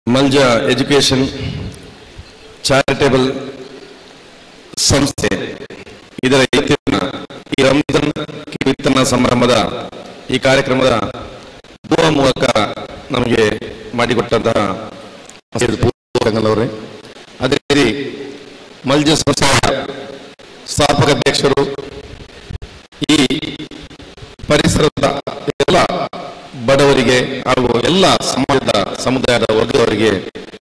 ಮಲ್ಜ education charitable ಸಂಸ್ಥೆ ಇದರ ಇವತ್ತಿನ ಈ ರಂಜಾನ್ ಕೀರ್ತನ ಸಮಾರಂಭದ ಈ ಕಾರ್ಯಕ್ರಮದ ದುವಾ ಮೂಲಕ ನಮಗೆ ಮಾಡಿಕೊಟ್ಟಂತಹ ಅವರೇ ಅದೇ ರೀತಿ ಮಲ್ಜ ಸಂಸ್ಥೆಯ ಸ್ಥಾಪಕ ಅಧ್ಯಕ್ಷರು ಈ ಪರಿಸರದ ಎಲ್ಲ ಬಡವರಿಗೆ ಹಾಗೂ ಎಲ್ಲ ಸಮಾಜದ ಸಮುದಾಯದ ವರ್ಗದವರಿಗೆ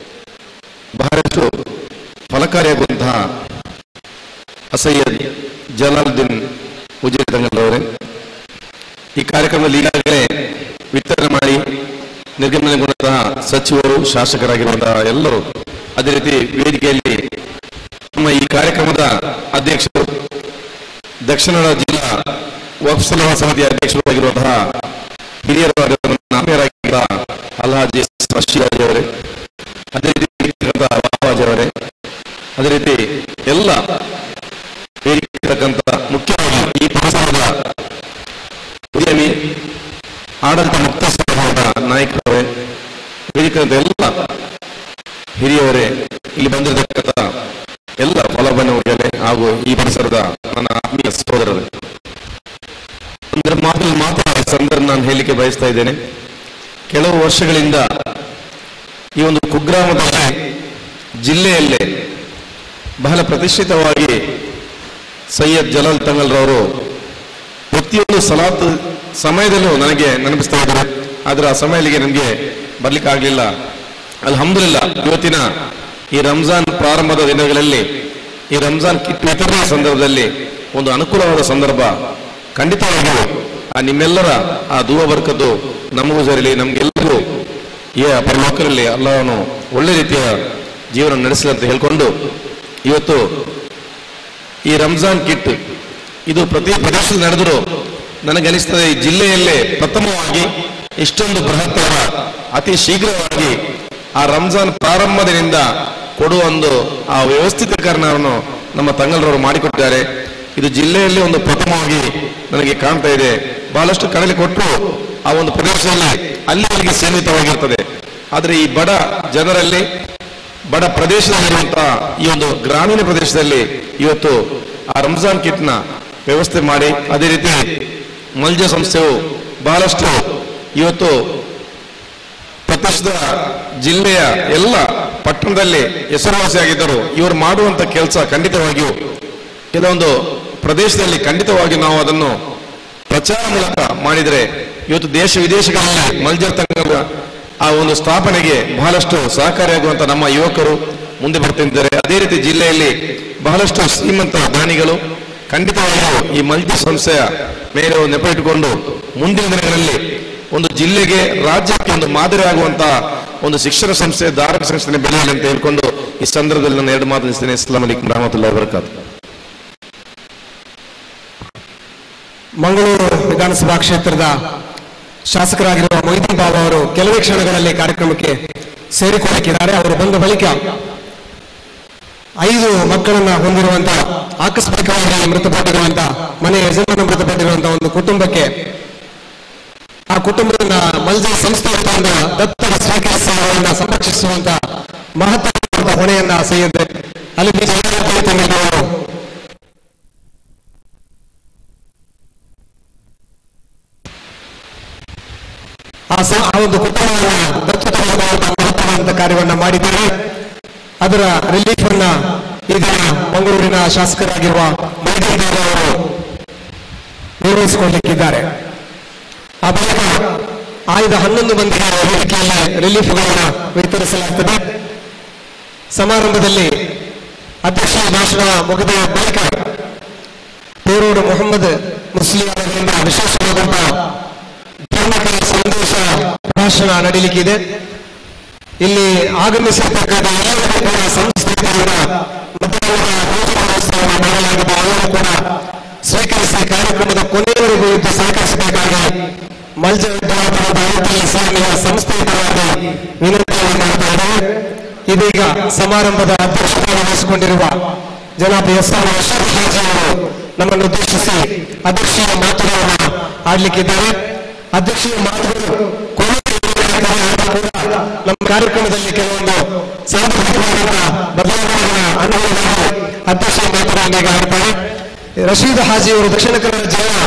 ಬಹಳಷ್ಟು ಫಲಕಾರಿಯಾಗುವಂತಹ ಅಸಯ್ಯದ್ ಜಲಾಲುದ್ದೀನ್ ಉಜಿರ್ ತಂಗಲ್ರವರೇ ಈ ಕಾರ್ಯಕ್ರಮದಲ್ಲಿ ಈಗಾಗಲೇ ವಿತರಣೆ ಮಾಡಿ ನಿರ್ಗಮನಗೊಂಡಂತಹ ಸಚಿವರು ಶಾಸಕರಾಗಿರುವಂತಹ ಎಲ್ಲರೂ ಅದೇ ರೀತಿ ವೇದಿಕೆಯಲ್ಲಿ ನಮ್ಮ ಈ ಕಾರ್ಯಕ್ರಮದ ಅಧ್ಯಕ್ಷರು ದಕ್ಷಿಣ ಕನ್ನಡ ಜಿಲ್ಲಾ ವಕ್ಫ್ ಸಲಹಾ ಸಮಿತಿಯ ಅಧ್ಯಕ್ಷರು ಆಗಿರುವಂತಹ ಹಿರಿಯರಾಗಿರುವ ಅಲ್ಹಾಜಿ ರಶೀದ್ ಅವರೇ ಅದೇ ರೀತಿ ಬಾಬಾಜಿ ಅವರೇ ಅದೇ ರೀತಿ ಎಲ್ಲ ವೇದಿಕೆಯಲ್ಲಿರ್ತಕ್ಕಂಥ ಮುಖ್ಯವಾಗಿ ಈ ಪರಿಸರದ ಉದ್ಯಮಿ ಆಡಳಿತ ಮುಕ್ತ ಸಮೂಹದ ನಾಯಕರವರೇ ವೇದಿಕೆಯ ಎಲ್ಲ ಹಿರಿಯವರೇ ಇಲ್ಲಿ ಬಂದಿರತಕ್ಕಂಥ ಎಲ್ಲ ಫಲಾನುಭವಿಗಳೇ ಹಾಗೂ ಈ ಪರಿಸರದ ನನ್ನ ಆತ್ಮೀಯ ಸಹೋದರರೇ ಒಂದರ ಮಾತಲ್ಲಿ ಮಾತಾಡ ಸಂದರ್ಭ ನಾನು ಹೇಳಲಿಕ್ಕೆ ಬಯಸ್ತಾ ಇದ್ದೇನೆ ಕೆಲವು ವರ್ಷಗಳಿಂದ ಈ ಒಂದು ಕುಗ್ರಾಮದಲ್ಲಿ ಜಿಲ್ಲೆಯಲ್ಲೇ ಬಹಳ ಪ್ರತಿಷ್ಠಿತವಾಗಿ ಸೈಯದ್ ಜಲಾಲ್ ತಂಗಲ್ರವರು ಪ್ರತಿಯೊಂದು ಸಲಾತ್ ಸಮಯದಲ್ಲೂ ನನಗೆ ನೆನಪಿಸ್ತಾ ಇದ್ದಾರೆ ಆದರೆ ಆ ಸಮಯಕ್ಕೆ ನನಗೆ ಬರ್ಲಿಕ್ಕೆ ಆಗಲಿಲ್ಲ ಅಲ್ಹಮ್ದುಲಿಲ್ಲ ಇವತ್ತಿನ ಈ ರಂಜಾನ್ ಪ್ರಾರಂಭದ ದಿನಗಳಲ್ಲಿ ಈ ರಂಜಾನ್ ಕಿಟ್ ವಿತರಣಾ ಸಂದರ್ಭದಲ್ಲಿ ಒಂದು ಅನುಕೂಲವಾದ ಸಂದರ್ಭ ಖಂಡಿತವಾಗಿಯೂ ಆ ನಿಮ್ಮೆಲ್ಲರ ಆ ದೂವ ಬರ್ಕದ್ದು ನಮಗೂ ಸೇರಲಿ ನಮ್ಗೆಲ್ಲರಿಗೂ ಈ ಪರಲೋಕರಲ್ಲಿ ಅಲ್ಲವನು ಒಳ್ಳೆ ರೀತಿಯ ಜೀವನ ನಡೆಸಲಿ ಅಂತ ಹೇಳ್ಕೊಂಡು ಇವತ್ತು ಈ ರಂಜಾನ್ ಕಿಟ್ ಇದು ಪ್ರತಿ ಪ್ರದೇಶದಲ್ಲಿ ನಡೆದರೂ ನನಗೆ ಅನಿಸ್ತದೆ ಈ ಜಿಲ್ಲೆಯಲ್ಲೇ ಪ್ರಥಮವಾಗಿ ಇಷ್ಟೊಂದು ಬೃಹತ್ತರ ಅತಿ ಶೀಘ್ರವಾಗಿ ಆ ರಂಜಾನ್ ಪ್ರಾರಂಭದಿಂದ ಕೊಡುವ ಒಂದು ಆ ವ್ಯವಸ್ಥಿತೀಕರಣವನ್ನು ನಮ್ಮ ತಂಗಲ್ರವರು ಮಾಡಿಕೊಟ್ಟಿದ್ದಾರೆ ಇದು ಜಿಲ್ಲೆಯಲ್ಲಿ ಒಂದು ಪ್ರಥಮವಾಗಿ ನನಗೆ ಕಾಣ್ತಾ ಇದೆ ಬಹಳಷ್ಟು ಕಡಲೆ ಕೊಟ್ಟರು ಆ ಒಂದು ಪ್ರದೇಶದಲ್ಲಿ ಅಲ್ಲಿವರೆಗೆ ಸೀಮಿತವಾಗಿರ್ತದೆ ಆದರೆ ಈ ಬಡ ಜನರಲ್ಲಿ ಬಡ ಪ್ರದೇಶದಲ್ಲಿರುವಂತಹ ಈ ಒಂದು ಗ್ರಾಮೀಣ ಪ್ರದೇಶದಲ್ಲಿ ಇವತ್ತು ಆ ರಂಜಾನ್ ಕಿಟ್ನ ವ್ಯವಸ್ಥೆ ಮಾಡಿ ಅದೇ ರೀತಿ ಮಲ್ಜ ಸಂಸ್ಥೆಯು ಬಹಳಷ್ಟು ಇವತ್ತು ಪ್ರತಿಷ್ಠಿತ ಜಿಲ್ಲೆಯ ಎಲ್ಲ ಪಟ್ಟಣದಲ್ಲಿ ಹೆಸರುವಾಸಿಯಾಗಿದ್ದರು ಇವರು ಮಾಡುವಂತ ಕೆಲಸ ಖಂಡಿತವಾಗಿಯೂ ಕೆಲವೊಂದು ಪ್ರದೇಶದಲ್ಲಿ ಖಂಡಿತವಾಗಿ ನಾವು ಅದನ್ನು ಪ್ರಚಾರ ಮೂಲಕ ಮಾಡಿದರೆ ಇವತ್ತು ದೇಶ ವಿದೇಶಗಳಲ್ಲಿ ಮಲ್ಜರ್ ತಂಗದ ಆ ಒಂದು ಸ್ಥಾಪನೆಗೆ ಬಹಳಷ್ಟು ಸಹಕಾರಿಯಾಗುವಂತ ನಮ್ಮ ಯುವಕರು ಮುಂದೆ ಬರ್ತಿದ್ದಾರೆ ಅದೇ ರೀತಿ ಜಿಲ್ಲೆಯಲ್ಲಿ ಬಹಳಷ್ಟು ಶ್ರೀಮಂತ ದಾನಿಗಳು ಖಂಡಿತವಾಗಿಯೂ ಈ ಮಲ್ಟಿ ಸಂಸ್ಥೆಯ ಮೇಲೆ ಒಂದು ನೆಪ ಇಟ್ಟುಕೊಂಡು ಮುಂದಿನ ದಿನಗಳಲ್ಲಿ ಒಂದು ಜಿಲ್ಲೆಗೆ ರಾಜ್ಯಕ್ಕೆ ಒಂದು ಮಾದರಿ ಆಗುವಂತಹ ಒಂದು ಶಿಕ್ಷಣ ಸಂಸ್ಥೆ ಧಾರ್ಮಿಕ ಸಂಸ್ಥೆ ಬೆಳೆಯಲಿ ಅಂತ ಹೇಳ್ಕೊಂಡು ಈ ಸಂದರ್ಭದಲ್ಲಿ ನಾನು ಎರಡು ಮಾತು ನಿಲ್ಲಿಸ್ತೇನೆ ಇಸ್ಲಾಂ ಅಲಿಕಂ ರಹಮತುಲ್ಲಾ ಬರ್ಕಾತ್ ಮಂಗಳೂರು ವಿಧಾನಸಭಾ ಕ್ಷೇತ್ರದ ಶಾಸಕರಾಗಿರುವ ಮೊಯ್ದೀನ್ ಬಾಬಾ ಅವರು ಕೆಲವೇ ಕ್ಷಣಗಳಲ್ಲಿ ಕಾರ್ಯಕ್ರಮಕ್ಕೆ ಸೇರಿಕೊಳ್ಳಿಕ್ಕಿದ್ದಾರೆ ಅವರು ಬಂದ ಬಳಿಕ ಐದು ಮಕ್ಕಳನ್ನ ಹೊಂದಿರುವಂತ ಆಕಸ್ಮಿಕವಾಗಿ ಮೃತಪಟ್ಟಿರುವಂತ ಮನೆ ಯಜಮಾನ ಮೃತಪಟ್ಟಿರುವಂತ ಒಂದು ಕುಟುಂಬಕ್ಕೆ ಆ ಕುಟುಂಬದ ಮಲ್ಜ ಸಂಸ್ಥೆ ತಂದ ದತ್ತರ ಸ್ವೀಕರಿಸಿ ಅವರನ್ನ ಸಂರಕ್ಷಿಸುವಂತ ಮಹತ್ವದ ಹೊಣೆಯನ್ನ ಸೈಯದ್ ಅಲ್ಲಿ ಅವರು ಆ ಸ- ಆ ಒಂದು ಕುಟುಂಬವನ್ನು ದತ್ತು ತಗೊಳ್ಳುವಂತ ಮಹತ್ವವಾದಂತ ಕಾರ್ಯವನ್ನ ಮಾಡಿದ್ದಾರೆ ಅದರ ರಿಲೀಫ್ ಅನ್ನ ಈಗ ಮಂಗಳೂರಿನ ಶಾಸಕರಾಗಿರುವ ಮೈದಾನ ಅವರು ನಿರ್ವಹಿಸಿಕೊಳ್ಳಲಿಕ್ಕಿದ್ದಾರೆ ಆ ಬಳಿಕ ಆಯ್ದ ಹನ್ನೊಂದು ಮಂದಿಗೆ ವೇದಿಕೆಯಲ್ಲಿ ರಿಲೀಫ್ಗಳನ್ನು ವಿತರಿಸಲಾಗುತ್ತದೆ ಸಮಾರಂಭದಲ್ಲಿ ಅಧ್ಯಕ್ಷ ಭಾಷಣ ಮುಗಿದ ಬಳಿಕ ಪೇರೂರು ಮೊಹಮ್ಮದ್ ಮುಸ್ಲಿಂ ಅವರಿಂದ ವಿಶೇಷವಾದಂತಹ ಧಾರ್ಮಿಕ ಸಂದೇಶ ಭಾಷಣ ನಡೀಲಿಕ್ಕಿದೆ ಇಲ್ಲಿ ಆಗಮಿಸಿರ್ತಕ್ಕಂಥ ಎಲ್ಲ ರೀತಿಯ ಸಂಸ್ಥೆಗಳಿಂದ ಮತದಾನದ ಭೋಜನೋತ್ಸವವನ್ನು ಮಾಡಲಾಗಿದೆ ಅವರು ಕೂಡ ಸ್ವೀಕರಿಸಿ ಕಾರ್ಯಕ್ರಮದ ಕೊನೆಯವರೆಗೂ ಇದ್ದು ಸಹಕರಿಸಬೇಕಾಗಿ ಮಲ್ಜ ವಿದ್ಯಾರ್ಥಿಗಳ ಐಟಿ ಸೇನೆಯ ಸಂಸ್ಥೆಯ ಪರವಾಗಿ ವಿನಂತಿಯನ್ನು ಮಾಡ್ತಾ ಇದ್ದಾರೆ ಇದೀಗ ಸಮಾರಂಭದ ಅಧ್ಯಕ್ಷತೆ ವಹಿಸಿಕೊಂಡಿರುವ ಜನಾಬ್ ಎಸ್ ಆರ್ ಅಶ್ರಫ್ ಹಾಜಿ ಅವರು ನಮ್ಮನ್ನು ಉದ್ದೇಶಿಸಿ ಅಧ್ಯಕ್ಷೀಯ ಮಾತುಗಳನ್ನು ಆಡ್ಲಿಕ್ಕಿದ್ದಾರೆ ಅಧ್ಯಕ್ಷೀಯ ಮಾತುಗಳು ಕೊನೆಯ ಕೂಡ ನಮ್ಮ ಕಾರ್ಯಕ್ರಮದಲ್ಲಿ ಕೆಲವೊಂದು ಸಾಂದರ್ಭಿಕವಾದಂತಹ ಬದಲಾವಣೆಗಳ ಅನುಗುಣವಾಗಿ ಅಧ್ಯಕ್ಷ ಮಾತನಾಡಿ ಆಡ್ತಾರೆ ರಶೀದ್ ಹಾಜಿ ಅವರು ದಕ್ಷಿಣ ಕನ್ನಡ ಜಿಲ್ಲಾ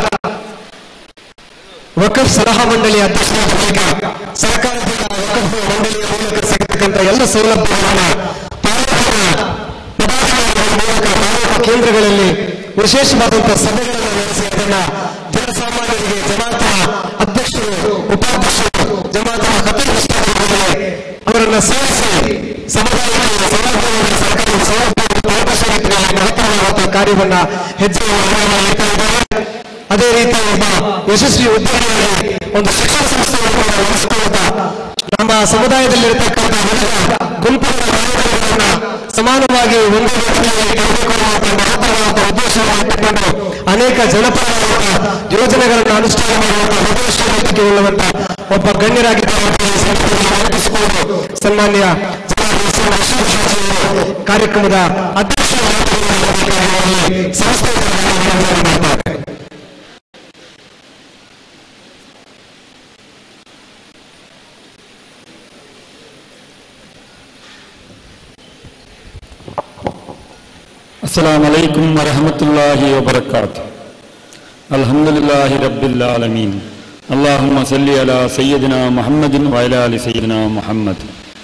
ವಕಫ್ ಸಲಹಾ ಮಂಡಳಿಯ ಅಧ್ಯಕ್ಷರಾದ ಬಳಿಕ ಸರ್ಕಾರದಿಂದ ವಕಫ್ ಮಂಡಳಿಯ ಮೂಲಕ ಸಿಗತಕ್ಕಂಥ ಎಲ್ಲ ಸೌಲಭ್ಯಗಳನ್ನು ತಾಲೂಕಿನ ಪದಾಧಿಕಾರಿಗಳ ಮೂಲಕ ತಾಲೂಕು ಕೇಂದ್ರಗಳಲ್ಲಿ ವಿಶೇಷವಾದಂತಹ ಸಭೆಗಳನ್ನು ನಡೆಸಿ ಅದನ್ನ ಜನಸಾಮಾನ್ಯರಿಗೆ ಜಮಾತ ಅಧ್ಯಕ್ಷರು ಉಪಾಧ್ಯಕ್ಷರು ಜಮಾತ ಖತೀಬ್ ಉಸ್ತಾದರುಗಳಿಗೆ ಅವರನ್ನ ಸೇರಿಸಿ ಸಮುದಾಯದ ಸೌಲಭ್ಯವನ್ನು ಸರ್ಕಾರದ ಸೌಲಭ್ಯವನ್ನು ತಲುಪಿಸುವ ನಿಟ್ಟಿನಲ್ಲಿ ಮಹತ್ತರವಾದಂತಹ ಕಾರ್ಯವನ್ನ ಹೆಜ್ಜೆ ಮಾಡ್ತಾ ಇದ್ದಾರೆ ಅದೇ ರೀತಿ ಒಬ್ಬ ಯಶಸ್ವಿ ಉದ್ಯಮಿಯಾಗಿ ಒಂದು ಶಿಕ್ಷಣ ಸಂಸ್ಥೆಯನ್ನು ಕೂಡ ನಡೆಸಿಕೊಳ್ಳುತ್ತಾ ನಮ್ಮ ಸಮುದಾಯದಲ್ಲಿರತಕ್ಕಂಥ ವಿವಿಧ ಗುಂಪುಗಳ ಮಾನದಂಡಗಳನ್ನ ಸಮಾನವಾಗಿ ಒಂದೇ ರೀತಿಯಲ್ಲಿ ತರಬೇಕು ಅನ್ನುವಂಥ ಮಹತ್ತರವಾದ ಉದ್ದೇಶವನ್ನು ಇಟ್ಟುಕೊಂಡು ಅನೇಕ ಜನಪರವಾದ ಯೋಜನೆಗಳನ್ನು ಅನುಷ್ಠಾನ ಮಾಡುವಂತಹ ಉದ್ದೇಶಕ್ಕೆ ಉಳ್ಳುವಂತ ಒಬ್ಬ ಗಣ್ಯರಾಗಿದ್ದಾರೆ ಅಂತ ಈ ಸಂದರ್ಭದಲ್ಲಿ ನೆನಪಿಸಿಕೊಂಡು ಸನ್ಮಾನ್ಯ ಜಿಲ್ಲಾಧಿಕಾರಿ ರಶೀದ್ ಹಾಜಿ ಅವರು ಕಾರ್ಯಕ್ರಮದ ಅಧ್ಯಕ್ಷ ಸಂಸ್ಥೆ ಮಾಡ್ತಾರೆ السلام عليكم ورحمة الله وبركاته الحمد لله رب العالمين اللهم صل على سيدنا محمد وعلى آل سيدنا محمد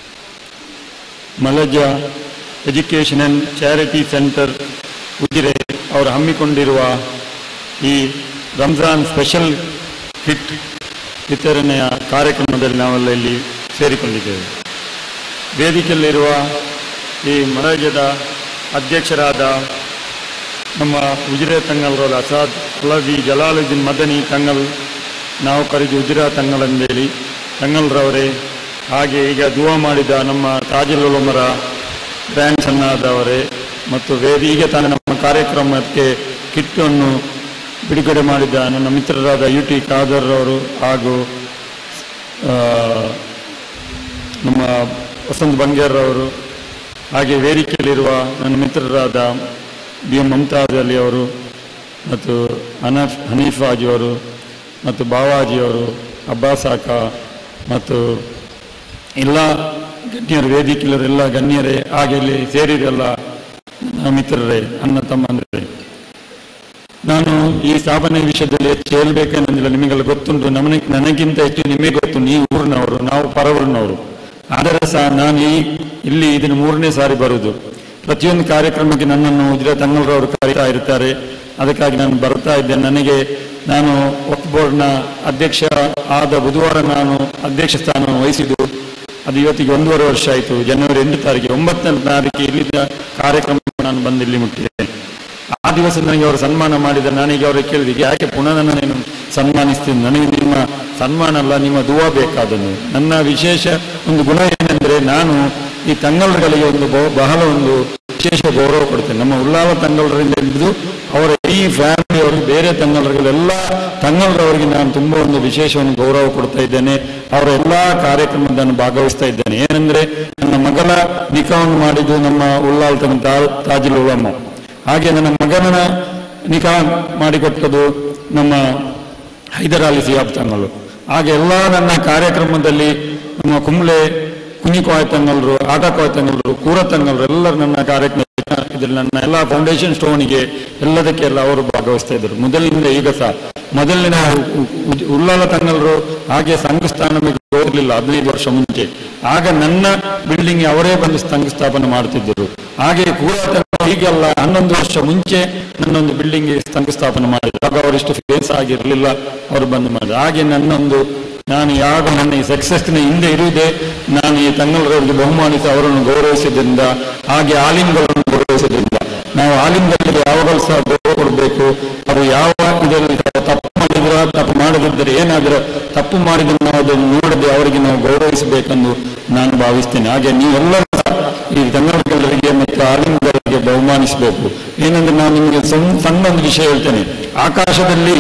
Malaja education and charity centre Ujire ಅವರು ಹಮ್ಮಿಕೊಂಡಿರುವ ಈ ರಂಜಾನ್ ಸ್ಪೆಷಲ್ ಕಿಟ್ ವಿತರಣೆಯ ಕಾರ್ಯಕ್ರಮದಲ್ಲಿ ನಾವೆಲ್ಲ ಇಲ್ಲಿ ಸೇರಿಕೊಂಡಿದ್ದೇವೆ ವೇದಿಕೆಯಲ್ಲಿರುವ ಈ ಮಲಜದ ಅಧ್ಯಕ್ಷರಾದ ನಮ್ಮ ಉಜಿರೆ ತಂಗಲ್ರವರ ಅಸಾದ್ ಅಲವಿ ಜಲಾಲುದ್ದೀನ್ ಮದನಿ ತಂಗಲ್ ನಾವು ಕರೆದು ಉಜಿರಾ ತಂಗಲ್ ಅಂದೇಳಿ ತಂಗಲ್ರವರೇ ಹಾಗೆ ಈಗ ದುವಾ ಮಾಡಿದ ನಮ್ಮ ತಾಜುಲ್ ಉಲಮರ ಗ್ರ್ಯಾಂಡ್ ಸನ್ನಾದವರೇ ಮತ್ತು ವೇದಿ ಈಗ ತಾನೇ ನಮ್ಮ ಕಾರ್ಯಕ್ರಮಕ್ಕೆ ಕಿಟ್ಟನ್ನು ಬಿಡುಗಡೆ ಮಾಡಿದ ನನ್ನ ಮಿತ್ರರಾದ ಯು ಟಿ ಖಾದರ್ ಅವರು ಹಾಗೂ ಆ, ನಮ್ಮ ವಸಂತ್ ಬಂಗೇರ್ರವರು ಹಾಗೆ ವೇದಿಕೆಯಲ್ಲಿರುವ ನನ್ನ ಮಿತ್ರರಾದ ಬಿ ಎಂ ಮಮತಾಜ್ ಅಲಿ ಅವರು ಮತ್ತು ಅನಫ್ ಹನೀಫ್ ಅವರು ಮತ್ತು ಬಾವಾಜಿಯವರು ಅಬ್ಬಾಸ್ ಆಕ ಮತ್ತು ಎಲ್ಲ ಗಣ್ಯರು ವೇದಿಕೆಯವರು ಎಲ್ಲ ಗಣ್ಯರೇ ಹಾಗೆ ಇಲ್ಲಿ ಸೇರಿರೆಲ್ಲ ನನ್ನ ಮಿತ್ರರೇ ಅಣ್ಣ ತಮ್ಮಂದಿರೇ ನಾನು ಈ ಸ್ಥಾಪನೆ ವಿಷಯದಲ್ಲಿ ಹೆಚ್ಚು ಹೇಳ್ಬೇಕೇನಂದಿಲ್ಲ ನಿಮಗೆಲ್ಲ ಗೊತ್ತುಂಟು ನಮಗೆ ನನಗಿಂತ ಹೆಚ್ಚು ನಿಮಗೆ ಗೊತ್ತು ನೀವು ಊರಿನವರು ನಾವು ಪರವೂರಿನವರು ಆದರೆ ಸಹ ನಾನು ಈ ಇಲ್ಲಿ ಇದನ್ನು ಮೂರನೇ ಸಾರಿ ಬರುವುದು ಪ್ರತಿಯೊಂದು ಕಾರ್ಯಕ್ರಮಕ್ಕೆ ನನ್ನನ್ನು ಉಜಿರ ತಂಗಲ್ರವರು ಕರೀತಾ ಇರ್ತಾರೆ ಅದಕ್ಕಾಗಿ ನಾನು ಬರ್ತಾ ಇದ್ದೇನೆ ನನಗೆ ನಾನು ವಕ್ಫ್ ಬೋರ್ಡ್ನ ಅಧ್ಯಕ್ಷ ಆದ ಬುಧವಾರ ನಾನು ಅಧ್ಯಕ್ಷ ಸ್ಥಾನವನ್ನು ವಹಿಸಿದ್ದು ಅದು ಇವತ್ತಿಗೆ ಒಂದೂವರೆ ವರ್ಷ ಆಯಿತು ಜನವರಿ ಎಂಟು ತಾರೀಕಿಗೆ ಒಂಬತ್ತನೇ ತಾರೀಕಿಗೆ ಇಲ್ಲಿದ್ದ ಕಾರ್ಯಕ್ರಮ ನಾನು ಬಂದು ಇಲ್ಲಿ ಮುಟ್ಟಿದ್ದೇನೆ ಆ ದಿವಸ ನನಗೆ ಅವರು ಸನ್ಮಾನ ಮಾಡಿದರೆ ನಾನೀಗ ಅವರಿಗೆ ಕೇಳಿದೆ ಯಾಕೆ ಪುನಃ ನನ್ನನ್ನು ಸನ್ಮಾನಿಸ್ತೀನಿ ನನಗೆ ನಿಮ್ಮ ಸನ್ಮಾನ ಅಲ್ಲ ನಿಮ್ಮ ದುವಾ ಬೇಕಾದದ್ದು ನನ್ನ ವಿಶೇಷ ಒಂದು ಗುಣ ಏನೆಂದರೆ ನಾನು ಈ ತಂಗಲ್ಗಳಿಗೆ ಒಂದು ಬಹು- ಬಹಳ ಒಂದು ವಿಶೇಷ ಗೌರವ ಕೊಡ್ತೇನೆ ನಮ್ಮ ಉಲ್ಲಾವ ತಂಗಲರಿಂದ ಹಿಡಿದು ಅವರ ಈ ಫ್ಯಾಮಿಲಿಯವರು ಬೇರೆ ತಂಗಲರಿಗೆಲ್ಲ ತಂಗಲರವರಿಗೆ ನಾನು ತುಂಬ ಒಂದು ವಿಶೇಷ ಒಂದು ಗೌರವ ಕೊಡ್ತಾ ಇದ್ದೇನೆ ಅವರ ಎಲ್ಲ ಕಾರ್ಯಕ್ರಮದಲ್ಲಿ ಭಾಗವಹಿಸ್ತಾ ಇದ್ದೇನೆ ಏನಂದ್ರೆ ನನ್ನ ಮಗಳ ನಿಖಾವನ್ನು ಮಾಡಿದ್ದು ನಮ್ಮ ಉಲ್ಲಾಲ್ ತಂಗ ತಾ- ತಾಜುಲ್ ಉಲಮ್ಮ ಹಾಗೆ ನನ್ನ ಮಗನ ನಿಖಾ ಮಾಡಿಕೊಟ್ಟದು ನಮ್ಮ ಹೈದರ್ ಅಲಿ ಸಿಯಾಬ್ ತಂಗಲು ಹಾಗೆ ಎಲ್ಲ ನನ್ನ ಕಾರ್ಯಕ್ರಮದಲ್ಲಿ ನಮ್ಮ ಕುಂಬ್ಳೆ ಕುಣಿಕೋಯ ತಂಗಲ್ರು ಆಟ ಕೋಯ ತಂಗಲ್ರು ಕೂರ ತಂಗಲ್ರು ಎಲ್ಲರೂ ನನ್ನ ಕಾರ್ಯಕ್ರಮ ಇದರಲ್ಲಿ ನನ್ನ ಎಲ್ಲ ಫೌಂಡೇಶನ್ ಸ್ಟೋನಿಗೆ ಎಲ್ಲದಕ್ಕೆ ಎಲ್ಲ ಅವರು ಭಾಗವಹಿಸ್ತಾ ಇದ್ದರು ಮೊದಲಿನಿಂದ ಈಗ ಸಹ ಮೊದಲಿನ ಉ- ಉ- ಉಲ್ಲಾಲ ತಂಗಲ್ರು ಹಾಗೆ ಸಂಘಸ್ಥಾನ ಹೋಗಲಿಲ್ಲ ಹದಿನೈದು ವರ್ಷ ಮುಂಚೆ ಆಗ ನನ್ನ ಬಿಲ್ಡಿಂಗ್ ಅವರೇ ಬಂದು ಶಂಕುಸ್ಥಾಪನೆ ಮಾಡ್ತಿದ್ದರು ಹಾಗೆ ಕೂರ ಹೀಗೆಲ್ಲ ಹನ್ನೊಂದು ವರ್ಷ ಮುಂಚೆ ನನ್ನೊಂದು ಬಿಲ್ಡಿಂಗ್ ಶಂಕುಸ್ಥಾಪನೆ ಮಾಡಿದ್ರು ಆಗ ಅವರಿಷ್ಟು ಫೇಸ್ ಆಗಿರಲಿಲ್ಲ ಅವರು ಬಂದು ಮಾಡಿದ್ರು ಹಾಗೆ ನನ್ನೊಂದು ನಾನು ಯಾವ ನನ್ನ ಈ ಸಕ್ಸಸ್ನ ಹಿಂದೆ ಇರುವುದೇ ನಾನು ಈ ತಂಗಲರವರಿಗೆ ಬಹುಮಾನಿಸಿ ಅವರನ್ನು ಗೌರವಿಸಿದ್ರಿಂದ ಹಾಗೆ ಆಲಿಮ್ಗಳನ್ನು ಗೌರವಿಸಿದ್ರಿಂದ ನಾವು ಆಲಿಮ್ಗಳಿಗೆ ಯಾವಾಗಲೂ ಸಹ ಗೌರವ ಕೊಡಬೇಕು ಅವರು ಯಾವ ಇದರಲ್ಲಿ ತಪ್ಪು ಮಾಡಿದ್ರ ತಪ್ಪು ಮಾಡದಿದ್ದರೆ ಏನಾದರೂ ತಪ್ಪು ಮಾಡಿದ್ರೆ ನಾವು ಅದನ್ನು ನೋಡದೆ ಅವರಿಗೆ ನಾವು ಗೌರವಿಸಬೇಕೆಂದು ನಾನು ಭಾವಿಸ್ತೇನೆ ಹಾಗೆ ನೀವೆಲ್ಲರೂ ಸಹ ಈ ಕನ್ನಡಗಳಿಗೆ ಮತ್ತು ಆಲಿಮ್ಗಳಿಗೆ ಬಹುಮಾನಿಸಬೇಕು ಏನಂದ್ರೆ ನಾನು ನಿಮಗೆ ಸಣ್ಣ ಸಣ್ಣ ಒಂದು ವಿಷಯ ಹೇಳ್ತೇನೆ ಆಕಾಶದಲ್ಲಿ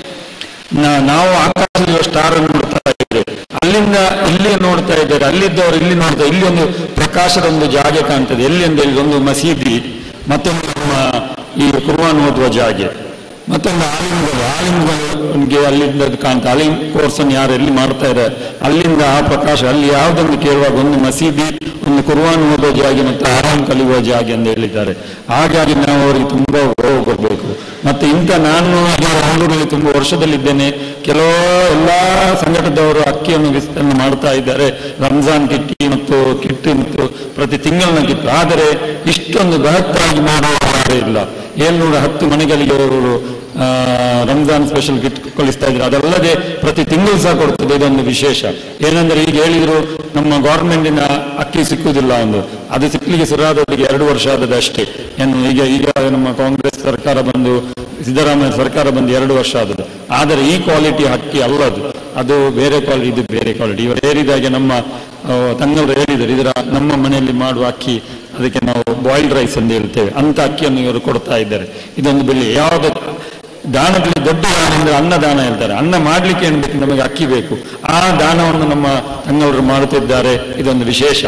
ನಾ- ನಾವು ಆಕಾಶದಲ್ಲಿ ಸ್ಟಾರ್ ಅನ್ನು ನೋಡ್ತಾ ಇದ್ದೇವೆ ಅಲ್ಲಿಂದ ಇಲ್ಲಿ ನೋಡ್ತಾ ಇದ್ದಾರೆ ಅಲ್ಲಿದ್ದವರು ಇಲ್ಲಿ ನೋಡ್ತಾ ಇಲ್ಲಿ ಒಂದು ಪ್ರಕಾಶದ ಒಂದು ಜಾಗೆ ಕಾಣ್ತದೆ ಎಲ್ಲಿ ಅಂದ್ರೆ ಇಲ್ಲಿ ಒಂದು ಮಸೀದಿ ಮತ್ತೊಂದು ನಮ್ಮ ಈ ಕುರ್ವಾನ್ ಓದುವ ಜಾಗೆ ಮತ್ತೊಂದು ಆಲಿಮ್ಗಳು ಆಲಿಮ್ಗಳಿಗೆ ಅಲ್ಲಿಂದ ಅದು ಕಾಣ್ತಾ ಅಲಿಮ್ ಕೋರ್ಸ್ ಅನ್ನು ಯಾರು ಎಲ್ಲಿ ಮಾಡ್ತಾ ಇದ್ದಾರೆ ಅಲ್ಲಿಂದ ಆ ಪ್ರಕಾಶ ಅಲ್ಲಿ ಯಾವುದನ್ನು ಕೇಳುವಾಗ ಒಂದು ಮಸೀದಿ ಒಂದು ಕುರ್ವಾನ್ ಓದೋ ಜಾಗಿ ಮತ್ತು ಆರಾಮ್ ಕಲಿಯುವ ಜಾಗಿ ಅಂತ ಹೇಳಿದ್ದಾರೆ ಹಾಗಾಗಿ ನಾವು ಅವರಿಗೆ ತುಂಬಾ ಗೌರವ ಕೊಡಬೇಕು ಮತ್ತೆ ಇಂಥ ನಾನು ಮಂಗಳೂರಿನಲ್ಲಿ ತುಂಬ ವರ್ಷದಲ್ಲಿದ್ದೇನೆ ಕೆಲವು ಎಲ್ಲಾ ಸಂಘಟದವರು ಅಕ್ಕಿಯನ್ನು ವಿಸ್ತರಣೆ ಮಾಡ್ತಾ ಇದ್ದಾರೆ ರಂಜಾನ್ ಕಿಟ್ಟಿ ಮತ್ತು ಕಿಟ್ ಮತ್ತು ಪ್ರತಿ ತಿಂಗಳಿನ ಕಿಟ್ ಆದರೆ ಇಷ್ಟೊಂದು ಬೃಹತ್ತಾಗಿ ಮಾಡುವ ಇಲ್ಲ ಏಳ್ನೂರ ಹತ್ತು ಮನೆಗಳಿಗೆ ಅವರು ಆ, ರಂಜಾನ್ ಸ್ಪೆಷಲ್ ಕಿಟ್ ಕಳಿಸ್ತಾ ಇದ್ರು ಅದಲ್ಲದೆ ಪ್ರತಿ ತಿಂಗಳು ಸಹ ಕೊಡ್ತದೆ ಇದೊಂದು ವಿಶೇಷ ಏನಂದ್ರೆ ಈಗ ಹೇಳಿದ್ರು ನಮ್ಮ ಗೌರ್ಮೆಂಟಿನ ಅಕ್ಕಿ ಸಿಕ್ಕುವುದಿಲ್ಲ ಒಂದು ಅದು ಸಿಕ್ಕಲಿಕ್ಕೆ ಶುರುವಾದವರಿಗೆ ಎರಡು ವರ್ಷ ಆದದ್ದು ಅಷ್ಟೇ ಏನು ಈಗ ಈಗ ನಮ್ಮ ಕಾಂಗ್ರೆಸ್ ಸರ್ಕಾರ ಬಂದು ಸಿದ್ದರಾಮಯ್ಯ ಸರ್ಕಾರ ಬಂದು ಎರಡು ವರ್ಷ ಆದದ್ದು ಆದರೆ ಈ ಕ್ವಾಲಿಟಿ ಅಕ್ಕಿ ಅಲ್ಲದು ಅದು ಬೇರೆ ಕ್ವಾಲಿಟಿ ಇದು ಬೇರೆ ಕ್ವಾಲಿಟಿ ಇವರು ಹೇಳಿದಾಗೆ ನಮ್ಮ ಆ, ತಂಗವರು ಹೇಳಿದರು ಇದರ ನಮ್ಮ ಮನೆಯಲ್ಲಿ ಮಾಡುವ ಅಕ್ಕಿ ಅದಕ್ಕೆ ನಾವು ಬಾಯ್ಲ್ಡ್ ರೈಸ್ ಎಂದು ಹೇಳ್ತೇವೆ ಅಂತ ಅಕ್ಕಿಯನ್ನು ಇವರು ಕೊಡ್ತಾ ಇದ್ದಾರೆ ಇದೊಂದು ಬೆಲೆ ಯಾವುದು ದಾನದಲ್ಲಿ ದೊಡ್ಡ ದಾನ ಅಂದ್ರೆ ಅನ್ನದಾನ ಹೇಳ್ತಾರೆ ಅನ್ನ ಮಾಡ್ಲಿಕ್ಕೆ ಏನು ಬೇಕು ನಮಗೆ ಅಕ್ಕಿ ಬೇಕು ಆ ದಾನವನ್ನು ನಮ್ಮ ತಂಗವರು ಮಾಡುತ್ತಿದ್ದಾರೆ ಇದೊಂದು ವಿಶೇಷ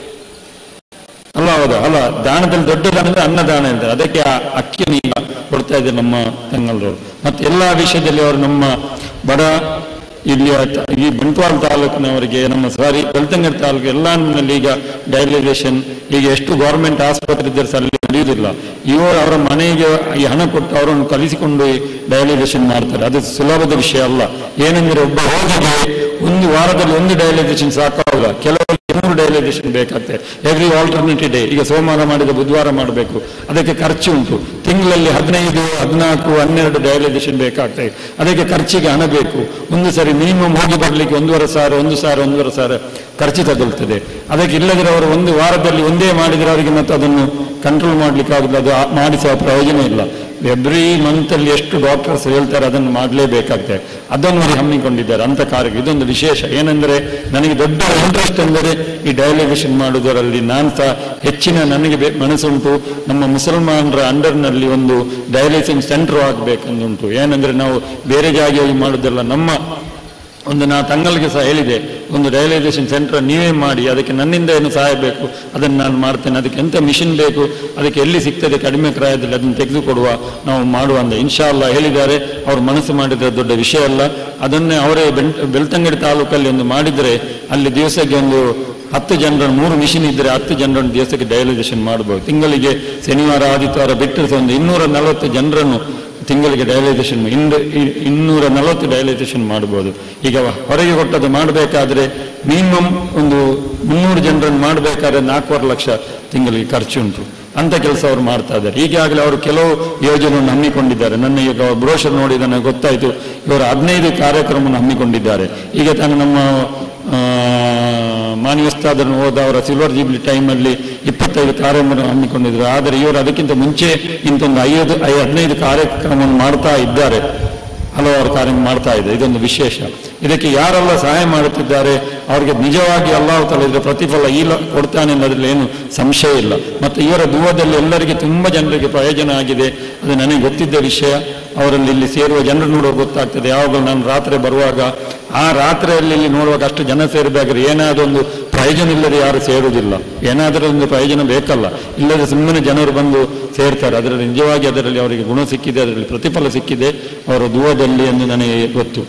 ಅಲ್ಲ ಹೌದಾ ಅಲ್ಲ ದಾನದಲ್ಲಿ ದೊಡ್ಡ ದಾನ ಅಂದ್ರೆ ಅನ್ನದಾನ ಹೇಳ್ತಾರೆ ಅದಕ್ಕೆ ಆ ಅಕ್ಕಿಯನ್ನು ಈಗ ಕೊಡ್ತಾ ಇದ್ದಾರೆ ನಮ್ಮ ತಂಗಲ್ರವರು ಮತ್ತೆ ಎಲ್ಲಾ ವಿಷಯದಲ್ಲಿ ಅವರು ನಮ್ಮ ಬಡ ಇಲ್ಲಿ ಈ ಬಂಟ್ವಾಳ ತಾಲೂಕಿನವರಿಗೆ ನಮ್ಮ ಸಾರಿ ಬೆಳ್ತಂಗಡಿ ತಾಲೂಕು ಎಲ್ಲಾನಲ್ಲಿ ಈಗ ಡೈಲಿವೇಶನ್ ಈಗ ಎಷ್ಟು ಗೌರ್ಮೆಂಟ್ ಆಸ್ಪತ್ರೆ ಇದ್ದರೆ ಸಹ ಅಲ್ಲಿ ನಡೆಯುವುದಿಲ್ಲ ಇವರು ಅವರ ಮನೆಗೆ ಈ ಹಣ ಕೊಟ್ಟು ಅವರನ್ನು ಕಲಿಸಿಕೊಂಡು ಡೈಲಿವೇಶನ್ ಮಾಡ್ತಾರೆ ಅದು ಸುಲಭದ ವಿಷಯ ಅಲ್ಲ ಏನಂದ್ರೆ ಒಬ್ಬ ರೋಗಿಗೆ ಒಂದು ವಾರದಲ್ಲಿ ಒಂದು ಡೈಲಿವೇಶನ್ ಸಾಕಾಗಲ್ಲ ಕೆಲವು ಮೂರು ಡೈಲಿವೇಶನ್ ಬೇಕಾಗ್ತದೆ ಎವ್ರಿ ಆಲ್ಟರ್ನೇಟಿವ್ ಡೇ ಈಗ ಸೋಮವಾರ ಮಾಡಿದ ಬುಧವಾರ ಮಾಡಬೇಕು ಅದಕ್ಕೆ ಖರ್ಚು ಉಂಟು ತಿಂಗಳಲ್ಲಿ ಹದಿನೈದು ಹದಿನಾಲ್ಕು ಹನ್ನೆರಡು ಡೈಲಿವೇಶನ್ ಬೇಕಾಗ್ತದೆ ಅದಕ್ಕೆ ಖರ್ಚಿಗೆ ಹಣ ಬೇಕು ಒಂದು ಸರಿ ಮಿನಿಮಮ್ ಹೋಗಿ ಬರಲಿಕ್ಕೆ ಒಂದೂವರೆ ಸಾವಿರ ಒಂದು ಸಾವಿರ ಒಂದೂವರೆ ಸಾವಿರ ಖರ್ಚು ತಗೊಳ್ತದೆ ಅದಕ್ಕೆ ಇಲ್ಲದ್ರೆ ಅವರು ಒಂದು ವಾರದಲ್ಲಿ ಒಂದೇ ಮಾಡಿದರೆ ಅವರಿಗೆ ಮತ್ತೆ ಅದನ್ನು ಕಂಟ್ರೋಲ್ ಮಾಡ್ಲಿಕ್ಕೆ ಆಗುದಿಲ್ಲ ಅದು ಆ- ಮಾಡಿಸುವ ಪ್ರಯೋಜನ ಇಲ್ಲ ಎವ್ರಿ ಮಂತ್ ಅಲ್ಲಿ ಎಷ್ಟು ಡಾಕ್ಟರ್ಸ್ ಹೇಳ್ತಾರೆ ಅದನ್ನು ಮಾಡಲೇಬೇಕಾಗ್ತದೆ ಅದನ್ನು ಅವರು ಹಮ್ಮಿಕೊಂಡಿದ್ದಾರೆ ಅಂತ ಕಾರ್ಯ ಇದೊಂದು ವಿಶೇಷ ಏನಂದ್ರೆ ನನಗೆ ದೊಡ್ಡ ಇಂಟ್ರೆಸ್ಟ್ ಎಂದರೆ ಈ ಡೈಲಿವೇಶನ್ ಮಾಡುವುದರಲ್ಲಿ ನಾನು ಸಹ ಹೆಚ್ಚಿನ ನನಗೆ ಬೆ- ಮನಸ್ಸುಂಟು ನಮ್ಮ ಮುಸಲ್ಮಾನರ ಅಂಡರ್ನಲ್ಲಿ ಒಂದು ಡೈಲಿವೇಶನ್ ಸೆಂಟರ್ ಆಗಬೇಕೆಂದುಂಟು ಏನಂದ್ರೆ ನಾವು ಬೇರೆ ಜಾಗೆಯಲ್ಲಿ ಮಾಡುವುದಲ್ಲ ನಮ್ಮ ಒಂದು ನಾ ತಂಗಲ್ಗೆ ಸಹ ಹೇಳಿದೆ ಒಂದು ಡಯಲೈಸೇಷನ್ ಸೆಂಟರ್ ನೀವೇ ಮಾಡಿ ಅದಕ್ಕೆ ನನ್ನಿಂದ ಏನು ಸಹಾಯ ಬೇಕು ಅದನ್ನು ನಾನು ಮಾಡ್ತೇನೆ ಅದಕ್ಕೆ ಎಂತ ಮಿಷಿನ್ ಬೇಕು ಅದಕ್ಕೆ ಎಲ್ಲಿ ಸಿಗ್ತದೆ ಕಡಿಮೆ ಕ್ರಾಯದಲ್ಲಿ ಅದನ್ನು ತೆಗೆದುಕೊಡುವ ನಾವು ಮಾಡುವ ಅಂತ ಇನ್ಶಾ ಅಲ್ಲ ಹೇಳಿದ್ದಾರೆ ಅವರು ಮನಸ್ಸು ಮಾಡಿದ್ರೆ ದೊಡ್ಡ ವಿಷಯ ಅಲ್ಲ ಅದನ್ನೇ ಅವರೇ ಬೆಂಟ್ ಬೆಳ್ತಂಗಡಿ ತಾಲೂಕಲ್ಲಿ ಒಂದು ಮಾಡಿದರೆ ಅಲ್ಲಿ ದಿವಸಕ್ಕೆ ಒಂದು ಹತ್ತು ಜನರನ್ನು ಮೂರು ಮಿಷಿನ್ ಇದ್ದರೆ ಹತ್ತು ಜನರನ್ನು ದಿವಸಕ್ಕೆ ಡಯಲೈಸೇಷನ್ ಮಾಡಬಹುದು ತಿಂಗಳಿಗೆ ಶನಿವಾರ ಆದಿತ್ಯವಾರ ಬಿಟ್ಟರೆ ಸಹ ಒಂದು ಇನ್ನೂರ ನಲವತ್ತು ಜನರನ್ನು ತಿಂಗಳಿಗೆ ಡಯಲೈಸೇಷನ್ ಇಂದು ಇ- ಇನ್ನೂರ ನಲವತ್ತು ಡಯಲೈಸೇಷನ್ ಮಾಡಬಹುದು ಈಗ ಹೊರಗೆ ಕೊಟ್ಟದ್ದು ಮಾಡಬೇಕಾದ್ರೆ ಮಿನಿಮಮ್ ಒಂದು ಮುನ್ನೂರು ಜನರನ್ನು ಮಾಡಬೇಕಾದ್ರೆ ನಾಲ್ಕೂವರೆ ಲಕ್ಷ ತಿಂಗಳಿಗೆ ಖರ್ಚುಂಟು ಅಂತ ಕೆಲಸ ಅವರು ಮಾಡ್ತಾ ಇದ್ದಾರೆ ಈಗಾಗಲೇ ಅವರು ಕೆಲವು ಯೋಜನೆಯನ್ನು ಹಮ್ಮಿಕೊಂಡಿದ್ದಾರೆ ನನ್ನ ಈಗ ಬ್ರೋಷರ್ ನೋಡಿ ನನಗೆ ಗೊತ್ತಾಯಿತು ಇವರು ಹದಿನೈದು ಕಾರ್ಯಕ್ರಮವನ್ನು ಹಮ್ಮಿಕೊಂಡಿದ್ದಾರೆ ಈಗ ತಾನು ನಮ್ಮ ಆ, ಮಾನ್ಯಸ್ತಾದನ್ನು ಹೋದ ಅವರ ಸಿಲ್ವರ್ ಜೂಬ್ಲಿ ಟೈಮಲ್ಲಿ ಇಪ್ಪತ್ತೈದು ಕಾರ್ಯಕ್ರಮ ಹಮ್ಮಿಕೊಂಡಿದ್ರು ಆದರೆ ಇವರು ಅದಕ್ಕಿಂತ ಮುಂಚೆ ಇಂಥೊಂದು ಐದು ಐ ಹದಿನೈದು ಕಾರ್ಯಕ್ರಮವನ್ನು ಮಾಡ್ತಾ ಇದ್ದಾರೆ ಹಲವಾರು ಕಾರ್ಯ ಮಾಡ್ತಾ ಇದೆ ಇದೊಂದು ವಿಶೇಷ ಇದಕ್ಕೆ ಯಾರೆಲ್ಲ ಸಹಾಯ ಮಾಡುತ್ತಿದ್ದಾರೆ ಅವರಿಗೆ ನಿಜವಾಗಿ ಅಲ್ಲಾಹು ತಾಲ ಇದರ ಪ್ರತಿಫಲ ಈಲ ಕೊಡ್ತಾನೆ ಅನ್ನೋದ್ರಲ್ಲಿ ಏನು ಸಂಶಯ ಇಲ್ಲ ಮತ್ತು ಇವರ ದೂರದಲ್ಲಿ ಎಲ್ಲರಿಗೆ ತುಂಬ ಜನರಿಗೆ ಪ್ರಯೋಜನ ಆಗಿದೆ ಅದು ನನಗೆ ಗೊತ್ತಿದ್ದ ವಿಷಯ ಅವರಲ್ಲಿ ಇಲ್ಲಿ ಸೇರುವ ಜನರು ನೋಡುವಾಗ ಗೊತ್ತಾಗ್ತದೆ ಯಾವಾಗಲೂ ನಾನು ರಾತ್ರಿ ಬರುವಾಗ ಆ ರಾತ್ರಿಯಲ್ಲಿ ಇಲ್ಲಿ ನೋಡುವಾಗ ಅಷ್ಟು ಜನ ಸೇರಿದಾದ್ರೆ ಏನಾದರೂ ಒಂದು ಪ್ರಯೋಜನ ಇಲ್ಲದೆ ಯಾರು ಸೇರುವುದಿಲ್ಲ ಏನಾದರೂ ಒಂದು ಪ್ರಯೋಜನ ಬೇಕಲ್ಲ ಇಲ್ಲದೆ ಸುಮ್ಮನೆ ಜನರು ಬಂದು ಸೇರ್ತಾರೆ ಅದರಲ್ಲಿ ನಿಜವಾಗಿ ಅದರಲ್ಲಿ ಅವರಿಗೆ ಗುಣ ಸಿಕ್ಕಿದೆ ಅದರಲ್ಲಿ ಪ್ರತಿಫಲ ಸಿಕ್ಕಿದೆ ಅವರ ದೂರದಲ್ಲಿ ಎಂದು ನನಗೆ ಗೊತ್ತು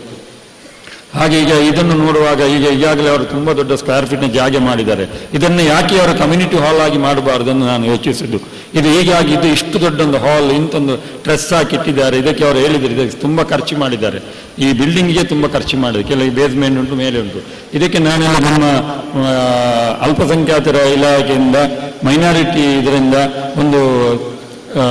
ಹಾಗೆ ಈಗ ಇದನ್ನು ನೋಡುವಾಗ ಈಗ ಈಗಾಗಲೇ ಅವರು ತುಂಬಾ ದೊಡ್ಡ ಸ್ಕ್ವೇರ್ ಫೀಟ್ನ ಜಾಗೆ ಮಾಡಿದ್ದಾರೆ ಇದನ್ನು ಯಾಕೆ ಅವರು ಕಮ್ಯುನಿಟಿ ಹಾಲ್ ಆಗಿ ಮಾಡಬಾರದು ಎಂದು ನಾನು ಯೋಚಿಸಿದ್ದು ಇದು ಹೀಗಾಗಿ ಇದು ಇಷ್ಟು ದೊಡ್ಡ ಒಂದು ಹಾಲ್ ಇಂತೊಂದು ಟ್ರೆಸ್ ಹಾಕಿಟ್ಟಿದ್ದಾರೆ ಇದಕ್ಕೆ ಅವರು ಹೇಳಿದ್ರು ಇದಕ್ಕೆ ತುಂಬಾ ಖರ್ಚು ಮಾಡಿದ್ದಾರೆ ಈ ಬಿಲ್ಡಿಂಗ್ಗೆ ತುಂಬಾ ಖರ್ಚು ಮಾಡಿದೆ ಕೆಲವು ಬೇಸ್ಮೆಂಟ್ ಉಂಟು ಮೇಲೆ ಉಂಟು ಇದಕ್ಕೆ ನಾನು ನಮ್ಮ ಆ, ಅಲ್ಪಸಂಖ್ಯಾತರ ಇಲಾಖೆಯಿಂದ ಮೈನಾರಿಟಿ ಇದರಿಂದ ಒಂದು ಆ,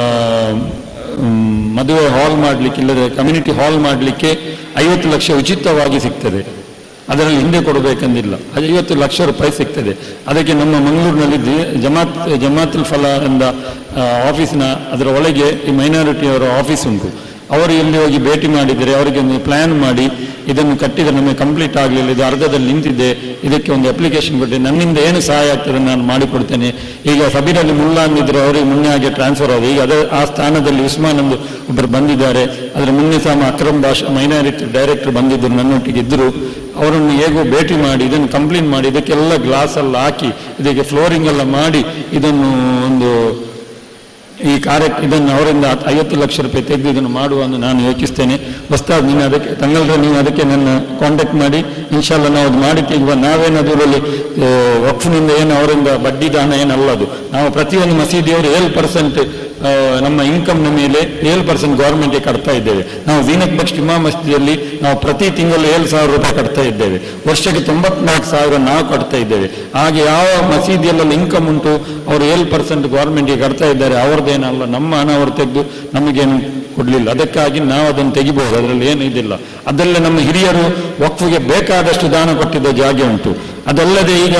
ಮ್, ಮದುವೆ ಹಾಲ್ ಮಾಡಲಿಕ್ಕೆ ಇಲ್ಲದೆ ಕಮ್ಯುನಿಟಿ ಹಾಲ್ ಮಾಡಲಿಕ್ಕೆ ಐವತ್ತು ಲಕ್ಷ ಉಚಿತವಾಗಿ ಸಿಗ್ತದೆ ಅದರಲ್ಲಿ ಹಿಂದೆ ಕೊಡಬೇಕೆಂದಿಲ್ಲ ಅದು ಐವತ್ತು ಲಕ್ಷ ರೂಪಾಯಿ ಸಿಗ್ತದೆ ಅದಕ್ಕೆ ನಮ್ಮ ಮಂಗಳೂರಿನಲ್ಲಿ ಜಿ- ಜಮಾತ್ ಜಮಾತುಲ್ ಫಲ ಎಂದ ಆ, ಆಫೀಸಿನ ಅದರ ಒಳಗೆ ಈ ಮೈನಾರಿಟಿಯವರ ಆಫೀಸ್ ಉಂಟು ಅವರು ಎಲ್ಲಿ ಹೋಗಿ ಭೇಟಿ ಮಾಡಿದರೆ ಅವರಿಗೆ ಒಂದು ಪ್ಲಾನ್ ಮಾಡಿ ಇದನ್ನು ಕಟ್ಟಿದರೆ ನಮಗೆ ಕಂಪ್ಲೀಟ್ ಆಗಲಿಲ್ಲ ಇದು ಅರ್ಧದಲ್ಲಿ ನಿಂತಿದೆ ಇದಕ್ಕೆ ಒಂದು ಅಪ್ಲಿಕೇಶನ್ ಕೊಟ್ಟೆ ನನ್ನಿಂದ ಏನು ಸಹಾಯ ಆಗ್ತದೆ ನಾನು ಮಾಡಿಕೊಡ್ತೇನೆ ಈಗ ಸಬೀರಲ್ಲಿ ಮುಲ್ಲಾ ಅಂದಿದ್ರು ಅವರಿಗೆ ಮುನ್ನೆ ಹಾಗೆ ಟ್ರಾನ್ಸ್ಫರ್ ಆಗಿದೆ ಈಗ ಅದರ ಆ ಸ್ಥಾನದಲ್ಲಿ ಉಸ್ಮಾನ್ ಎಂದು ಒಬ್ಬರು ಬಂದಿದ್ದಾರೆ ಅದರ ಮುನ್ನೆ ಸಹ ಅಕ್ರಮ್ ಭಾಷಾ ಮೈನಾರಿಟಿ ಡೈರೆಕ್ಟರ್ ಬಂದಿದ್ದರು ನನ್ನೊಟ್ಟಿಗೆ ಇದ್ದರು ಅವರನ್ನು ಹೇಗೋ ಭೇಟಿ ಮಾಡಿ ಇದನ್ನು ಕಂಪ್ಲೇಂಟ್ ಮಾಡಿ ಇದಕ್ಕೆಲ್ಲ ಗ್ಲಾಸ್ ಎಲ್ಲ ಹಾಕಿ ಇದಕ್ಕೆ ಫ್ಲೋರಿಂಗ್ ಎಲ್ಲ ಮಾಡಿ ಇದನ್ನು ಒಂದು ಈ ಕಾರ್ಯ ಇದನ್ನು ಅವರಿಂದ ಐವತ್ತು ಲಕ್ಷ ರೂಪಾಯಿ ತೆಗೆದು ಇದನ್ನು ಮಾಡುವ ಎಂದು ನಾನು ಯೋಚಿಸ್ತೇನೆ ಹೊಸ್ತಾಗಿ ನೀನು ಅದಕ್ಕೆ ತಂಗಲ್ರೆ ನೀವು ಅದಕ್ಕೆ ನನ್ನ ಕಾಂಟ್ಯಾಕ್ಟ್ ಮಾಡಿ ಇನ್ಶಾಲ್ಲ ನಾವು ಅದು ಮಾಡಿ ತೆಗೆಯುವ ನಾವೇನು ಅದರಲ್ಲಿ ವಕ್ಫ್ನಿಂದ ಏನು ಅವರಿಂದ ಬಡ್ಡಿ ದಾನ ಏನಲ್ಲ ಅದು ನಾವು ಪ್ರತಿಯೊಂದು ಮಸೀದಿಯವರು ಏಳು ಪರ್ಸೆಂಟ್ ನಮ್ಮ ಇನ್ಕಮ್ನ ಮೇಲೆ ಏಳು ಪರ್ಸೆಂಟ್ ಗೌರ್ಮೆಂಟ್ಗೆ ಕಟ್ತಾ ಇದ್ದೇವೆ ನಾವು ಜೀನಕ್ ಬಕ್ಷ್ ಜುಮಾ ಮಸ್ಜಿದಲ್ಲಿ ನಾವು ಪ್ರತಿ ತಿಂಗಳು ಏಳು ಸಾವಿರ ರೂಪಾಯಿ ಕಟ್ತಾ ಇದ್ದೇವೆ ವರ್ಷಕ್ಕೆ ತೊಂಬತ್ನಾಲ್ಕು ಸಾವಿರ ನಾವು ಕಟ್ತಾ ಇದ್ದೇವೆ ಹಾಗೆ ಯಾವ ಮಸೀದಿಯಲ್ಲೆಲ್ಲ ಇನ್ಕಮ್ ಉಂಟು ಅವರು ಏಳು ಪರ್ಸೆಂಟ್ ಗೌರ್ಮೆಂಟ್ಗೆ ಕಟ್ತಾ ಇದ್ದಾರೆ ಅವ್ರದ್ದೇನಲ್ಲ ನಮ್ಮ ಹಣ ಅವರು ತೆಗೆದು ನಮಗೇನು ಕೊಡಲಿಲ್ಲ ಅದಕ್ಕಾಗಿ ನಾವು ಅದನ್ನು ತೆಗಿಬಹುದು ಅದರಲ್ಲಿ ಏನು ಇದಿಲ್ಲ ಅದರಲ್ಲೇ ನಮ್ಮ ಹಿರಿಯರು ವಕ್ಫಿಗೆ ಬೇಕಾದಷ್ಟು ದಾನ ಕೊಟ್ಟಿದ್ದ ಜಾಗ ಉಂಟು ಅದಲ್ಲದೆ ಈಗ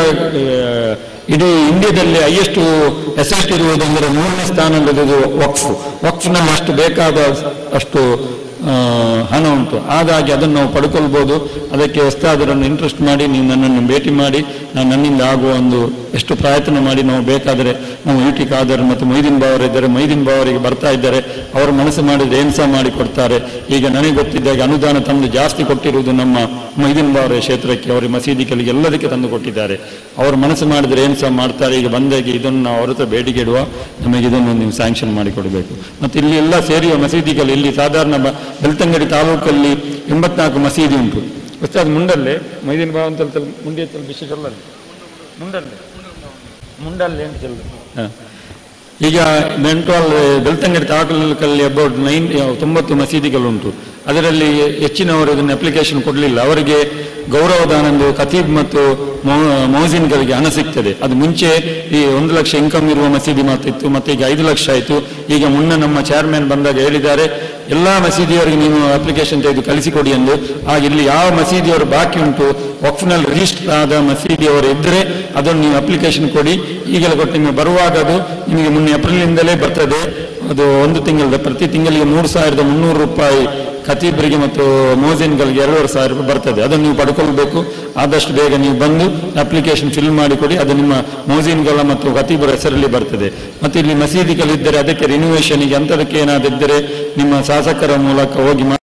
ಆ, ಇಡೀ ಇಂಡಿಯಾದಲ್ಲಿ ಹೈಯೆಸ್ಟ್ ಎಸೆಟ್ ಇರುವುದೆಂದರೆ ಮೂರನೇ ಸ್ಥಾನದಲ್ಲಿರುವುದು ವಕ್ಫ್ ವಕ್ಫ್ನಲ್ಲಿ ಅಷ್ಟು ಬೇಕಾದ ಅಷ್ಟು ಆ, ಹಣ ಉಂಟು ಹಾಗಾಗಿ ಅದನ್ನು ನಾವು ಪಡ್ಕೊಳ್ಬೋದು ಅದಕ್ಕೆ ಹೊಸ್ತಾದರನ್ನು ಇಂಟ್ರೆಸ್ಟ್ ಮಾಡಿ ನೀವು ನನ್ನನ್ನು ಭೇಟಿ ಮಾಡಿ ನಾನು ನನ್ನಿಂದ ಆಗುವ ಒಂದು ಎಷ್ಟು ಪ್ರಯತ್ನ ಮಾಡಿ ನಾವು ಬೇಕಾದರೆ ನಾವು ಯು ಟಿ ಖಾದರ್ ಮತ್ತು ಮೊಯ್ದೀನ್ ಬಾವರ್ ಇದ್ದಾರೆ ಮೊಯ್ದೀನ್ ಬಾವರಿಗೆ ಬರ್ತಾ ಇದ್ದಾರೆ ಅವರು ಮನಸ್ಸು ಮಾಡಿದ್ರೆ ಏನು ಸಹ ಮಾಡಿ ಕೊಡ್ತಾರೆ ಈಗ ನನಗೆ ಗೊತ್ತಿದ್ದಾಗ ಅನುದಾನ ತಂದು ಜಾಸ್ತಿ ಕೊಟ್ಟಿರುವುದು ನಮ್ಮ ಮೊಯ್ದೀನ್ ಬಾವರ ಕ್ಷೇತ್ರಕ್ಕೆ ಅವರ ಮಸೀದಿಗಳಿಗೆ ಎಲ್ಲದಕ್ಕೆ ತಂದು ಕೊಟ್ಟಿದ್ದಾರೆ ಅವರು ಮನಸ್ಸು ಮಾಡಿದ್ರೆ ಏನು ಸಹ ಮಾಡ್ತಾರೆ ಈಗ ಬಂದಾಗ ಇದನ್ನು ನಾವು ಅವ್ರ ಹತ್ರ ಬೇಡಿಕೆ ಇಡುವ ನಮಗೆ ಇದನ್ನು ನೀವು ಸ್ಯಾಂಕ್ಷನ್ ಮಾಡಿ ಕೊಡಬೇಕು ಮತ್ತು ಇಲ್ಲಿ ಎಲ್ಲ ಸೇರಿಯುವ ಮಸೀದಿಗಳು ಇಲ್ಲಿ ಸಾಧಾರಣ ಬ- ಬೆಳ್ತಂಗಡಿ ತಾಲೂಕಲ್ಲಿ ಎಂಬತ್ನಾಲ್ಕು ಮಸೀದಿ ಉಂಟು ಅಷ್ಟೇ ಅದು ಮುಂಡಲ್ಲೇ ಮೈದಿನ ಭಾವ ಅಂತ ಮುಂದೆ ವಿಶೇಷ ಮುಂಡಲ್ಲೇ ಮುಂಡಲ್ಲಿ ಅಂತ ಚೆಲ್ಲ ಹಾಂ ಈಗ ಬೆಂಟ್ವಾಲ್ ಬೆಳ್ತಂಗಡಿ ತಾಲೂಕಲ್ಲಿ ಅಬೌಟ್ ನೈನ್ ತೊಂಬತ್ತು ಮಸೀದಿಗಳುಂಟು ಅದರಲ್ಲಿ ಹೆಚ್ಚಿನವರು ಇದನ್ನು ಅಪ್ಲಿಕೇಶನ್ ಕೊಡಲಿಲ್ಲ ಅವರಿಗೆ ಗೌರವದಾನಂದು ಖತೀಬ್ ಮತ್ತು ಮೌ- ಮೌಸಿನ್ಗಳಿಗೆ ಹಣ ಸಿಗ್ತದೆ ಅದು ಮುಂಚೆ ಈ ಒಂದು ಲಕ್ಷ ಇನ್ಕಮ್ ಇರುವ ಮಸೀದಿ ಮಾತಿತ್ತು ಮತ್ತೆ ಈಗ ಐದು ಲಕ್ಷ ಆಯಿತು ಈಗ ಮುನ್ನ ನಮ್ಮ ಚೇರ್ಮನ್ ಬಂದಾಗ ಹೇಳಿದ್ದಾರೆ ಎಲ್ಲ ಮಸೀದಿಯವರಿಗೆ ನೀವು ಅಪ್ಲಿಕೇಶನ್ ತೆಗೆದು ಕಳಿಸಿಕೊಡಿ ಎಂದು ಹಾಗೆ ಇಲ್ಲಿ ಯಾವ ಮಸೀದಿಯವರು ಬಾಕಿ ಉಂಟು ವಕ್ಫ್ನಲ್ಲಿ ರಿಜಿಸ್ಟರ್ ಆದ ಮಸೀದಿಯವರು ಇದ್ದರೆ ಅದನ್ನು ನೀವು ಅಪ್ಲಿಕೇಶನ್ ಕೊಡಿ ಈಗಲೇ ಕೊಟ್ಟು ನಿಮಗೆ ಬರುವಾಗ ಅದು ನಿಮಗೆ ಮುನ್ನ ಏಪ್ರಿಲಿಂದಲೇ ಬರ್ತದೆ ಅದು ಒಂದು ತಿಂಗಳ ಪ್ರತಿ ತಿಂಗಳಿಗೆ ಮೂರು ಸಾವಿರದ ಮುನ್ನೂರು ರೂಪಾಯಿ ಖತೀಬರಿಗೆ ಮತ್ತು ಮೋಜಿನ್ಗಳಿಗೆ ಎರಡೂವರೆ ಸಾವಿರ ರೂಪಾಯಿ ಬರ್ತದೆ ಅದನ್ನು ನೀವು ಪಡ್ಕೊಳ್ಬೇಕು ಆದಷ್ಟು ಬೇಗ ನೀವು ಬಂದು ಅಪ್ಲಿಕೇಶನ್ ಫಿಲ್ ಮಾಡಿಕೊಡಿ ಅದು ನಿಮ್ಮ ಮೋಜಿನ್ಗಳ ಮತ್ತು ಖತೀಬರ ಹೆಸರಲ್ಲಿ ಬರ್ತದೆ ಮತ್ತು ಇಲ್ಲಿ ಮಸೀದಿಗಳಿದ್ದರೆ ಅದಕ್ಕೆ ರಿನ್ಯೂವೇಷನ್ಗೆ ಅಂಥದಕ್ಕೆ ಏನಾದರೂ ಇದ್ದರೆ ನಿಮ್ಮ ಶಾಸಕರ ಮೂಲಕ ಹೋಗಿ ಮಾ-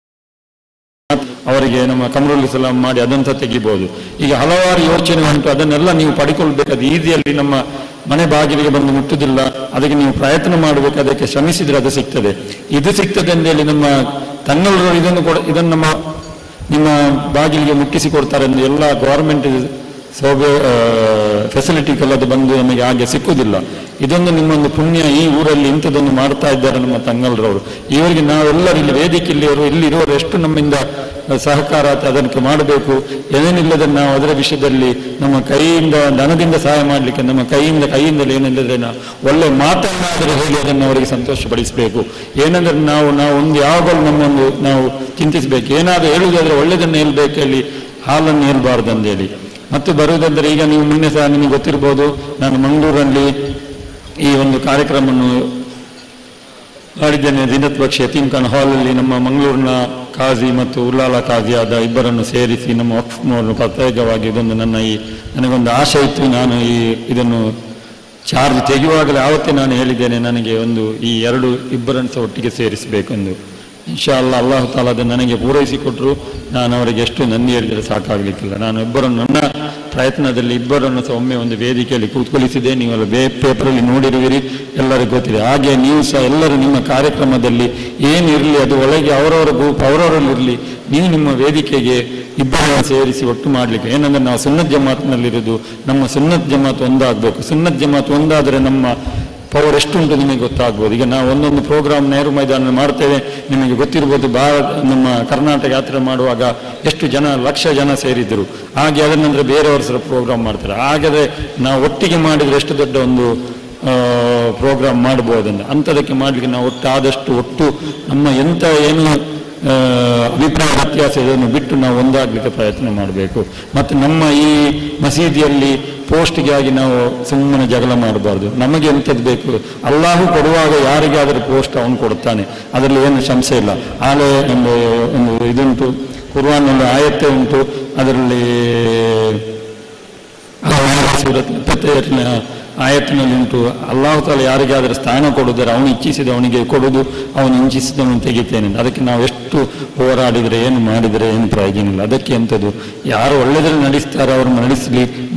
ಅವರಿಗೆ ನಮ್ಮ ಕಮರುಲ್ ಇಸ್ಲಾಂ ಮಾಡಿ ಅದನ್ನು ಸಹ ತೆಗಿಬಹುದು ಈಗ ಹಲವಾರು ಯೋಚನೆ ಉಂಟು ಅದನ್ನೆಲ್ಲ ನೀವು ಪಡ್ಕೊಳ್ಬೇಕು ಅದು ಈಸಿಯಲ್ಲಿ ನಮ್ಮ ಮನೆ ಬಾಗಿಲಿಗೆ ಬಂದು ಮುಟ್ಟುವುದಿಲ್ಲ ಅದಕ್ಕೆ ನೀವು ಪ್ರಯತ್ನ ಮಾಡಬೇಕು ಅದಕ್ಕೆ ಶ್ರಮಿಸಿದ್ರೆ ಅದು ಸಿಗ್ತದೆ ಇದು ಸಿಗ್ತದೆ ಅಂತೇಳಿ ನಮ್ಮ ತನ್ನಲ್ಲರೂ ಇದನ್ನು ಕೂಡ ಇದನ್ನು ನಮ್ಮ ನಿಮ್ಮ ಬಾಗಿಲಿಗೆ ಮುಟ್ಟಿಸಿ ಕೊಡ್ತಾರೆ ಎಂದು ಎಲ್ಲ ಗೌರ್ಮೆಂಟ್ ಸೌಭ್ಯ ಫೆಸಿಲಿಟಿಗಳದ್ದು ಬಂದು ನಮಗೆ ಹಾಗೆ ಸಿಕ್ಕುವುದಿಲ್ಲ ಇದೊಂದು ನಿಮ್ಮೊಂದು ಪುಣ್ಯ ಈ ಊರಲ್ಲಿ ಇಂಥದ್ದನ್ನು ಮಾಡ್ತಾ ಇದ್ದಾರೆ ನಮ್ಮ ತಂಗಲ್ರವರು ಇವರಿಗೆ ನಾವೆಲ್ಲರೂ ಇಲ್ಲಿ ವೇದಿಕೆಯಲ್ಲಿವರು ಇಲ್ಲಿರುವವರು ಎಷ್ಟು ನಮ್ಮಿಂದ ಸಹಕಾರ ಆತ ಅದಕ್ಕೆ ಮಾಡಬೇಕು ಏನೇನಿಲ್ಲದೆ ನಾವು ಅದರ ವಿಷಯದಲ್ಲಿ ನಮ್ಮ ಕೈಯಿಂದ ಧನದಿಂದ ಸಹಾಯ ಮಾಡಲಿಕ್ಕೆ ನಮ್ಮ ಕೈಯಿಂದ ಕೈಯಿಂದಲೇ ಏನಿಲ್ಲದ್ರೆ ನಾವು ಒಳ್ಳೆ ಮಾತನ್ನಾದರೂ ಹೇಳಿ ಅದನ್ನು ಅವರಿಗೆ ಸಂತೋಷಪಡಿಸಬೇಕು ಏನಂದ್ರೆ ನಾವು ನಾವು ಒಂದು ಯಾವಾಗಲೂ ನಮ್ಮೊಂದು ನಾವು ಚಿಂತಿಸಬೇಕು ಏನಾದರೂ ಹೇಳುವುದಾದ್ರೆ ಒಳ್ಳೆಯದನ್ನು ಹೇಳ್ಬೇಕು ಹೇಳಿ ಹಾಲನ್ನು ಹೇಳ್ಬಾರ್ದು ಅಂತೇಳಿ ಮತ್ತು ಬರುವುದಂದ್ರೆ ಈಗ ನೀವು ಮೊನ್ನೆ ಸಹ ನಿಮಗೆ ಗೊತ್ತಿರ್ಬೋದು ನಾನು ಮಂಗಳೂರಲ್ಲಿ ಈ ಒಂದು ಕಾರ್ಯಕ್ರಮವನ್ನು ಮಾಡಿದ್ದೇನೆ ದಿನತ್ ಬಕ್ಷ ಯತೀಮ್ ಖಾನ್ ಹಾಲಲ್ಲಿ ನಮ್ಮ ಮಂಗಳೂರಿನ ಕಾಜಿ ಮತ್ತು ಉಲ್ಲಾಲ ಕಾಜಿಯಾದ ಇಬ್ಬರನ್ನು ಸೇರಿಸಿ ನಮ್ಮ ವಕ್ಫ್ನವರನ್ನು ಪ್ರತ್ಯೇಕವಾಗಿ ಇದೊಂದು ನನ್ನ ಈ ನನಗೊಂದು ಆಶೆ ಇತ್ತು ನಾನು ಈ ಇದನ್ನು ಚಾರ್ಜ್ ತೆಗೆಯುವಾಗಲೇ ಆವತ್ತೇ ನಾನು ಹೇಳಿದ್ದೇನೆ ನನಗೆ ಒಂದು ಈ ಎರಡು ಇಬ್ಬರನ್ನು ಸಹ ಒಟ್ಟಿಗೆ ಸೇರಿಸಬೇಕೆಂದು ಇನ್ಶಾ ಅಲ್ಲ ಅಲ್ಲಾಹು ತಾಲ ಅದನ್ನು ನನಗೆ ಪೂರೈಸಿಕೊಟ್ರು ನಾನು ಅವರಿಗೆ ಎಷ್ಟು ನಂದಿ ಹೇಳಿದರೆ ಸಾಕಾಗಲಿಕ್ಕಿಲ್ಲ ನಾನು ಇಬ್ಬರನ್ನು ನನ್ನ ಪ್ರಯತ್ನದಲ್ಲಿ ಇಬ್ಬರನ್ನು ಸಹ ಒಮ್ಮೆ ಒಂದು ವೇದಿಕೆಯಲ್ಲಿ ಕೂತ್ಕೊಳಿಸಿದೆ ನೀವೆಲ್ಲ ಬೇ ಪೇಪರಲ್ಲಿ ನೋಡಿರುವಿರಿ ಎಲ್ಲರಿಗೂ ಗೊತ್ತಿದೆ ಹಾಗೆ ನೀವು ಸಹ ಎಲ್ಲರೂ ನಿಮ್ಮ ಕಾರ್ಯಕ್ರಮದಲ್ಲಿ ಏನಿರಲಿ ಅದು ಒಳಗೆ ಅವರವರ ಗ್ರೂಪ್ ಅವರವರಲ್ಲಿರಲಿ ನೀವು ನಿಮ್ಮ ವೇದಿಕೆಗೆ ಇಬ್ಬರನ್ನು ಸೇರಿಸಿ ಒಟ್ಟು ಮಾಡಲಿಕ್ಕೆ ಏನಂದ್ರೆ ನಾವು ಸುನ್ನತ್ ಜಮಾತ್ನಲ್ಲಿರೋದು ನಮ್ಮ ಸುನ್ನತ್ ಜಮಾತ್ ಒಂದಾಗಬೇಕು ಸುನ್ನತ್ ಜಮಾತ್ ಒಂದಾದರೆ ನಮ್ಮ ಪವರ್ ಎಷ್ಟುಂಟು ನಿಮಗೆ ಗೊತ್ತಾಗ್ಬೋದು ಈಗ ನಾವು ಒಂದೊಂದು ಪ್ರೋಗ್ರಾಮ್ ನೆಹರು ಮೈದಾನ ಮಾಡ್ತೇವೆ ನಿಮಗೆ ಗೊತ್ತಿರ್ಬೋದು ಭಾರತ ನಮ್ಮ ಕರ್ನಾಟಕ ಯಾತ್ರೆ ಮಾಡುವಾಗ ಎಷ್ಟು ಜನ ಲಕ್ಷ ಜನ ಸೇರಿದ್ರು ಹಾಗೆ ಅದರ ನಂತರ ಬೇರೆಯವರು ಸಹ ಪ್ರೋಗ್ರಾಮ್ ಮಾಡ್ತಾರೆ ಹಾಗಾದರೆ ನಾವು ಒಟ್ಟಿಗೆ ಮಾಡಿದರೆ ಎಷ್ಟು ದೊಡ್ಡ ಒಂದು ಪ್ರೋಗ್ರಾಮ್ ಮಾಡ್ಬೋದಂದ್ರೆ ಅಂಥದಕ್ಕೆ ಮಾಡಲಿಕ್ಕೆ ನಾವು ಒಟ್ಟು ಆದಷ್ಟು ಒಟ್ಟು ನಮ್ಮ ಎಂಥ ಏನು ಆ, ಅಭಿಪ್ರಾಯ ವ್ಯತ್ಯಾಸ ಇದನ್ನು ಬಿಟ್ಟು ನಾವು ಒಂದಾಗಲಿಕ್ಕೆ ಪ್ರಯತ್ನ ಮಾಡಬೇಕು ಮತ್ತು ನಮ್ಮ ಈ ಮಸೀದಿಯಲ್ಲಿ ಪೋಸ್ಟ್ಗೆ ಆಗಿ ನಾವು ಸುಮ್ಮನೆ ಜಗಳ ಮಾಡಬಾರ್ದು ನಮಗೆ ಎಂಥದ್ದು ಬೇಕು ಅಲ್ಲಾಹು ಕೊಡುವಾಗ ಯಾರಿಗಾದರೂ ಪೋಸ್ಟ್ ಅವನು ಕೊಡ್ತಾನೆ ಅದರಲ್ಲಿ ಏನು ಸಂಶಯ ಇಲ್ಲ ಆಲೆ ಒಂದು ಒಂದು ಇದುಂಟು ಕುರ್ವಾನ್ ಒಂದು ಆಯತ್ತೆ ಉಂಟು ಅದರಲ್ಲಿ ಸೂರತ್ ಇಪ್ಪತ್ತೈದನೇ ಆಯತ್ತಿನಲ್ಲಿ ಉಂಟು ಅಲ್ಲಾಹು ತಾಲ ಯಾರಿಗಾದರೂ ಸ್ಥಾನ ಕೊಡುವುದರೆ ಅವನು ಇಚ್ಛಿಸಿದ ಅವನಿಗೆ ಕೊಡುವುದು ಅವನು ಇಚ್ಛಿಸಿದವನು ತೆಗಿತೇನೆ ಅಂತ. ಅದಕ್ಕೆ ನಾವು ಎಷ್ಟು ಹೋರಾಡಿದರೆ ಏನು ಮಾಡಿದರೆ ಏನು ಪ್ರಯೋಜನ ಇಲ್ಲ ಅದಕ್ಕೆ ಎಂಥದ್ದು ಯಾರು ಒಳ್ಳೆಯದ್ರಲ್ಲಿ ನಡೆಸ್ತಾರೋ ಅವ್ರನ್ನ ನಡೆಸಲಿ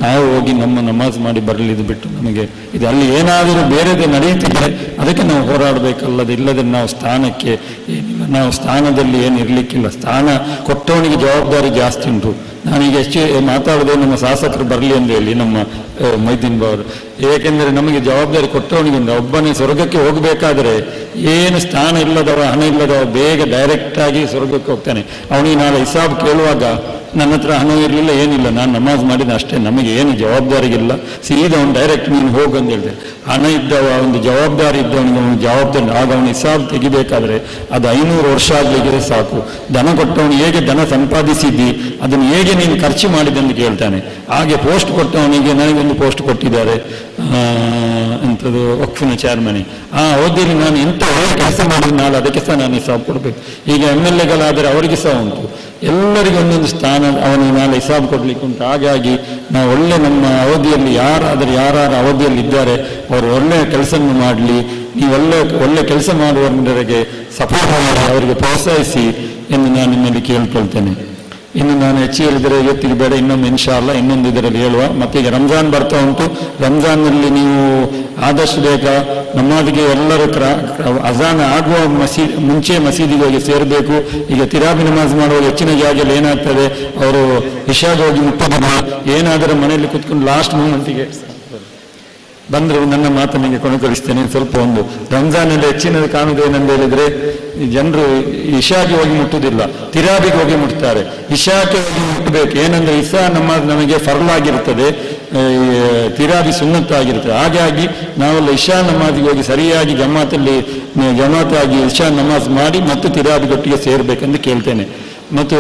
ನಾವು ಹೋಗಿ ನಮ್ಮ ನಮಾಜ್ ಮಾಡಿ ಬರಲಿದ್ದು ಬಿಟ್ಟು ನಮಗೆ ಇದು ಅಲ್ಲಿ ಏನಾದರೂ ಬೇರೆದೇ ನಡೆಯುತ್ತಿದ್ರೆ ಅದಕ್ಕೆ ನಾವು ಹೋರಾಡಬೇಕಲ್ಲದೆ ಇಲ್ಲದೆ ನಾವು ಸ್ಥಾನಕ್ಕೆ ಏನಿಲ್ಲ ನಾವು ಸ್ಥಾನದಲ್ಲಿ ಏನು ಇರಲಿಕ್ಕಿಲ್ಲ ಸ್ಥಾನ ಕೊಟ್ಟವನಿಗೆ ಜವಾಬ್ದಾರಿ ಜಾಸ್ತಿ ಉಂಟು ನಾನೀಗ ಹೆಚ್ಚು ಮಾತಾಡದೆ ನಮ್ಮ ಶಾಸಕರು ಬರಲಿ ಅಂತ ಹೇಳಿ ನಮ್ಮ ಆ, ಮೈದೀನ್ ಬಾವರು ಏಕೆಂದರೆ ನಮಗೆ ಜವಾಬ್ದಾರಿ ಕೊಟ್ಟವನಿಗೆ ಒಂದು ಒಬ್ಬನೇ ಸ್ವರ್ಗಕ್ಕೆ ಹೋಗಬೇಕಾದ್ರೆ ಏನು ಸ್ಥಾನ ಇಲ್ಲದವ ಹಣ ಇಲ್ಲದವ ಬೇಗ ಡೈರೆಕ್ಟ್ ಆಗಿ ಸ್ವರ್ಗಕ್ಕೆ ಹೋಗ್ತಾನೆ ಅವನಿಗೆ ನಾಳೆ ಹಿಸಾಬ್ ಕೇಳುವಾಗ ನನ್ನ ಹತ್ರ ಹಣ ಇರಲಿಲ್ಲ ಏನಿಲ್ಲ ನಾನು ನಮಾಜ್ ಮಾಡಿದ ಅಷ್ಟೇ ನಮಗೆ ಏನು ಜವಾಬ್ದಾರಿಗಿಲ್ಲ ಸೀದಾ ಅವನು ಡೈರೆಕ್ಟ್ ನೀನು ಹೋಗು ಅಂತ ಹೇಳಿದೆ ಹಣ ಇದ್ದವ ಒಂದು ಜವಾಬ್ದಾರಿ ಇದ್ದವನಿಗೆ ಅವನು ಜವಾಬ್ದಾರಿ ಆಗ ಅವನು ಹಿಸಾಬ್ ತೆಗಿಬೇಕಾದ್ರೆ ಅದು ಐನೂರು ವರ್ಷ ಆಗ್ಲಿಕ್ಕೆ ಸಾಕು ದನ ಕೊಟ್ಟವನು ಹೇಗೆ ದನ ಸಂಪಾದಿಸಿದ್ದಿ ಅದನ್ನು ಹೇಗೆ ನೀನು ಖರ್ಚು ಮಾಡಿದೆ ಅಂತ ಕೇಳ್ತಾನೆ ಹಾಗೆ ಪೋಸ್ಟ್ ಕೊಟ್ಟವನಿಗೆ ನನಗೊಂದು ಪೋಸ್ಟ್ ಕೊಟ್ಟಿದ್ದಾರೆ ಆ, ಎಂಥದ್ದು ವಕ್ಫಿನ ಚೇರ್ಮನಿ ಆ ಅವಧಿಯಲ್ಲಿ ನಾನು ಎಂತ ಒಳ್ಳೆ ಕೆಲಸ ಮಾಡಿದ ನಾಳೆ ಅದಕ್ಕೆ ಸಹ ನಾನು ಹಿಸಾಬ್ ಕೊಡಬೇಕು ಈಗ ಎಮ್ ಎಲ್ ಎಗಳಾದರೆ ಅವರಿಗೆ ಸಹ ಉಂಟು ಎಲ್ಲರಿಗೂ ಒಂದೊಂದು ಸ್ಥಾನ ಅವನಿಗೆ ನಾಳೆ ಹಿಸಾಬ್ ಕೊಡ್ಲಿಕ್ಕೆ ಉಂಟು ಹಾಗಾಗಿ ನಾವು ಒಳ್ಳೆ ನಮ್ಮ ಅವಧಿಯಲ್ಲಿ ಯಾರಾದರೂ ಯಾರು ಅವಧಿಯಲ್ಲಿ ಇದ್ದಾರೆ ಅವರು ಒಳ್ಳೆ ಕೆಲಸವನ್ನು ಮಾಡಲಿ ನೀವು ಒಳ್ಳೆ ಒಳ್ಳೆ ಕೆಲಸ ಮಾಡುವವರಿಗೆ ಸಪೋರ್ಟ್ ಮಾಡಿ ಅವರಿಗೆ ಪ್ರೋತ್ಸಾಹಿಸಿ ಎಂದು ನಾನು ನಿಮ್ಮಲ್ಲಿ ಕೇಳ್ಕೊಳ್ತೇನೆ ಇನ್ನು ನಾನು ಹೆಚ್ಚು ಹೇಳಿದರೆ ಇವತ್ತಿಗೆ ಬೇಡ ಇನ್ನೊಂದು ಇನ್ಶಾ ಅಲ್ಲ ಇನ್ನೊಂದು ಇದರಲ್ಲಿ ಹೇಳುವ ಮತ್ತೆ ಈಗ ರಂಜಾನ್ ಬರ್ತಾ ಉಂಟು ರಂಜಾನ್ನಲ್ಲಿ ನೀವು ಆದಷ್ಟು ಬೇಗ ನಮಾಜ್ಗೆ ಎಲ್ಲರೂ ಕ್ರ ಅಜಾನ ಆಗುವ ಮಸೀ ಮುಂಚೆ ಮಸೀದಿಗೆ ಹೋಗಿ ಸೇರಬೇಕು ಈಗ ತಿರಾಬಿ ನಮಾಜ್ ಮಾಡುವಾಗ ಹೆಚ್ಚಿನ ಜಾಗದಲ್ಲಿ ಏನಾಗ್ತದೆ ಅವರು ಇಶಾಗೆ ಹೋಗಿ ಮುಟ್ಟೋದಿಲ್ಲ ಏನಾದರೂ ಮನೆಯಲ್ಲಿ ಕುತ್ಕೊಂಡು ಲಾಸ್ಟ್ ಮೂಮೆಂಟಿಗೆ ಬಂದ್ರೆ ನನ್ನ ಮಾತನಿಗೆ ಕೊನೆಗೊಳಿಸ್ತೇನೆ ಸ್ವಲ್ಪ ಒಂದು ರಂಜಾನಲ್ಲಿ ಹೆಚ್ಚಿನದು ಕಾಣುವುದು ಏನಂತ ಹೇಳಿದ್ರೆ ಈ ಜನರು ಇಶಾಗೆ ಹೋಗಿ ಮುಟ್ಟುವುದಿಲ್ಲ ತಿರಾಬಿಗೆ ಹೋಗಿ ಮುಟ್ತಾರೆ ಇಶಾಕ್ಕೆ ಹೋಗಿ ಮುಟ್ಟಬೇಕು ಏನಂದ್ರೆ ಇಶಾ ನಮಾಜ್ ನಮಗೆ ಫರ್ಲಾಗಿರ್ತದೆ ಆ, ಈ ತಿರಾಬಿ ಸುನ್ನತ್ತಾಗಿರ್ತದೆ ಹಾಗಾಗಿ ನಾವೆಲ್ಲ ಇಶಾ ನಮಾಜಿಗೆ ಹೋಗಿ ಸರಿಯಾಗಿ ಜಮಾತಲ್ಲಿ ಜಮಾತಾಗಿ ಇಶಾ ನಮಾಜ್ ಮಾಡಿ ಮತ್ತು ತಿರಾಬಿಗೊಟ್ಟಿಗೆ ಸೇರ್ಬೇಕೆಂದು ಕೇಳ್ತೇನೆ ಮತ್ತು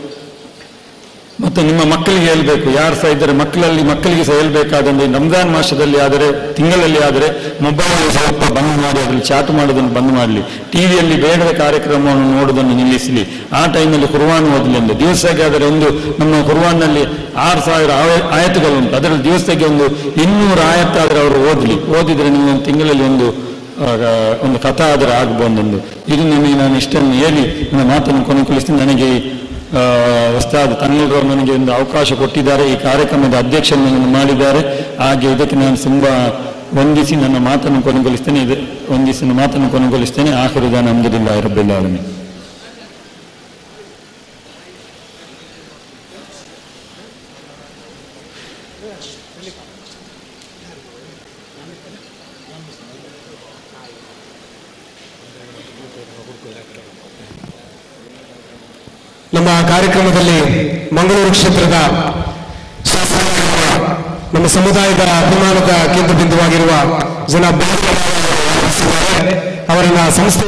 ಮತ್ತು ನಿಮ್ಮ ಮಕ್ಕಳಿಗೆ ಹೇಳ್ಬೇಕು ಯಾರು ಸಹ ಇದ್ದಾರೆ ಮಕ್ಕಳಲ್ಲಿ ಮಕ್ಕಳಿಗೆ ಸಹ ಹೇಳ್ಬೇಕಾದಂದ್ರೆ ರಂಜಾನ್ ಮಾಸದಲ್ಲಿ ಆದರೆ ತಿಂಗಳಲ್ಲಿ ಆದರೆ ಮೊಬೈಲ್ ಸ್ವಲ್ಪ ಬಂದ್ ಮಾಡಿ ಅದರಲ್ಲಿ ಚಾಟ್ ಮಾಡೋದನ್ನು ಬಂದ್ ಮಾಡಲಿ ಟಿವಿಯಲ್ಲಿ ಬೇಡದ ಕಾರ್ಯಕ್ರಮವನ್ನು ನೋಡುವುದನ್ನು ನಿಲ್ಲಿಸಲಿ ಆ ಟೈಮಲ್ಲಿ ಕುರ್ವಾನ್ ಓದಲಿ ಎಂದು ದಿವಸಕ್ಕೆ ಆದರೆ ಒಂದು ನಮ್ಮ ಕುರ್ವಾನ್ನಲ್ಲಿ ಆರು ಸಾವಿರ ಆಯ- ಆಯತ್ತುಗಳುಂಟು ಅದರಲ್ಲಿ ದಿವಸಕ್ಕೆ ಒಂದು ಇನ್ನೂರು ಆಯತ್ತಾದರೆ ಅವರು ಓದಲಿ ಓದಿದರೆ ನೀವು ಒಂದು ತಿಂಗಳಲ್ಲಿ ಒಂದು ಆಗ ಒಂದು ಕಥಾ ಆದರೆ ಆಗ್ಬೋದೆಂದು ಇದು ನಿಮಗೆ ನಾನು ಇಷ್ಟನ್ನು ಹೇಳಿ ನನ್ನ ಮಾತನ್ನು ಕೊನೆಗೊಳಿಸಿ ನನಗೆ ಆ, ಉಸ್ತಾದ್ ತನ್ನೂರು ನನಗೆ ಒಂದು ಅವಕಾಶ ಕೊಟ್ಟಿದ್ದಾರೆ ಈ ಕಾರ್ಯಕ್ರಮದ ಅಧ್ಯಕ್ಷರನ್ನು ಮಾಡಿದ್ದಾರೆ ಹಾಗೆ ಇದಕ್ಕೆ ನಾನು ತುಂಬ ವಂದಿಸಿ ನನ್ನ ಮಾತನ್ನು ಕೊನೆಗೊಳಿಸ್ತೇನೆ ಇದು ವಂದಿಸಿ ನನ್ನ ಮಾತನ್ನು ಕೊನೆಗೊಳಿಸ್ತೇನೆ ಆಖರುದಾನ ಅಹಮದುಲ್ಲಾ ರಬ್ಬಿಲ್ ಆಲಮೀನ್ ನಮ್ಮ ಕಾರ್ಯಕ್ರಮದಲ್ಲಿ ಮಂಗಳೂರು ಕ್ಷೇತ್ರದ ಶಾಸಕರಾಗಿರುವ ನಮ್ಮ ಸಮುದಾಯದ ಅಭಿಮಾನದ ಕೇಂದ್ರ ಬಿಂದುವಾಗಿರುವ ಜನ ಅವರನ್ನ ಸಂಸ್ಥೆ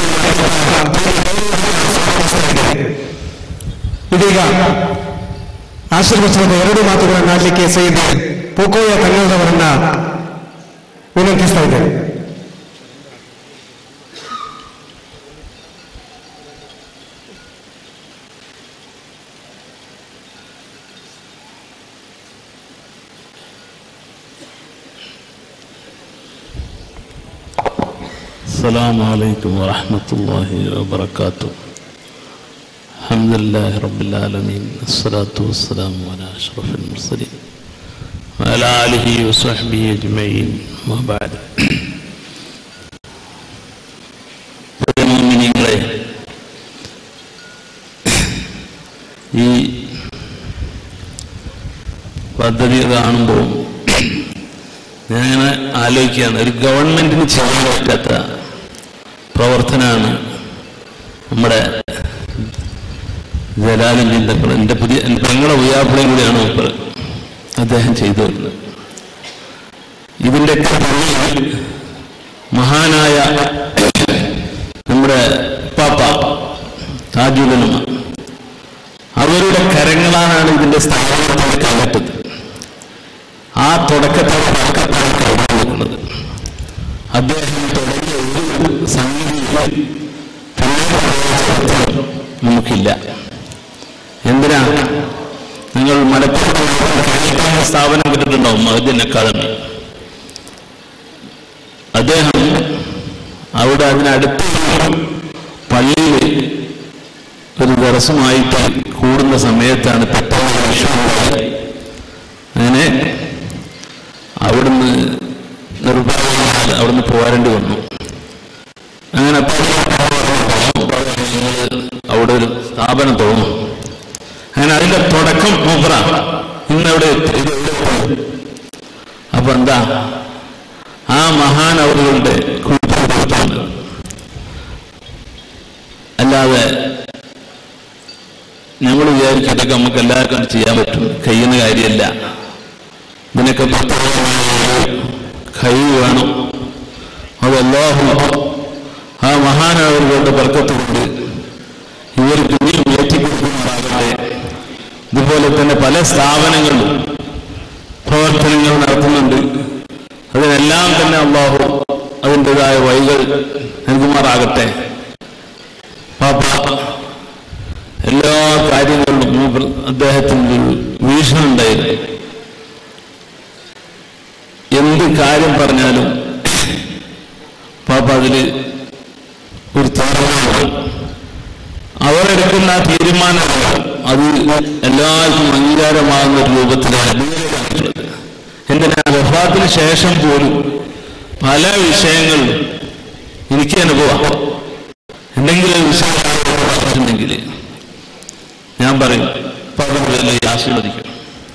ಇದೀಗ ಆಶೀರ್ವಚನದ ಎರಡು ಮಾತುಗಳನ್ನು ಆಡಲಿಕ್ಕೆ ಸೈದ್ ಪೋಕೋಯ ಕನ್ನಡದವರನ್ನ ವಿನಂತಿಸ್ತಾ ಇದ್ದೇನೆ السلام عليكم ورحمة الله وبركاته الحمد لله رب العالمين الصلاة والسلام على أشرف المرسلين وعلى آله وصحبه أجمعين وبعد മുഅ്മിനീങ്ങളെ, ഈ പദ്ധതി കാണുമ്പോൾ ഞാനിങ്ങനെ ആലോചിക്കുകയാണ് ഒരു ഗവൺമെന്റിന് ചെയ്യാൻ പറ്റാത്ത പ്രവർത്തനമാണ് നമ്മുടെ ജലാലിൻ്റെ എൻ്റെ പുതിയ എൻ്റെ പെങ്ങളെ ഉയാപ്പിളയും കൂടിയാണ് മൂപ്പർ അദ്ദേഹം ചെയ്തു വരുന്നത് ഇതിൻ്റെയൊക്കെ പിന്നിൽ മഹാനായ നമ്മുടെ പാപ്പ താജുലനുമ അവരുടെ കരങ്ങളാണ് ഇതിൻ്റെ സ്ഥാപനത്തിൽ കണ്ടെത്തുന്നത് ആ തുടക്കത്തോടെ തുടക്കത്താണ് കഴിഞ്ഞു കൊടുക്കുന്നത് അദ്ദേഹം തുടങ്ങിയ ഒരു സംഗതി നമുക്കില്ല എന്തിനാ നിങ്ങൾ മലപ്പുറം കേരള സ്ഥാപനം കേട്ടിട്ടുണ്ടാവും മഹദ്യൻ അക്കാദമി അദ്ദേഹം അവിടെ അതിനടുത്ത് പള്ളിയിൽ ഒരു ദിവസമായിട്ട് കൂടുന്ന സമയത്താണ് പെട്ടെന്ന് വിഷയമുണ്ടായി അങ്ങനെ അങ്ങനെ അവിടുന്ന് നിർഭാഗ്യമായി അവിടുന്ന് പോരേണ്ടി വന്നു അങ്ങനെ അപ്പോൾ നിങ്ങൾ അവിടെ ഒരു സ്ഥാപനം തോന്നും അങ്ങനെ അതിന്റെ തുടക്കം മൂപ്പറ ഇന്നവിടെ എത്തി- ഇത് എവിടെ പോയി? അപ്പൊ എന്താ ആ മഹാൻ അവരുടെ കുഴിപ്പുറത്താണ് അല്ലാതെ നമ്മൾ വിചാരിക്കും ഇതൊക്കെ നമുക്ക് എല്ലാവർക്കും അത് ചെയ്യാൻ പറ്റും കഴിയുന്ന കാര്യമല്ല ഇതിനൊക്കെ പ്രത്യേകമായ ഒരു കഴിവ് വേണം അത് അല്ലാഹു ആ മഹാനവരുടെ ബർക്കത്തുകൊണ്ട് ഇവർക്ക് ഇനിയും ഏറ്റിക്കൊടുക്കുമാറാകട്ടെ ഇതുപോലെ തന്നെ പല സ്ഥാപനങ്ങളും പ്രവർത്തനങ്ങൾ നടത്തുന്നുണ്ട് അതിനെല്ലാം തന്നെ അള്ളാഹു അതിൻ്റെതായ വഴികൾ നൽകുമാറാകട്ടെ പാപ്പ എല്ലാ കാര്യങ്ങളിലും മൂപ്പർ അദ്ദേഹത്തിന് ഒരു വീക്ഷണം ഉണ്ടായിരുന്നു എന്ത് കാര്യം പറഞ്ഞാലും പാപ്പ അതിൽ ഒരു തീരുമാനമാണ് അവരെടുക്കുന്ന ആ തീരുമാനങ്ങൾ അത് എല്ലാവർക്കും അംഗീകാരമാകുന്ന ഒരു രൂപത്തിലാണ് ഇതുവരെ കണ്ടിട്ടുള്ളത് എന്തിനാ വഫാത്തിന് ശേഷം പോലും പല വിഷയങ്ങളും എനിക്ക് അനുഭവം എന്തെങ്കിലും ഒരു വിഷയം പറഞ്ഞിട്ടുണ്ടെങ്കിൽ ഞാൻ പറയും പറഞ്ഞു ആശീർവദിക്കും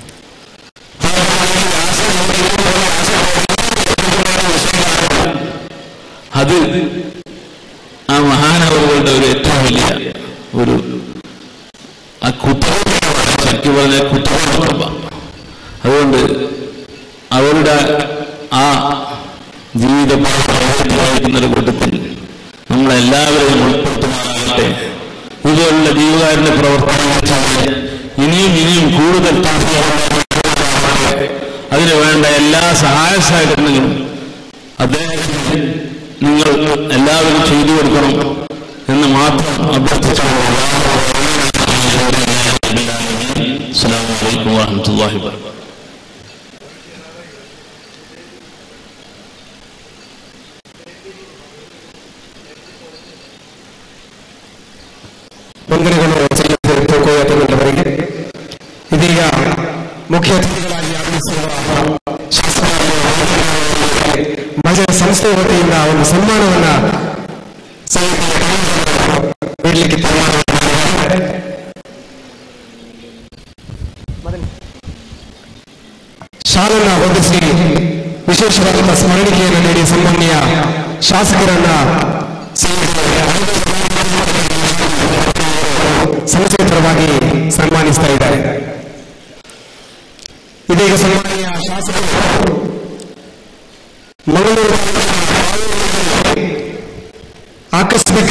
അത് ആ മഹാനവറുകളുടെ ഒരു ഏറ്റവും വലിയ ഒരു ആ കുറ്റമാണ് ശരിക്കും പറഞ്ഞ കുറ്റമാണ് അതുകൊണ്ട് അവരുടെ ആ ജീവിത പ്രവർത്തനത്തിന്റെ കൂട്ടത്തിൽ നമ്മളെല്ലാവരെയും ഉൾപ്പെടുത്തുമാറാകട്ടെ ഇതുപോലുള്ള ജീവകാരുണ്യ പ്രവർത്തനങ്ങൾ ചെയ്ത് ഇനിയും ഇനിയും കൂടുതൽ അതിനു വേണ്ട എല്ലാ സഹായ സഹകരണങ്ങളും അദ്ദേഹത്തിന് നിങ്ങൾ എല്ലാവരും ചെയ്തു കൊടുക്കണം എന്ന് മാത്രം അഭ്യർത്ഥിച്ചുകൊണ്ട് അസ്സാം വലൈക്കും വാഹമത്തല്ലാഹി വാബർക്കാത്തു ವಂದನೆಗಳು ಸಲ್ಲಿಸಿ ತೂಕುವರಿಗೆ ಇದೀಗ ಮುಖ್ಯ ಅತಿಥಿಗಳಾಗಿ ಆಗಮಿಸಿರುವ ಶಾಸಕರಾದ ಮಜಾ ಸಂಸ್ಥೆ ವತಿಯಿಂದ ಒಂದು ಸನ್ಮಾನವನ್ನ ನೀಡಲಿಕ್ಕೆ ತೀರ್ಮಾನ ಮಾಡಿದ್ದಾರೆ. ಶಾಲನ್ನ ಹೊಂದಿಸಿ ವಿಶೇಷವಾದಂತಹ ಸ್ಮರಣಿಕೆಯನ್ನು ನೀಡಿ ಸನ್ಮಾನ್ಯ ಶಾಸಕರನ್ನ ಸಂಸ್ಥೆ ಪರವಾಗಿ ಸನ್ಮಾನಿಸ್ತಾ ಇದ್ದಾರೆ ಇದೀಗ ಸನ್ಮಾನ್ಯ ಶಾಸಕರು ಮಂಗಳೂರು ಆಕಸ್ಮಿಕ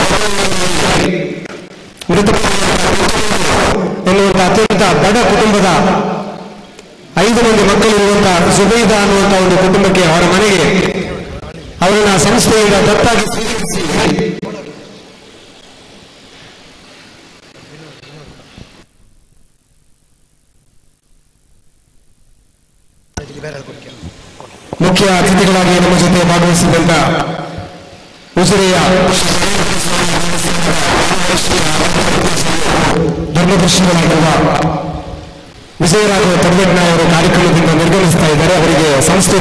ಮೃತ ಎನ್ನುವಂತ ಅತ್ಯಂತ ಬಡ ಕುಟುಂಬದ ಐದು ಮಂದಿ ಮಕ್ಕಳಿರುವಂತಹ ಸುಬೇದ ಅನ್ನುವಂತಹ ಒಂದು ಕುಟುಂಬಕ್ಕೆ ಅವರ ಮನೆಗೆ ಅವರನ್ನ ಸಂಸ್ಥೆಯಿಂದ ದತ್ತಾಗಿ ಸ್ವೀಕರಿಸಿ ಮುಖ್ಯ ಅತಿಥಿಗಳಾಗಿ ನಮ್ಮ ಜೊತೆ ಭಾಗವಹಿಸಿದಂತ ಉಜಿರೆಯ ಧರ್ಮದರ್ಶಿಗಳಾಗಿರುವ ವಿಜಯರಾಘವ ತರಬೇಟ್ನ ಅವರು ಕಾರ್ಯಕ್ರಮದಿಂದ ನಿರ್ಗಮಿಸ್ತಾ ಇದ್ದಾರೆ ಅವರಿಗೆ ಸಂಸ್ಥೆ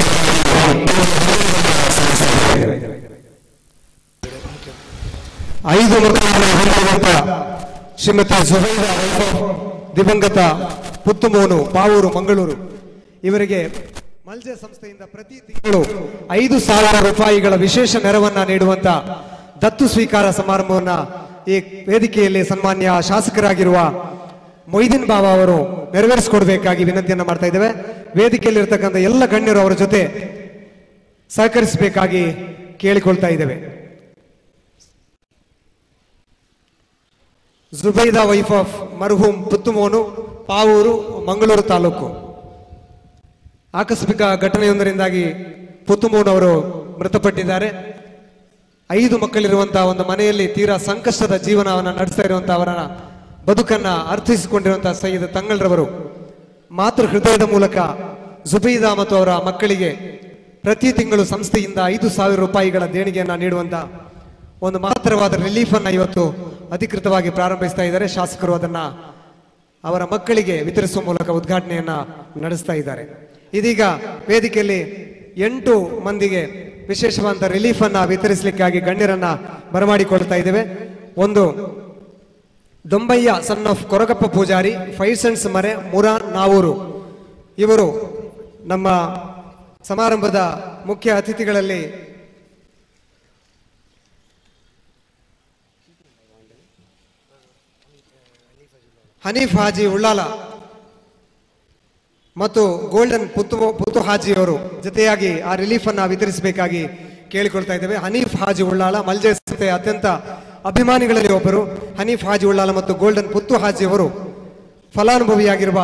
ಐದು ಮಕ್ಕಳನ್ನು ಹೊಂದಿರುವಂತ ಶ್ರೀಮತಿ ಜುಬೈದ ವೈಭವ್ ದಿವಂಗತ ಪುತ್ತುಮೋನು ಪಾವೂರು ಮಂಗಳೂರು ಇವರಿಗೆ ಮಲ್ಜೆ ಸಂಸ್ಥೆಯಿಂದ ಪ್ರತಿ ತಿಂಗಳು ಐದು ಸಾವಿರ ರೂಪಾಯಿಗಳ ವಿಶೇಷ ನೆರವನ್ನ ನೀಡುವಂತ ದತ್ತು ಸ್ವೀಕಾರ ಸಮಾರಂಭವನ್ನ ಈ ವೇದಿಕೆಯಲ್ಲಿ ಸನ್ಮಾನ್ಯ ಶಾಸಕರಾಗಿರುವ ಮೊಯ್ದೀನ್ ಬಾಬಾ ಅವರು ನೆರವೇರಿಸಿಕೊಡ್ಬೇಕಾಗಿ ವಿನಂತಿಯನ್ನ ಮಾಡ್ತಾ ಇದ್ದೇವೆ ವೇದಿಕೆಯಲ್ಲಿರ್ತಕ್ಕಂಥ ಎಲ್ಲ ಗಣ್ಯರು ಅವರ ಜೊತೆ ಸಹಕರಿಸಬೇಕಾಗಿ ಕೇಳಿಕೊಳ್ತಾ ಇದ್ದೇವೆ ಜುಬೈದಾ ವೈಫ್ ಆಫ್ ಮರ್ಹೂಮ್ ಪುತ್ತುಮೋನು ಪಾವೂರು ಮಂಗಳೂರು ತಾಲೂಕು ಆಕಸ್ಮಿಕ ಘಟನೆಯೊಂದರಿಂದಾಗಿ ಪುತ್ತುಮೋನು ಅವರು ಮೃತಪಟ್ಟಿದ್ದಾರೆ ಐದು ಮಕ್ಕಳಿರುವಂತಹ ಒಂದು ಮನೆಯಲ್ಲಿ ತೀರಾ ಸಂಕಷ್ಟದ ಜೀವನವನ್ನು ನಡೆಸ್ತಾ ಇರುವಂತಹ ಅವರ ಬದುಕನ್ನ ಅರ್ಥೈಸಿಕೊಂಡಿರುವಂತಹ ಸೈಯದ್ ತಂಗಳ್ರವರು ಮಾತೃ ಹೃದಯದ ಮೂಲಕ ಜುಬೈದಾ ಮತ್ತು ಅವರ ಮಕ್ಕಳಿಗೆ ಪ್ರತಿ ತಿಂಗಳು ಸಂಸ್ಥೆಯಿಂದ ಐದು ಸಾವಿರ ರೂಪಾಯಿಗಳ ದೇಣಿಗೆಯನ್ನ ನೀಡುವಂತ ಒಂದು ಮಹತ್ತರವಾದ ರಿಲೀಫ್ ಅನ್ನ ಇವತ್ತು ಅಧಿಕೃತವಾಗಿ ಪ್ರಾರಂಭಿಸ್ತಾ ಇದ್ದಾರೆ ಶಾಸಕರು ಅದನ್ನ ಅವರ ಮಕ್ಕಳಿಗೆ ವಿತರಿಸುವ ಮೂಲಕ ಉದ್ಘಾಟನೆಯನ್ನ ನಡೆಸ್ತಾ ಇದ್ದಾರೆ ಇದೀಗ ವೇದಿಕೆಯಲ್ಲಿ ಎಂಟು ಮಂದಿಗೆ ವಿಶೇಷವಾದ ರಿಲೀಫ್ ಅನ್ನ ವಿತರಿಸಲಿಕ್ಕಾಗಿ ಗಣ್ಯರನ್ನ ಬರಮಾಡಿಕೊಳ್ತಾ ಇದ್ದೇವೆ ಒಂದು Dombayya son of Koragappa Poojary five cents ಮರೆ ಮುರಾ ನಾವೂರು ಇವರು ನಮ್ಮ ಸಮಾರಂಭದ ಮುಖ್ಯ ಅತಿಥಿಗಳಲ್ಲಿ ಹನೀಫ್ ಹಾಜಿ ಉಳ್ಳಾಲ ಮತ್ತು ಗೋಲ್ಡನ್ ಪುತ್ತು ಪುತ್ತು ಹಾಜಿ ಅವರು ಜೊತೆಯಾಗಿ ಆ ರಿಲೀಫ್ ಅನ್ನ ವಿತರಿಸಬೇಕಾಗಿ ಕೇಳಿಕೊಳ್ತಾ ಇದ್ದೇವೆ ಹನೀಫ್ ಹಾಜಿ ಉಳ್ಳಾಲ ಮಲ್ಜೆ ಸಂಸ್ಥೆಯ ಅತ್ಯಂತ ಅಭಿಮಾನಿಗಳಲ್ಲಿ ಒಬ್ಬರು ಹನೀಫ್ ಹಾಜಿ ಉಳ್ಳಾಲ ಮತ್ತು ಗೋಲ್ಡನ್ ಪುತ್ತು ಹಾಜಿ ಅವರು ಫಲಾನುಭವಿಯಾಗಿರುವ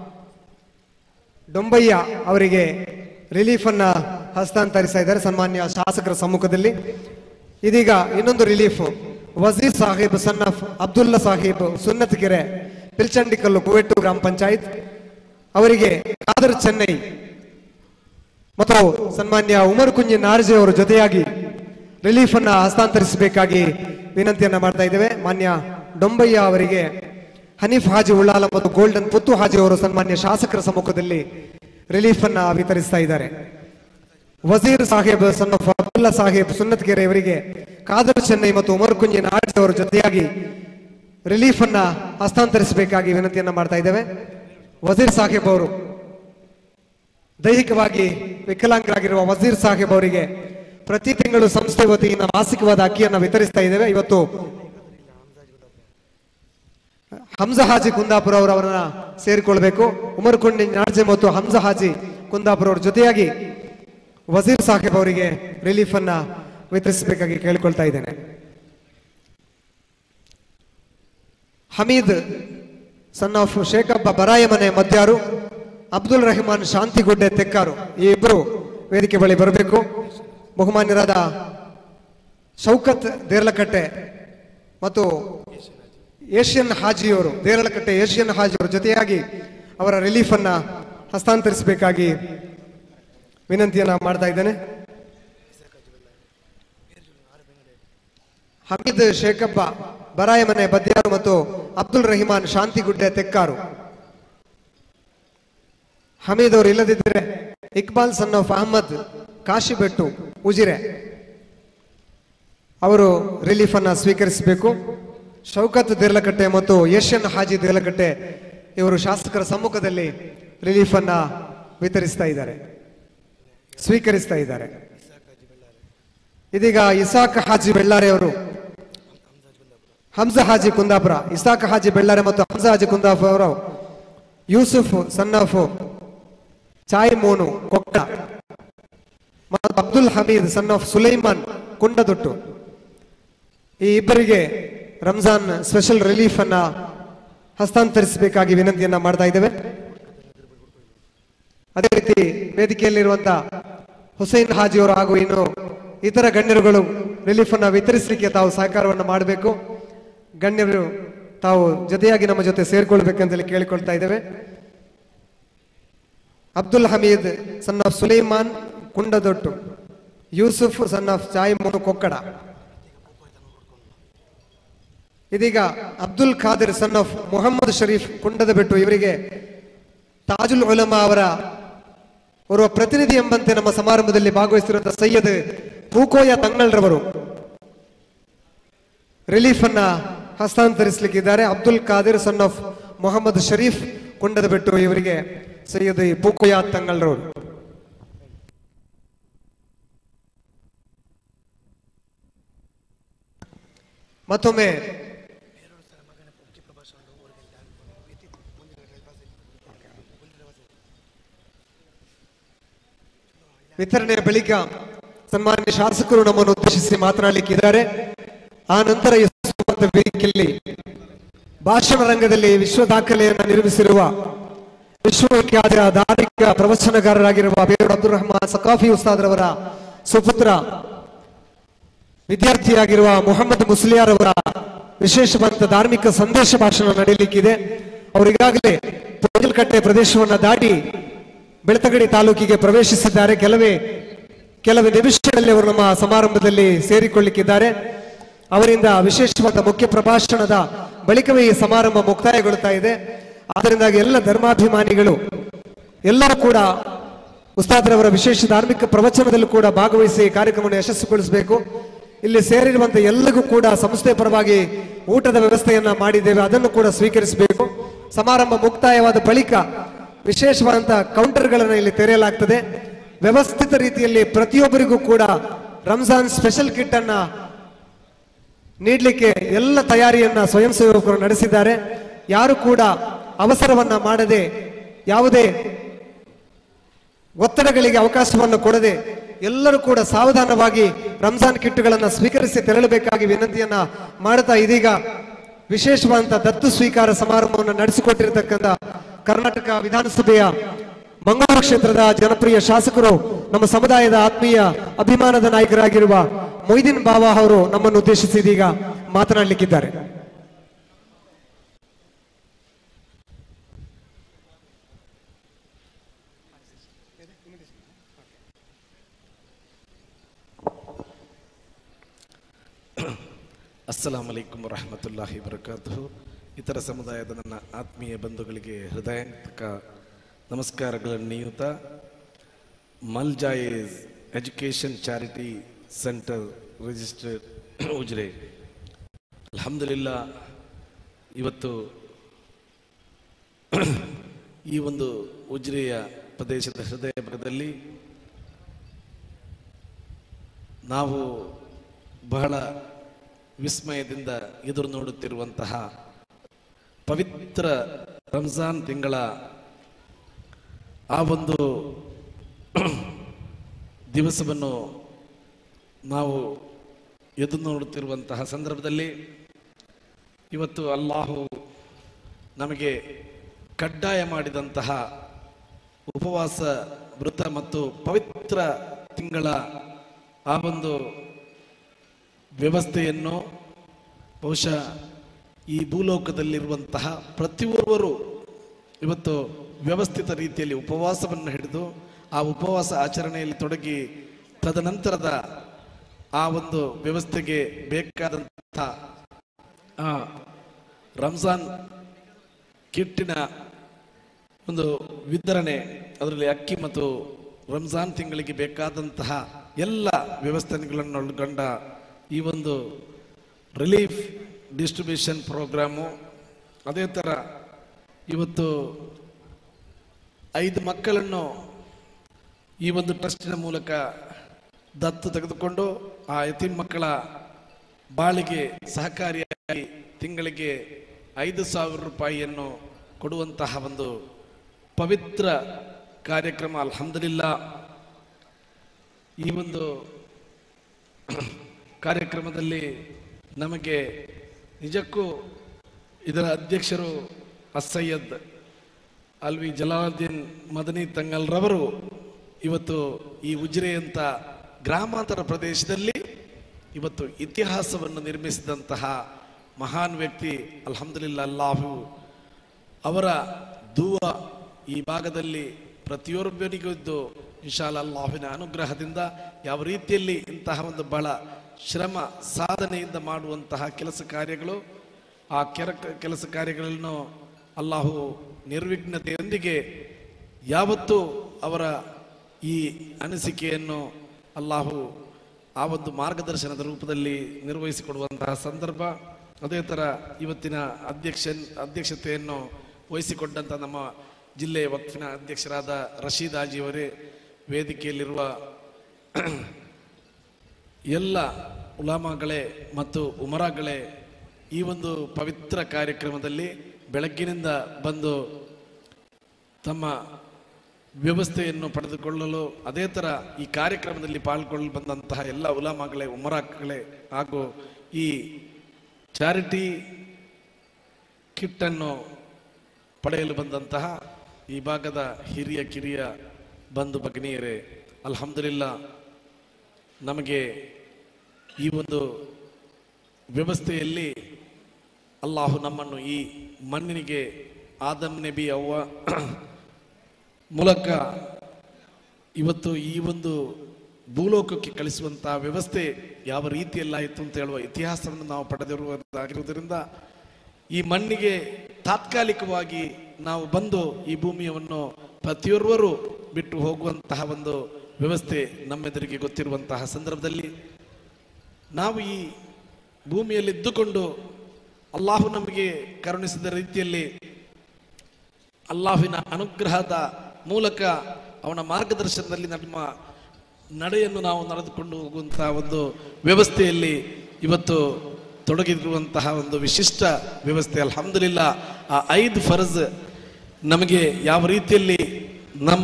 ಡೊಂಬಯ್ಯ ಅವರಿಗೆ ರಿಲೀಫ್ ಅನ್ನ ಹಸ್ತಾಂತರಿಸ್ತಾ ಇದ್ದಾರೆ ಸನ್ಮಾನ್ಯ ಶಾಸಕರ ಸಮ್ಮುಖದಲ್ಲಿ ಇದೀಗ ಇನ್ನೊಂದು relief Wazir Saheb son of Abdulla Saheb Sunnathgere Pilchandikallu Kuvettu ಗ್ರಾಮ ಪಂಚಾಯತ್ ಅವರಿಗೆ ಖಾದರ್ ಚೆನ್ನೈ ಮತ್ತು ಸನ್ಮಾನ್ಯ ಉಮರ್ ಕುಂಜಿ ನಾರ್ಜಿ ಅವರು ಜೊತೆಯಾಗಿ ರಿಲೀಫ್ ಅನ್ನ ಹಸ್ತಾಂತರಿಸಬೇಕಾಗಿ ವಿನಂತಿಯನ್ನ ಮಾಡ್ತಾ ಇದ್ದೇವೆ ಮಾನ್ಯ ಡೊಂಬಯ್ಯ ಅವರಿಗೆ ಹನೀಫ್ ಹಾಜಿ ಉಳ್ಳಾಲ ಮತ್ತು ಗೋಲ್ಡನ್ ಪುತ್ತು ಹಾಜಿ ಅವರು ಸನ್ಮಾನ್ಯ ಶಾಸಕರ ಸಮ್ಮುಖದಲ್ಲಿ ರಿಲೀಫ್ ಅನ್ನ ವಿತರಿಸ್ತಾ ಇದ್ದಾರೆ ವಜೀರ್ ಸಾಹೇಬ್ ಸನ್ ಆಫ್ ಅಬ್ದುಲ್ಲಾ ಸಾಹೇಬ್ ಸುನ್ನತ್ಗೆರೆ ಇವರಿಗೆ ಖಾದರ್ ಚೆನ್ನೈ ಮತ್ತು ಉಮರ್ ಕುಂಜಿ ನಾರ್ಜಿ ಅವರ ಜೊತೆಯಾಗಿ ರಿಲೀಫ್ ಅನ್ನ ಹಸ್ತಾಂತರಿಸಬೇಕಾಗಿ ವಿನಂತಿಯನ್ನ ಮಾಡ್ತಾ ಇದ್ದೇವೆ ವಜೀರ್ ಸಾಹೇಬ್ ಅವರು ದೈಹಿಕವಾಗಿ ವಿಕಲಾಂಗರಾಗಿರುವ ವಜೀರ್ ಸಾಹೇಬ್ ಅವರಿಗೆ ಪ್ರತಿ ತಿಂಗಳು ಸಂಸ್ಥೆ ವತಿಯಿಂದ ಮಾಸಿಕವಾದ ಅಕ್ಕಿಯನ್ನು ವಿತರಿಸ್ತಾ ಇದ್ದೇವೆ ಇವತ್ತು ಹಂಸ ಹಾಜಿ ಕುಂದಾಪುರ ಅವರು ಅವರನ್ನ ಸೇರಿಕೊಳ್ಬೇಕು ಉಮರ್ ಕೊಂಡಿ ನಾಡ್ಜೆ ಮತ್ತು ಹಂಸ ಹಾಜಿ ಕುಂದಾಪುರ ಅವರ ಜೊತೆಯಾಗಿ ವಜೀರ್ ಸಾಹೇಬ್ ಅವರಿಗೆ ರಿಲೀಫ್ ಅನ್ನ ವಿತರಿಸಬೇಕಾಗಿ ಕೇಳಿಕೊಳ್ತಾ ಇದ್ದೇನೆ ಹಮೀದ್ ಸನ್ ಆಫ್ ಶೇಖಬ್ಬ ಬರಾಯ ಮನೆ ಮದ್ಯಾರು ಅಬ್ದುಲ್ ರಹಮಾನ್ ಶಾಂತಿಗುಡ್ಡೆ ತೆಕ್ಕಾರು ಈ ಇಬ್ಬರು ವೇದಿಕೆ ಬಳಿ ಬರಬೇಕು ಬಹುಮಾನ್ಯರಾದ ಶೌಕತ್ ದೇರ್ಲಕಟ್ಟೆ ಮತ್ತು ಏಷ್ಯನ್ ಹಾಜಿಯವರು ದೇರಳಕಟ್ಟೆ ಏಷ್ಯನ್ ಹಾಜಿಯವರು ಜೊತೆಯಾಗಿ ಅವರ ರಿಲೀಫ್ ಅನ್ನ ಹಸ್ತಾಂತರಿಸಬೇಕಾಗಿ ವಿನಂತಿಯನ್ನ ಮಾಡ್ತಾ ಇದ್ದೇನೆ ಹಮೀದ್ ಶೇಖಬ್ಬ ಬರಾಯ ಮನೆ ಬದ್ಯಾರು ಮತ್ತು ಅಬ್ದುಲ್ ರಹಿಮಾನ್ ಶಾಂತಿಗುಡ್ಡೆ ತೆಕ್ಕಾರು ಹಮೀದ್ ಅವರು ಇಲ್ಲದಿದ್ದರೆ ಇಕ್ಬಾಲ್ ಸನ್ ಆಫ್ ಅಹಮದ್ ಕಾಶಿಬೆಟ್ಟು ಉಜಿರೆ ಅವರು ರಿಲೀಫ್ ಅನ್ನ ಸ್ವೀಕರಿಸಬೇಕು ಶೌಕತ್ ದೇರ್ಲಕಟ್ಟೆ ಮತ್ತು ಏಷ್ಯನ್ ಹಾಜಿ ದೇರ್ಲಕಟ್ಟೆ ಇವರು ಶಾಸಕರ ಸಮ್ಮುಖದಲ್ಲಿ ರಿಲೀಫ್ ಅನ್ನ ವಿತರಿಸ್ತಾ ಇದ್ದಾರೆ ಸ್ವೀಕರಿಸ್ತಾ ಇದ್ದಾರೆ ಇದೀಗ ಇಸಾಕ್ ಹಾಜಿ ಬೆಳ್ಳಾರೆ ಅವರು ಹಂಸ ಹಾಜಿ ಕುಂದಾಪುರ ಇಸಾಕ್ ಹಾಜಿ ಬೆಳ್ಳಾರೆ ಮತ್ತು ಹಂಸ ಹಾಜಿ ಕುಂದಾಪುರ ಅವರು ಯೂಸುಫ್ ಸನ್ ಆಫ್ ಚಾಯ್ ಮೋನು ಕೊಕ್ಕ ಮತ್ತು ಅಬ್ದುಲ್ ಹಮೀದ್ ಸನ್ ಆಫ್ ಸುಲೈಮಾನ್ ಕುಂಡದೊಟ್ಟು ಈ ಇಬ್ಬರಿಗೆ ರಂಜಾನ್ ಸ್ಪೆಷಲ್ ರಿಲೀಫ್ ಅನ್ನ ಹಸ್ತಾಂತರಿಸಬೇಕಾಗಿ ವಿನಂತಿಯನ್ನ ಮಾಡ್ತಾ ಇದ್ದೇವೆ ಅದೇ ರೀತಿ ವೇದಿಕೆಯಲ್ಲಿರುವಂತ ಹುಸೈನ್ ಹಾಜಿಯವರು ಹಾಗೂ ಇನ್ನು ಇತರ ಗಣ್ಯರುಗಳು ರಿಲೀಫ್ ಅನ್ನ ವಿತರಿಸಲಿಕ್ಕೆ ತಾವು ಸಹಕಾರವನ್ನು ಮಾಡಬೇಕು ಗಣ್ಯರು ತಾವು ಜೊತೆಯಾಗಿ ನಮ್ಮ ಜೊತೆ ಸೇರ್ಕೊಳ್ಬೇಕಂತೇಳಿ ಕೇಳಿಕೊಳ್ತಾ ಇದ್ದೇವೆ Abdul Hameed son of Sulaiman Kundadottu Yusuf son of Chai Monu Kokkada ಇದೀಗ ಅಬ್ದುಲ್ ಖಾದಿರ್ ಸನ್ ಆಫ್ ಮೊಹಮ್ಮದ್ ಶರೀಫ್ ಕುಂಡದ ಬೆಟ್ಟು ಇವರಿಗೆ ತಾಜುಲ್ ಉಲಮಾ ಅವರ ಓರ್ವ ಪ್ರತಿನಿಧಿ ಎಂಬಂತೆ ನಮ್ಮ ಸಮಾರಂಭದಲ್ಲಿ ಭಾಗವಹಿಸಿರುವಂತಹ ಸೈಯದ್ ಪೂಕೋಯ ತಂಗಳ್ರವರು ರಿಲೀಫ್ ಅನ್ನ ಹಸ್ತಾಂತರಿಸಲಿಕ್ಕಿದ್ದಾರೆ ಅಬ್ದುಲ್ ಖಾದಿರ್ ಸನ್ ಆಫ್ ಮೊಹಮ್ಮದ್ ಶರೀಫ್ ಕುಂಡದ ಬೆಟ್ಟು ಇವರಿಗೆ ಸೈಯದ್ ಪೂಕೋಯ ತಂಗಳ್ರವರು ಮತ್ತೊಮ್ಮೆ ವಿತರಣೆಯ ಬಳಿಕ ಸನ್ಮಾನ್ಯ ಶಾಸಕರು ನಮ್ಮನ್ನು ಉದ್ದೇಶಿಸಿ ಮಾತನಾಡಲಿಕ್ಕಿದ್ದಾರೆ ಆ ನಂತರ ಈ ಸುಸಂಬದ್ಧ ವೇದಿಕೆಯಲ್ಲಿ ಭಾಷಣ ರಂಗದಲ್ಲಿ ವಿಶ್ವ ದಾಖಲೆಯನ್ನು ನಿರ್ಮಿಸಿರುವ ವಿಶ್ವವಿಖ್ಯಾತ ಧಾರ್ಮಿಕ ಪ್ರವಚನಕಾರರಾಗಿರುವ ಬೇರು ಅಬ್ದುಲ್ ರಹಮಾನ್ ಸಕಾಫಿ ಉಸ್ತಾದ್ರವರ ಸುಪುತ್ರ ವಿದ್ಯಾರ್ಥಿಯಾಗಿರುವ ಮೊಹಮ್ಮದ್ ಮುಸ್ಲಿಯಾರ್ ಅವರ ವಿಶೇಷವಾದ ಧಾರ್ಮಿಕ ಸಂದೇಶ ಭಾಷಣ ನಡೆಯಲಿಕ್ಕಿದೆ ಅವರು ಈಗಾಗಲೇ ಕಟ್ಟೆ ಪ್ರದೇಶವನ್ನು ದಾಟಿ ಬೆಳ್ತಗಡಿ ತಾಲೂಕಿಗೆ ಪ್ರವೇಶಿಸಿದ್ದಾರೆ ಕೆಲವೇ ಕೆಲವೇ ನಿಮಿಷಗಳಲ್ಲಿ ಅವರು ನಮ್ಮ ಸಮಾರಂಭದಲ್ಲಿ ಸೇರಿಕೊಳ್ಳಿಕ್ಕಿದ್ದಾರೆ ಅವರಿಂದ ವಿಶೇಷವಾದ ಮುಖ್ಯ ಪ್ರಭಾಷಣದ ಬಳಿಕವೇ ಈ ಸಮಾರಂಭ ಮುಕ್ತಾಯಗೊಳ್ಳುತ್ತಾ ಇದೆ ಆದ್ದರಿಂದಾಗಿ ಎಲ್ಲ ಧರ್ಮಾಭಿಮಾನಿಗಳು ಎಲ್ಲರೂ ಕೂಡ ಉಸ್ತಾದ್ರವರ ವಿಶೇಷ ಧಾರ್ಮಿಕ ಪ್ರವಚನದಲ್ಲೂ ಕೂಡ ಭಾಗವಹಿಸಿ ಕಾರ್ಯಕ್ರಮವನ್ನು ಯಶಸ್ಸುಗೊಳಿಸಬೇಕು ಇಲ್ಲಿ ಸೇರಿರುವಂತ ಎಲ್ಲರಿಗೂ ಕೂಡ ಸಂಸ್ಥೆ ಪರವಾಗಿ ಊಟದ ವ್ಯವಸ್ಥೆಯನ್ನ ಮಾಡಿದ್ದೇವೆ ಅದನ್ನು ಕೂಡ ಸ್ವೀಕರಿಸಬೇಕು ಸಮಾರಂಭ ಮುಕ್ತಾಯವಾದ ಬಳಿಕ ವಿಶೇಷವಾದಂತಹ ಕೌಂಟರ್ಗಳನ್ನು ಇಲ್ಲಿ ತೆರೆಯಲಾಗ್ತದೆ ವ್ಯವಸ್ಥಿತ ರೀತಿಯಲ್ಲಿ ಪ್ರತಿಯೊಬ್ಬರಿಗೂ ಕೂಡ ರಂಜಾನ್ ಸ್ಪೆಷಲ್ ಕಿಟ್ ಅನ್ನ ನೀಡಲಿಕ್ಕೆ ಎಲ್ಲ ತಯಾರಿಯನ್ನ ಸ್ವಯಂ ಸೇವಕರು ನಡೆಸಿದ್ದಾರೆ ಯಾರು ಕೂಡ ಅವಸರವನ್ನ ಮಾಡದೆ ಯಾವುದೇ ಒತ್ತಡಗಳಿಗೆ ಅವಕಾಶವನ್ನು ಕೊಡದೆ ಎಲ್ಲರೂ ಕೂಡ ಸಾವಧಾನವಾಗಿ ರಂಜಾನ್ ಕಿಟ್ಗಳನ್ನು ಸ್ವೀಕರಿಸಿ ತೆರಳಬೇಕಾಗಿ ವಿನಂತಿಯನ್ನ ಮಾಡುತ್ತಾ ಇದೀಗ ವಿಶೇಷವಾದಂತಹ ದತ್ತು ಸ್ವೀಕಾರ ಸಮಾರಂಭವನ್ನು ನಡೆಸಿಕೊಟ್ಟಿರತಕ್ಕಂಥ ಕರ್ನಾಟಕ ವಿಧಾನಸಭೆಯ ಮಂಗಳೂರು ಕ್ಷೇತ್ರದ ಜನಪ್ರಿಯ ಶಾಸಕರು ನಮ್ಮ ಸಮುದಾಯದ ಆತ್ಮೀಯ ಅಭಿಮಾನದ ನಾಯಕರಾಗಿರುವ ಮೊಯ್ದೀನ್ ಬಾವಾ ಅವರು ನಮ್ಮನ್ನು ಉದ್ದೇಶಿಸಿ ಇದೀಗ ಮಾತನಾಡಲಿಕ್ಕಿದ್ದಾರೆ ಅಸ್ಸಲಾಂ ವಲೈಕುಂ ವರಹಮತುಲ್ಲಾಹಿ ವಬರಕಾತು ಇತರ ಸಮುದಾಯದ ನನ್ನ ಆತ್ಮೀಯ ಬಂಧುಗಳಿಗೆ ಹೃದಯಾಂತಕ ನಮಸ್ಕಾರಗಳನ್ನು ನೀಯುತ್ತಾ ಮಲ್ಜಾಯೇಜ್ education charity centre registered Ujire ಅಲ್ಹಮ್ದುಲಿಲ್ಲಾ ಇವತ್ತು ಈ ಒಂದು ಉಜ್ರೆಯ ಪ್ರದೇಶದ ಹೃದಯ ಭಾಗದಲ್ಲಿ ನಾವು ಬಹಳ ವಿಸ್ಮಯದಿಂದ ಎದುರು ನೋಡುತ್ತಿರುವಂತಹ ಪವಿತ್ರ ರಂಜಾನ್ ತಿಂಗಳ ಆ ಒಂದು ದಿವಸವನ್ನು ನಾವು ಎದುರು ನೋಡುತ್ತಿರುವಂತಹ ಸಂದರ್ಭದಲ್ಲಿ ಇವತ್ತು ಅಲ್ಲಾಹು ನಮಗೆ ಕಡ್ಡಾಯ ಮಾಡಿದಂತಹ ಉಪವಾಸ ವೃತ ಮತ್ತು ಪವಿತ್ರ ತಿಂಗಳ ಆ ಒಂದು ವ್ಯವಸ್ಥೆಯನ್ನು ಬಹುಶಃ ಈ ಭೂಲೋಕದಲ್ಲಿರುವಂತಹ ಪ್ರತಿಯೊಬ್ಬರು ಇವತ್ತು ವ್ಯವಸ್ಥಿತ ರೀತಿಯಲ್ಲಿ ಉಪವಾಸವನ್ನು ಹಿಡಿದು ಆ ಉಪವಾಸ ಆಚರಣೆಯಲ್ಲಿ ತೊಡಗಿ ತದನಂತರದ ಆ ಒಂದು ವ್ಯವಸ್ಥೆಗೆ ಬೇಕಾದಂತಹ ಆ ರಂಜಾನ್ ಕಿಟ್ಟಿನ ಒಂದು ವಿತರಣೆ ಅದರಲ್ಲಿ ಅಕ್ಕಿ ಮತ್ತು ರಂಜಾನ್ ತಿಂಗಳಿಗೆ ಬೇಕಾದಂತಹ ಎಲ್ಲ ವ್ಯವಸ್ಥೆಗಳನ್ನು ಒಳಗೊಂಡ ಈ ಒಂದು ರಿಲೀಫ್ ಡಿಸ್ಟ್ರಿಬ್ಯೂಷನ್ ಪ್ರೋಗ್ರಾಮು ಅದೇ ಥರ ಇವತ್ತು ಐದು ಮಕ್ಕಳನ್ನು ಈ ಒಂದು ಟ್ರಸ್ಟಿನ ಮೂಲಕ ದತ್ತು ತೆಗೆದುಕೊಂಡು ಆ ಯತೀಮ್ ಮಕ್ಕಳ ಬಾಳಿಗೆ ಸಹಕಾರಿಯಾಗಿ ತಿಂಗಳಿಗೆ ಐದು ಸಾವಿರ ರೂಪಾಯಿಯನ್ನು ಕೊಡುವಂತಹ ಒಂದು ಪವಿತ್ರ ಕಾರ್ಯಕ್ರಮ ಅಲ್ಹಮ್ದುಲಿಲ್ಲಾ ಈ ಒಂದು ಕಾರ್ಯಕ್ರಮದಲ್ಲಿ ನಮಗೆ ನಿಜಕ್ಕೂ ಇದರ ಅಧ್ಯಕ್ಷರು ಅಸಯ್ಯದ್ ಅಲ್ವಿ ಜಲಾಲುದ್ದೀನ್ ಮದನಿ ತಂಗಲ್ರವರು ಇವತ್ತು ಈ ಉಜಿರೆ ಅಂತ ಗ್ರಾಮಾಂತರ ಪ್ರದೇಶದಲ್ಲಿ ಇವತ್ತು ಇತಿಹಾಸವನ್ನು ನಿರ್ಮಿಸಿದಂತಹ ಮಹಾನ್ ವ್ಯಕ್ತಿ ಅಲ್ಹಮ್ದುಲಿಲ್ಲಾ ಅಲ್ಲಾಹು ಅವರ ದೂವ ಈ ಭಾಗದಲ್ಲಿ ಪ್ರತಿಯೊಬ್ಬರಿಗೂ ಇದ್ದು ಇನ್ಶಾಲ್ಲ ಅಲ್ಲಾಹುವಿನ ಅನುಗ್ರಹದಿಂದ ಯಾವ ರೀತಿಯಲ್ಲಿ ಇಂತಹ ಒಂದು ಬಹಳ ಶ್ರಮ ಸಾಧನೆಯಿಂದ ಮಾಡುವಂತಹ ಕೆಲಸ ಕಾರ್ಯಗಳು ಆ ಕೆರ ಕೆಲಸ ಕಾರ್ಯಗಳನ್ನು ಅಲ್ಲಾಹು ನಿರ್ವಿಘ್ನತೆಯೊಂದಿಗೆ ಯಾವತ್ತೂ ಅವರ ಈ ಅನಿಸಿಕೆಯನ್ನು ಅಲ್ಲಾಹು ಆ ಒಂದು ಮಾರ್ಗದರ್ಶನದ ರೂಪದಲ್ಲಿ ನಿರ್ವಹಿಸಿಕೊಡುವಂತಹ ಸಂದರ್ಭ ಅದೇ ಥರ ಇವತ್ತಿನ ಅಧ್ಯಕ್ಷ ಅಧ್ಯಕ್ಷತೆಯನ್ನು ವಹಿಸಿಕೊಂಡಂಥ ನಮ್ಮ ಜಿಲ್ಲೆಯ ವಕ್ಫಿನ ಅಧ್ಯಕ್ಷರಾದ ರಶೀದ್ ಹಾಜಿಯವರೇ ವೇದಿಕೆಯಲ್ಲಿರುವ ಎಲ್ಲ ಉಲಾಮಾಗಳೇ ಮತ್ತು ಉಮರಾಗಳೇ ಈ ಒಂದು ಪವಿತ್ರ ಕಾರ್ಯಕ್ರಮದಲ್ಲಿ ಬೆಳಗ್ಗಿನಿಂದ ಬಂದು ತಮ್ಮ ವ್ಯವಸ್ಥೆಯನ್ನು ಪಡೆದುಕೊಳ್ಳಲು ಅದೇ ಥರ ಈ ಕಾರ್ಯಕ್ರಮದಲ್ಲಿ ಪಾಲ್ಗೊಳ್ಳಲು ಬಂದಂತಹ ಎಲ್ಲ ಉಲಾಮಾಗಳೇ ಉಮರಾಕ್ಗಳೇ ಹಾಗೂ ಈ ಚಾರಿಟಿ ಕಿಟ್ಟನ್ನು ಪಡೆಯಲು ಬಂದಂತಹ ಈ ಭಾಗದ ಹಿರಿಯ ಕಿರಿಯ ಬಂಧು ಭಗಿನಿಯರೇ ಅಲ್ಹಮ್ದುಲಿಲ್ಲಾ ನಮಗೆ ಈ ಒಂದು ವ್ಯವಸ್ಥೆಯಲ್ಲಿ ಅಲ್ಲಾಹು ನಮ್ಮನ್ನು ಈ ಮಣ್ಣಿನಿಗೆ ಆದಮ್ ನಬಿ ಅವ್ವ ಮೂಲಕ ಇವತ್ತು ಈ ಒಂದು ಭೂಲೋಕಕ್ಕೆ ಕಳಿಸುವಂತಹ ವ್ಯವಸ್ಥೆ ಯಾವ ರೀತಿಯಲ್ಲಾಯಿತು ಅಂತ ಹೇಳುವ ಇತಿಹಾಸವನ್ನು ನಾವು ಪಡೆದಿರುವುದಾಗಿರುವುದರಿಂದ ಈ ಮಣ್ಣಿಗೆ ತಾತ್ಕಾಲಿಕವಾಗಿ ನಾವು ಬಂದು ಈ ಭೂಮಿಯನ್ನು ಪ್ರತಿಯೊರ್ವರು ಬಿಟ್ಟು ಹೋಗುವಂತಹ ಒಂದು ವ್ಯವಸ್ಥೆ ನಮ್ಮೆದುರಿಗೆ ಗೊತ್ತಿರುವಂತಹ ಸಂದರ್ಭದಲ್ಲಿ ನಾವು ಈ ಭೂಮಿಯಲ್ಲಿ ಇದ್ದುಕೊಂಡು ಅಲ್ಲಾಹು ನಮಗೆ ಕರುಣಿಸಿದ ರೀತಿಯಲ್ಲಿ ಅಲ್ಲಾಹುವಿನ ಅನುಗ್ರಹದ ಮೂಲಕ ಅವನ ಮಾರ್ಗದರ್ಶನದಲ್ಲಿ ನಮ್ಮ ನಡೆಯನ್ನು ನಾವು ನಡೆದುಕೊಂಡು ಹೋಗುವಂತಹ ಒಂದು ವ್ಯವಸ್ಥೆಯಲ್ಲಿ ಇವತ್ತು ತೊಡಗಿರುವಂತಹ ಒಂದು ವಿಶಿಷ್ಟ ವ್ಯವಸ್ಥೆ ಅಲ್ಹಮ್ದುಲಿಲ್ಲ ಆ ಐದು ಫರಜ್ ನಮಗೆ ಯಾವ ರೀತಿಯಲ್ಲಿ ನಮ್ಮ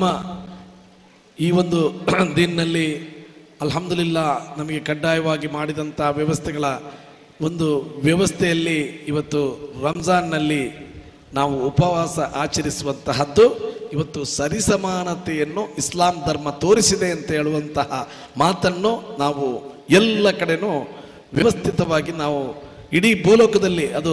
ಈ ಒಂದು ದಿನಲ್ಲಿ ಅಲ್ಹಮ್ದುಲಿಲ್ಲ ನಮಗೆ ಕಡ್ಡಾಯವಾಗಿ ಮಾಡಿದಂಥ ವ್ಯವಸ್ಥೆಗಳ ಒಂದು ವ್ಯವಸ್ಥೆಯಲ್ಲಿ ಇವತ್ತು ರಂಜಾನ್ನಲ್ಲಿ ನಾವು ಉಪವಾಸ ಆಚರಿಸುವಂತಹದ್ದು ಇವತ್ತು ಸರಿಸಮಾನತೆಯನ್ನು ಇಸ್ಲಾಂ ಧರ್ಮ ತೋರಿಸಿದೆ ಅಂತ ಹೇಳುವಂತಹ ಮಾತನ್ನು ನಾವು ಎಲ್ಲ ಕಡೆನೂ ವ್ಯವಸ್ಥಿತವಾಗಿ ನಾವು ಇಡೀ ಭೂಲೋಕದಲ್ಲಿ ಅದು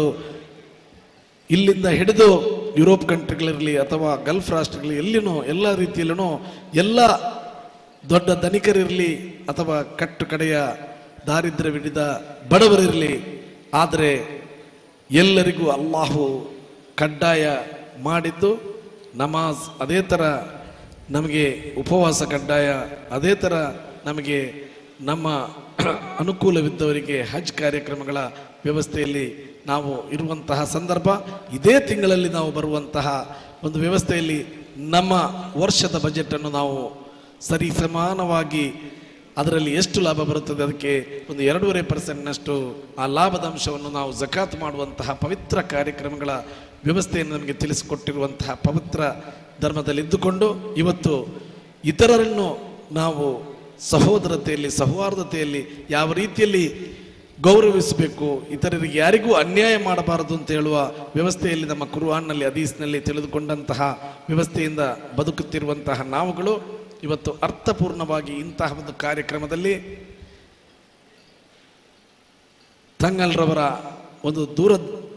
ಇಲ್ಲಿಂದ ಹಿಡಿದು ಯುರೋಪ್ ಕಂಟ್ರಿಗಳಿರಲಿ ಅಥವಾ ಗಲ್ಫ್ ರಾಷ್ಟ್ರಗಳು ಎಲ್ಲಿನೂ ಎಲ್ಲ ರೀತಿಯಲ್ಲೂ ಎಲ್ಲ ದೊಡ್ಡ ಧನಿಕರಿರಲಿ ಅಥವಾ ಕಟ್ಟು ಕಡೆಯ ದಾರಿದ್ರ್ಯವಿಡಿದ ಬಡವರಿರಲಿ ಆದರೆ ಎಲ್ಲರಿಗೂ ಅಲ್ಲಾಹು ಕಡ್ಡಾಯ ಮಾಡಿದ್ದು ನಮಾಜ್ ಅದೇ ಥರ ನಮಗೆ ಉಪವಾಸ ಕಡ್ಡಾಯ ಅದೇ ಥರ ನಮಗೆ ನಮ್ಮ ಅನುಕೂಲವಿದ್ದವರಿಗೆ ಹಜ್ ಕಾರ್ಯಕ್ರಮಗಳ ವ್ಯವಸ್ಥೆಯಲ್ಲಿ ನಾವು ಇರುವಂತಹ ಸಂದರ್ಭ ಇದೇ ತಿಂಗಳಲ್ಲಿ ನಾವು ಬರುವಂತಹ ಒಂದು ವ್ಯವಸ್ಥೆಯಲ್ಲಿ ನಮ್ಮ ವರ್ಷದ ಬಜೆಟನ್ನು ನಾವು ಸರಿ ಸಮಾನವಾಗಿ ಅದರಲ್ಲಿ ಎಷ್ಟು ಲಾಭ ಬರುತ್ತದೆ ಅದಕ್ಕೆ ಒಂದು ಎರಡೂವರೆ ಪರ್ಸೆಂಟ್ನಷ್ಟು ಆ ಲಾಭದ ಅಂಶವನ್ನು ನಾವು ಜಕಾತ್ ಮಾಡುವಂತಹ ಪವಿತ್ರ ಕಾರ್ಯಕ್ರಮಗಳ ವ್ಯವಸ್ಥೆಯನ್ನು ನಮಗೆ ತಿಳಿಸಿಕೊಟ್ಟಿರುವಂತಹ ಪವಿತ್ರ ಧರ್ಮದಲ್ಲಿ ಇದ್ದುಕೊಂಡು ಇವತ್ತು ಇತರರನ್ನು ನಾವು ಸಹೋದರತೆಯಲ್ಲಿ ಸೌಹಾರ್ದತೆಯಲ್ಲಿ ಯಾವ ರೀತಿಯಲ್ಲಿ ಗೌರವಿಸಬೇಕು ಇತರರಿಗೆ ಯಾರಿಗೂ ಅನ್ಯಾಯ ಮಾಡಬಾರದು ಅಂತ ಹೇಳುವ ವ್ಯವಸ್ಥೆಯಲ್ಲಿ ನಮ್ಮ ಕುರ್ಆನ್ನಲ್ಲಿ ಹದೀಸ್ನಲ್ಲಿ ತಿಳಿದುಕೊಂಡಂತಹ ವ್ಯವಸ್ಥೆಯಿಂದ ಬದುಕುತ್ತಿರುವಂತಹ ನಾವುಗಳು ಇವತ್ತು ಅರ್ಥಪೂರ್ಣವಾಗಿ ಇಂತಹ ಒಂದು ಕಾರ್ಯಕ್ರಮದಲ್ಲಿ ತಂಗಲ್ರವರ ಒಂದು ದೂರ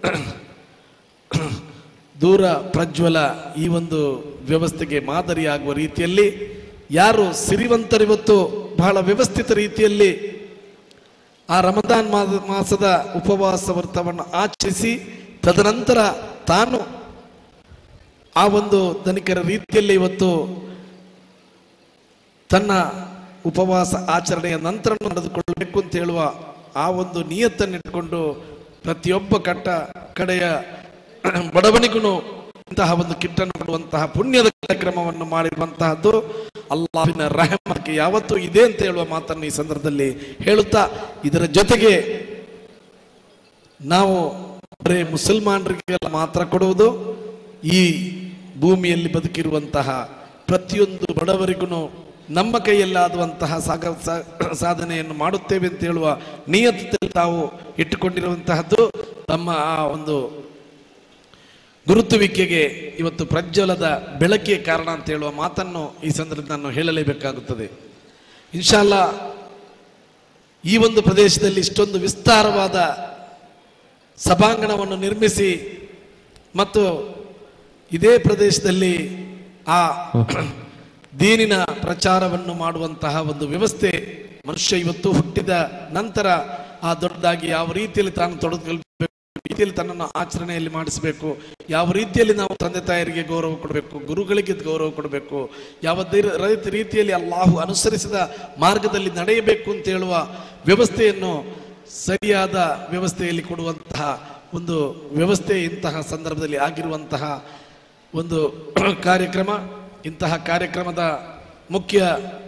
ದೂರ ಪ್ರಜ್ವಲ ಈ ಒಂದು ವ್ಯವಸ್ಥೆಗೆ ಮಾದರಿಯಾಗುವ ರೀತಿಯಲ್ಲಿ ಯಾರು ಸಿರಿವಂತರಿವತ್ತು ಬಹಳ ವ್ಯವಸ್ಥಿತ ರೀತಿಯಲ್ಲಿ ಆ ರಮದಾನ್ ಮಾದ ಮಾಸದ ಉಪವಾಸ ವ್ರತವನ್ನು ಆಚರಿಸಿ ತದನಂತರ ತಾನು ಆ ಒಂದು ಧನಿಕರ ರೀತಿಯಲ್ಲಿ ಇವತ್ತು ತನ್ನ ಉಪವಾಸ ಆಚರಣೆಯ ನಂತರ ನಡೆದುಕೊಳ್ಳಬೇಕು ಅಂತ ಹೇಳುವ ಆ ಒಂದು ನಿಯತ್ತನ್ನಿಟ್ಟುಕೊಂಡು ಪ್ರತಿಯೊಬ್ಬ ಕಟ್ಟ ಕಡೆಯ ಬಡವನಿಗೂ ಇಂತಹ ಒಂದು ಕಿಟ್ಟನ್ನು ಕೊಡುವಂತಹ ಪುಣ್ಯದ ಕಾರ್ಯಕ್ರಮವನ್ನು ಮಾಡಿರುವಂತಹದ್ದು ಅಲ್ಲಾಹಿನ ರಹಮಕ್ಕೆ ಯಾವತ್ತೂ ಇದೆ ಅಂತ ಹೇಳುವ ಮಾತನ್ನು ಈ ಸಂದರ್ಭದಲ್ಲಿ ಹೇಳುತ್ತಾ ಇದರ ಜೊತೆಗೆ ನಾವು ಬರೇ ಮುಸಲ್ಮಾನರಿಗೆಲ್ಲ ಮಾತ್ರ ಕೊಡುವುದು ಈ ಭೂಮಿಯಲ್ಲಿ ಬದುಕಿರುವಂತಹ ಪ್ರತಿಯೊಂದು ಬಡವರಿಗೂ ನಮ್ಮ ಕೈಯಲ್ಲಾದುವಂತಹ ಸಾಗ ಸಾ- ಸಾಧನೆಯನ್ನು ಮಾಡುತ್ತೇವೆ ಅಂತ ಹೇಳುವ ನಿಯತದಲ್ಲಿ ತಾವು ಇಟ್ಟುಕೊಂಡಿರುವಂತಹದ್ದು ತಮ್ಮ ಆ ಒಂದು ಗುರುತುವಿಕೆಗೆ ಇವತ್ತು ಪ್ರಜ್ವಲದ ಬೆಳಕಿಗೆ ಕಾರಣ ಅಂತ ಹೇಳುವ ಮಾತನ್ನು ಈ ಸಂದರ್ಭದಲ್ಲಿ ನಾನು ಹೇಳಲೇಬೇಕಾಗುತ್ತದೆ ಇನ್ಶಾಲ್ಲ ಈ ಒಂದು ಪ್ರದೇಶದಲ್ಲಿ ಇಷ್ಟೊಂದು ವಿಸ್ತಾರವಾದ ಸಭಾಂಗಣವನ್ನು ನಿರ್ಮಿಸಿ ಮತ್ತು ಇದೇ ಪ್ರದೇಶದಲ್ಲಿ ಆ ದೀನಿನ ಪ್ರಚಾರವನ್ನು ಮಾಡುವಂತಹ ಒಂದು ವ್ಯವಸ್ಥೆ ಮನುಷ್ಯ ಇವತ್ತು ಹುಟ್ಟಿದ ನಂತರ ಆ ದೊಡ್ಡದಾಗಿ ಯಾವ ರೀತಿಯಲ್ಲಿ ತಾನು ತೊಡಗಿಕೊಳ್ಬೇಕು ರೀತಿಯಲ್ಲಿ ತನ್ನನ್ನು ಆಚರಣೆಯಲ್ಲಿ ಮಾಡಿಸಬೇಕು ಯಾವ ರೀತಿಯಲ್ಲಿ ನಾವು ತಂದೆ ತಾಯರಿಗೆ ಗೌರವ ಕೊಡಬೇಕು ಗುರುಗಳಿಗೆ ಗೌರವ ಕೊಡಬೇಕು ಯಾವ ಧೈರ್ಯ- ರೈತ ರೀತಿಯಲ್ಲಿ ಅಲ್ಲಾಹು ಅನುಸರಿಸಿದ ಮಾರ್ಗದಲ್ಲಿ ನಡೆಯಬೇಕು ಅಂತ ಹೇಳುವ ವ್ಯವಸ್ಥೆಯನ್ನು ಸರಿಯಾದ ವ್ಯವಸ್ಥೆಯಲ್ಲಿ ಕೊಡುವಂತಹ ಒಂದು ವ್ಯವಸ್ಥೆ ಇಂತಹ ಸಂದರ್ಭದಲ್ಲಿ ಆಗಿರುವಂತಹ ಒಂದು ಕಾರ್ಯಕ್ರಮ ಇಂತಹ ಕಾರ್ಯಕ್ರಮದ ಮುಖ್ಯ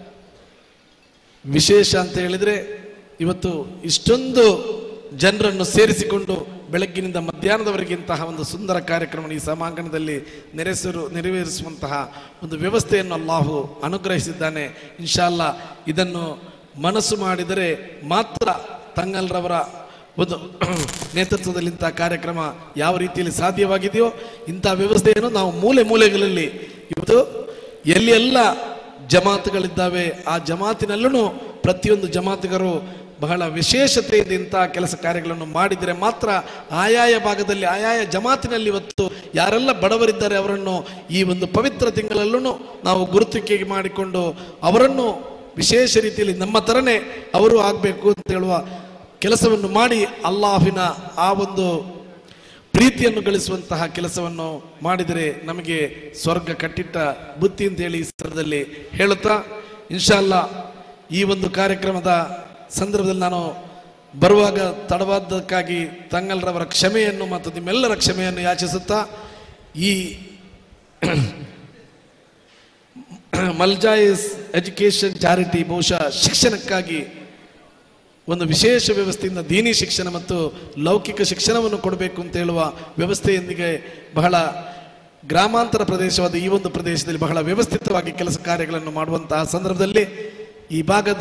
ವಿಶೇಷ ಅಂತ ಹೇಳಿದ್ರೆ ಇವತ್ತು ಇಷ್ಟೊಂದು ಜನರನ್ನು ಸೇರಿಸಿಕೊಂಡು ಬೆಳಗ್ಗಿನಿಂದ ಮಧ್ಯಾಹ್ನದವರೆಗೆ ಇಂತಹ ಒಂದು ಸುಂದರ ಕಾರ್ಯಕ್ರಮ ಈ ಸಭಾಂಗಣದಲ್ಲಿ ನೆರೆಸರು ನೆರವೇರಿಸುವಂತಹ ಒಂದು ವ್ಯವಸ್ಥೆಯನ್ನು ಅಲ್ಲಾಹು ಅನುಗ್ರಹಿಸಿದ್ದಾನೆ ಇನ್ಶಾಲ್ಲ ಇದನ್ನು ಮನಸ್ಸು ಮಾಡಿದರೆ ಮಾತ್ರ ತಂಗಲ್ರವರ ಒಂದು ನೇತೃತ್ವದಲ್ಲಿ ಇಂತಹ ಕಾರ್ಯಕ್ರಮ ಯಾವ ರೀತಿಯಲ್ಲಿ ಸಾಧ್ಯವಾಗಿದೆಯೋ ಇಂತಹ ವ್ಯವಸ್ಥೆಯನ್ನು ನಾವು ಮೂಲೆ ಮೂಲೆಗಳಲ್ಲಿ ಇವತ್ತು ಎಲ್ಲಿ ಎಲ್ಲ ಜಮಾತುಗಳಿದ್ದಾವೆ ಆ ಜಮಾತಿನಲ್ಲೂ ಪ್ರತಿಯೊಂದು ಜಮಾತಿಗರು ಬಹಳ ವಿಶೇಷತೆಯಿಂದ ಇಂತಹ ಕೆಲಸ ಕಾರ್ಯಗಳನ್ನು ಮಾಡಿದರೆ ಮಾತ್ರ ಆಯಾಯ ಭಾಗದಲ್ಲಿ ಆಯಾಯ ಜಮಾತಿನಲ್ಲಿ ಇವತ್ತು ಯಾರೆಲ್ಲ ಬಡವರಿದ್ದಾರೆ ಅವರನ್ನು ಈ ಒಂದು ಪವಿತ್ರ ತಿಂಗಳಲ್ಲೂ ನಾವು ಗುರುತಿಕೆ ಮಾಡಿಕೊಂಡು ಅವರನ್ನು ವಿಶೇಷ ರೀತಿಯಲ್ಲಿ ನಮ್ಮ ಥರನೇ ಅವರು ಆಗಬೇಕು ಅಂತ ಹೇಳುವ ಕೆಲಸವನ್ನು ಮಾಡಿ ಅಲ್ಲಾಹಿನ ಆ ಒಂದು ಪ್ರೀತಿಯನ್ನು ಗಳಿಸುವಂತಹ ಕೆಲಸವನ್ನು ಮಾಡಿದರೆ ನಮಗೆ ಸ್ವರ್ಗ ಕಟ್ಟಿಟ್ಟ ಬುತ್ತಿ ಅಂತೇಳಿ ಈ ಸ್ಥಳದಲ್ಲಿ ಹೇಳುತ್ತಾ ಇನ್ಶಾಲ್ಲ ಈ ಒಂದು ಕಾರ್ಯಕ್ರಮದ ಸಂದರ್ಭದಲ್ಲಿ ನಾನು ಬರುವಾಗ ತಡವಾದ್ದಕ್ಕಾಗಿ ತಂಗಲ್ರವರ ಕ್ಷಮೆಯನ್ನು ಮತ್ತು ನಿಮ್ಮೆಲ್ಲರ ಕ್ಷಮೆಯನ್ನು ಯಾಚಿಸುತ್ತಾ ಈ ಮಲ್ಜಾಯಿಸ್ ಎಜುಕೇಶನ್ ಚಾರಿಟಿ ಬಹುಶಃ ಶಿಕ್ಷಣಕ್ಕಾಗಿ ಒಂದು ವಿಶೇಷ ವ್ಯವಸ್ಥೆಯಿಂದ ದೀನಿ ಶಿಕ್ಷಣ ಮತ್ತು ಲೌಕಿಕ ಶಿಕ್ಷಣವನ್ನು ಕೊಡಬೇಕು ಅಂತ ಹೇಳುವ ವ್ಯವಸ್ಥೆಯೊಂದಿಗೆ ಬಹಳ ಗ್ರಾಮಾಂತರ ಪ್ರದೇಶವಾದ ಈ ಒಂದು ಪ್ರದೇಶದಲ್ಲಿ ಬಹಳ ವ್ಯವಸ್ಥಿತವಾಗಿ ಕೆಲಸ ಕಾರ್ಯಗಳನ್ನು ಮಾಡುವಂತಹ ಸಂದರ್ಭದಲ್ಲಿ ಈ ಭಾಗದ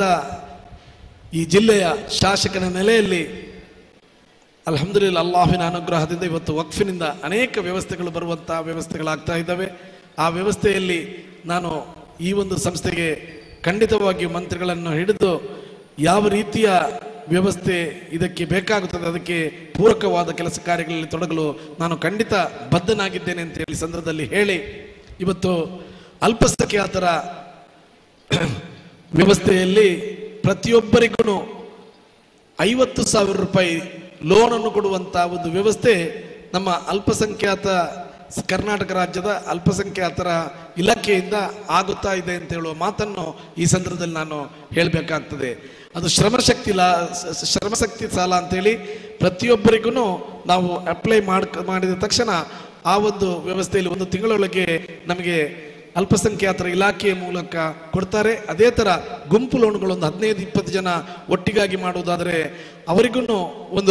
ಈ ಜಿಲ್ಲೆಯ ಶಾಸಕನ ನೆಲೆಯಲ್ಲಿ ಅಲ್ಹಮ್ದುಲಿಲ್ಲ ಅಲ್ಲಾಹಿನ ಅನುಗ್ರಹದಿಂದ ಇವತ್ತು ವಕ್ಫಿನಿಂದ ಅನೇಕ ವ್ಯವಸ್ಥೆಗಳು ಬರುವಂತಹ ವ್ಯವಸ್ಥೆಗಳಾಗ್ತಾ ಇದ್ದಾವೆ ಆ ವ್ಯವಸ್ಥೆಯಲ್ಲಿ ನಾನು ಈ ಒಂದು ಸಂಸ್ಥೆಗೆ ಖಂಡಿತವಾಗಿಯೂ ಮಂತ್ರಿಗಳನ್ನು ಹಿಡಿದು ಯಾವ ರೀತಿಯ ವ್ಯವಸ್ಥೆ ಇದಕ್ಕೆ ಬೇಕಾಗುತ್ತದೆ ಅದಕ್ಕೆ ಪೂರಕವಾದ ಕೆಲಸ ಕಾರ್ಯಗಳಲ್ಲಿ ತೊಡಗಲು ನಾನು ಖಂಡಿತ ಬದ್ಧನಾಗಿದ್ದೇನೆ ಅಂತ ಹೇಳಿ ಸಂದರ್ಭದಲ್ಲಿ ಹೇಳಿ ಇವತ್ತು ಅಲ್ಪಸಂಖ್ಯಾತರ ವ್ಯವಸ್ಥೆಯಲ್ಲಿ ಪ್ರತಿಯೊಬ್ಬರಿಗೂ ಐವತ್ತು ಸಾವಿರ ರೂಪಾಯಿ ಲೋನ್ ಅನ್ನು ಕೊಡುವಂತಹ ಒಂದು ವ್ಯವಸ್ಥೆ ನಮ್ಮ ಅಲ್ಪಸಂಖ್ಯಾತ ಸ್- ಕರ್ನಾಟಕ ರಾಜ್ಯದ ಅಲ್ಪಸಂಖ್ಯಾತರ ಇಲಾಖೆಯಿಂದ ಆಗುತ್ತಾ ಇದೆ ಅಂತ ಹೇಳುವ ಮಾತನ್ನು ಈ ಸಂದರ್ಭದಲ್ಲಿ ನಾನು ಹೇಳಬೇಕಾಗ್ತದೆ ಅದು ಶ್ರಮಶಕ್ತಿ ಲಾ ಸ- ಸ- ಶ್ರಮಶಕ್ತಿ ಸಾಲ ಅಂತೇಳಿ ಪ್ರತಿಯೊಬ್ಬರಿಗೂ ನಾವು ಅಪ್ಲೈ ಮಾಡ್ ಮಾಡಿದ ತಕ್ಷಣ ಆ ಒಂದು ವ್ಯವಸ್ಥೆಯಲ್ಲಿ ಒಂದು ತಿಂಗಳೊಳಗೆ ನಮಗೆ ಅಲ್ಪಸಂಖ್ಯಾತರ ಇಲಾಖೆಯ ಮೂಲಕ ಕೊಡ್ತಾರೆ ಅದೇ ಥರ ಗುಂಪು ಲೋನ್ಗಳು ಒಂದು ಹದಿನೈದು ಇಪ್ಪತ್ತು ಜನ ಒಟ್ಟಿಗಾಗಿ ಮಾಡುವುದಾದರೆ ಅವರಿಗೂ ಒಂದು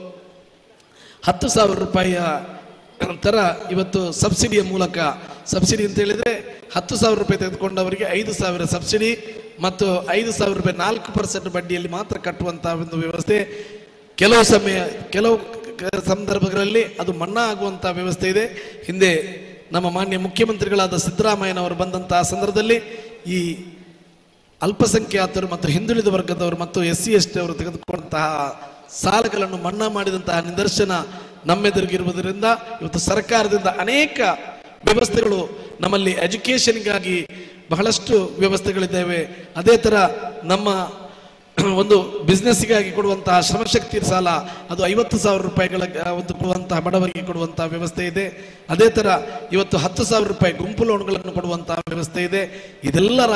ಹತ್ತು ಸಾವಿರ ರೂಪಾಯಿಯ ಥರ ಇವತ್ತು ಸಬ್ಸಿಡಿಯ ಮೂಲಕ ಸಬ್ಸಿಡಿ ಅಂತ ಹೇಳಿದ್ರೆ ಹತ್ತು ಸಾವಿರ ರೂಪಾಯಿ ತೆಗೆದುಕೊಂಡವರಿಗೆ ಐದು ಸಾವಿರ ಸಬ್ಸಿಡಿ ಮತ್ತು ಐದು ಸಾವಿರ ರೂಪಾಯಿ ನಾಲ್ಕು ಪರ್ಸೆಂಟ್ ಬಡ್ಡಿಯಲ್ಲಿ ಮಾತ್ರ ಕಟ್ಟುವಂತಹ ಒಂದು ವ್ಯವಸ್ಥೆ ಕೆಲವು ಸಮಯ ಕೆಲವು ಕ- ಸಂದರ್ಭಗಳಲ್ಲಿ ಅದು ಮನ್ನಾ ಆಗುವಂತಹ ವ್ಯವಸ್ಥೆ ಇದೆ ಹಿಂದೆ ನಮ್ಮ ಮಾನ್ಯ ಮುಖ್ಯಮಂತ್ರಿಗಳಾದ ಸಿದ್ದರಾಮಯ್ಯನವರು ಬಂದಂತಹ ಸಂದರ್ಭದಲ್ಲಿ ಈ ಅಲ್ಪಸಂಖ್ಯಾತರು ಮತ್ತು ಹಿಂದುಳಿದ ವರ್ಗದವರು ಮತ್ತು ಎಸ್ ಸಿ ಎಸ್ ಟಿ ಅವರು ತೆಗೆದುಕೊಂಡಂತಹ ಸಾಲಗಳನ್ನು ಮನ್ನಾ ಮಾಡಿದಂತಹ ನಿದರ್ಶನ ನಮ್ಮೆದುರಿಗಿರುವುದರಿಂದ ಇವತ್ತು ಸರ್ಕಾರದಿಂದ ಅನೇಕ ವ್ಯವಸ್ಥೆಗಳು ನಮ್ಮಲ್ಲಿ ಎಜುಕೇಷನ್ಗಾಗಿ ಬಹಳಷ್ಟು ವ್ಯವಸ್ಥೆಗಳಿದ್ದಾವೆ ಅದೇ ಥರ ನಮ್ಮ ಒಂದು ಬಿಸ್ನೆಸ್ಗಾಗಿ ಕೊಡುವಂತಹ ಶ್ರಮಶಕ್ತಿ ಸಾಲ ಅದು ಐವತ್ತು ಸಾವಿರ ರೂಪಾಯಿಗಳ ಆ, ಒಂದು ಕೊಡುವಂತಹ ಬಡವರಿಗೆ ಕೊಡುವಂತಹ ವ್ಯವಸ್ಥೆ ಇದೆ ಅದೇ ಥರ ಇವತ್ತು ಹತ್ತು ಸಾವಿರ ರೂಪಾಯಿ ಗುಂಪು ಲೋನ್ಗಳನ್ನು ಕೊಡುವಂತಹ ವ್ಯವಸ್ಥೆ ಇದೆ ಇದೆಲ್ಲರ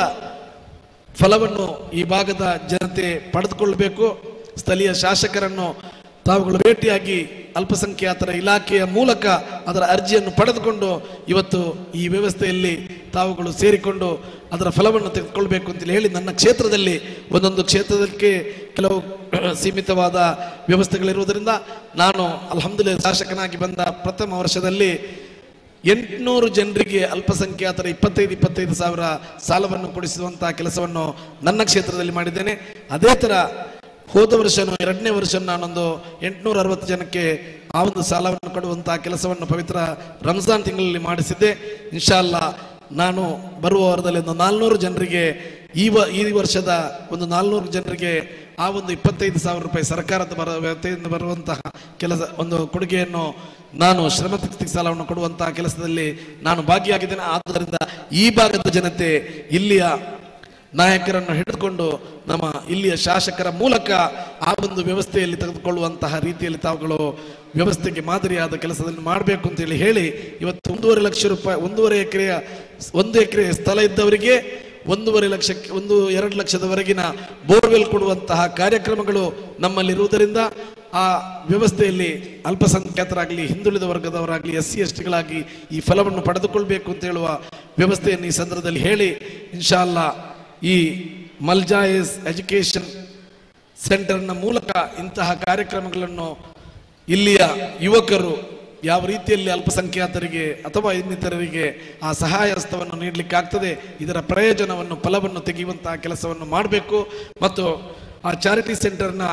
ಫಲವನ್ನು ಈ ಭಾಗದ ಜನತೆ ಪಡೆದುಕೊಳ್ಳಬೇಕು ಸ್ಥಳೀಯ ಶಾಸಕರನ್ನು ತಾವುಗಳು ಭೇಟಿಯಾಗಿ ಅಲ್ಪಸಂಖ್ಯಾತರ ಇಲಾಖೆಯ ಮೂಲಕ ಅದರ ಅರ್ಜಿಯನ್ನು ಪಡೆದುಕೊಂಡು ಇವತ್ತು ಈ ವ್ಯವಸ್ಥೆಯಲ್ಲಿ ತಾವುಗಳು ಸೇರಿಕೊಂಡು ಅದರ ಫಲವನ್ನು ತೆಗೆದುಕೊಳ್ಬೇಕು ಅಂತೇಳಿ ಹೇಳಿ ನನ್ನ ಕ್ಷೇತ್ರದಲ್ಲಿ ಒಂದೊಂದು ಕ್ಷೇತ್ರದಕ್ಕೆ ಕೆಲವು ಸೀಮಿತವಾದ ವ್ಯವಸ್ಥೆಗಳಿರುವುದರಿಂದ ನಾನು ಅಲ್ಹಮ್ದುಲಿಲ್ಲ ಶಾಸಕನಾಗಿ ಬಂದ ಪ್ರಥಮ ವರ್ಷದಲ್ಲಿ ಎಂಟುನೂರು ಜನರಿಗೆ ಅಲ್ಪಸಂಖ್ಯಾತರ ಇಪ್ಪತ್ತೈದು ಇಪ್ಪತ್ತೈದು ಸಾವಿರ ಸಾಲವನ್ನು ಕೊಡಿಸುವಂತಹ ಕೆಲಸವನ್ನು ನನ್ನ ಕ್ಷೇತ್ರದಲ್ಲಿ ಮಾಡಿದ್ದೇನೆ ಅದೇ ಥರ ಹೋದ ವರ್ಷನೂ ಎರಡನೇ ವರ್ಷ ನಾನೊಂದು ಎಂಟುನೂರ ಅರವತ್ತು ಜನಕ್ಕೆ ಆ ಒಂದು ಸಾಲವನ್ನು ಕೊಡುವಂತಹ ಕೆಲಸವನ್ನು ಪವಿತ್ರ ರಂಜಾನ್ ತಿಂಗಳಲ್ಲಿ ಮಾಡಿಸಿದ್ದೆ ಇನ್ಶಾಲ್ಲ ನಾನು ಬರುವ ವಾರದಲ್ಲಿ ಒಂದು ನಾಲ್ನೂರು ಜನರಿಗೆ ಈ ವ ಈ ವರ್ಷದ ಒಂದು ನಾಲ್ನೂರು ಜನರಿಗೆ ಆ ಒಂದು ಇಪ್ಪತ್ತೈದು ಸಾವಿರ ರೂಪಾಯಿ ಸರ್ಕಾರದ ಬರ ವ್ಯವಸ್ಥೆಯಿಂದ ಬರುವಂತಹ ಕೆಲಸ ಒಂದು ಕೊಡುಗೆಯನ್ನು ನಾನು ಶ್ರಮಶಕ್ತಿ ಸಾಲವನ್ನು ಕೊಡುವಂತಹ ಕೆಲಸದಲ್ಲಿ ನಾನು ಭಾಗಿಯಾಗಿದ್ದೇನೆ ಆದ್ದರಿಂದ ಈ ಭಾಗದ ಜನತೆ ಇಲ್ಲಿಯ ನಾಯಕರನ್ನು ಹಿಡಿದುಕೊಂಡು ನಮ್ಮ ಇಲ್ಲಿಯ ಶಾಸಕರ ಮೂಲಕ ಆ ಒಂದು ವ್ಯವಸ್ಥೆಯಲ್ಲಿ ತೆಗೆದುಕೊಳ್ಳುವಂತಹ ರೀತಿಯಲ್ಲಿ ತಾವುಗಳು ವ್ಯವಸ್ಥೆಗೆ ಮಾದರಿಯಾದ ಕೆಲಸದಲ್ಲಿ ಮಾಡಬೇಕು ಅಂತೇಳಿ ಹೇಳಿ ಇವತ್ತು ಒಂದೂವರೆ ಲಕ್ಷ ರೂಪಾಯಿ ಒಂದೂವರೆ ಎಕರೆಯ ಒಂದು ಎಕರೆ ಸ್ಥಳ ಇದ್ದವರಿಗೆ ಒಂದೂವರೆ ಲಕ್ಷಕ್ಕೆ ಒಂದು ಎರಡು ಲಕ್ಷದವರೆಗಿನ ಬೋರ್ವೆಲ್ ಕೊಡುವಂತಹ ಕಾರ್ಯಕ್ರಮಗಳು ನಮ್ಮಲ್ಲಿರುವುದರಿಂದ ಆ ವ್ಯವಸ್ಥೆಯಲ್ಲಿ ಅಲ್ಪಸಂಖ್ಯಾತರಾಗಲಿ ಹಿಂದುಳಿದ ವರ್ಗದವರಾಗಲಿ ಎಸ್ ಸಿ ಎಸ್ ಟಿಗಳಾಗಿ ಈ ಫಲವನ್ನು ಪಡೆದುಕೊಳ್ಬೇಕು ಅಂತ ಹೇಳುವ ವ್ಯವಸ್ಥೆಯನ್ನು ಈ ಸಂದರ್ಭದಲ್ಲಿ ಹೇಳಿ ಇನ್ಶಾಲ್ಲ ಈ ಮಲ್ಜಾಯಿಸ್ ಎಜುಕೇಶನ್ ಸೆಂಟರ್ನ ಮೂಲಕ ಇಂತಹ ಕಾರ್ಯಕ್ರಮಗಳನ್ನು ಇಲ್ಲಿಯ ಯುವಕರು ಯಾವ ರೀತಿಯಲ್ಲಿ ಅಲ್ಪಸಂಖ್ಯಾತರಿಗೆ ಅಥವಾ ಇನ್ನಿತರರಿಗೆ ಆ ಸಹಾಯ ಹಸ್ತವನ್ನು ನೀಡಲಿಕ್ಕೆ ಆಗ್ತದೆ ಇದರ ಪ್ರಯೋಜನವನ್ನು ಫಲವನ್ನು ತೆಗೆಯುವಂತಹ ಕೆಲಸವನ್ನು ಮಾಡಬೇಕು ಮತ್ತು ಆ ಚಾರಿಟಿ ಸೆಂಟರ್ನ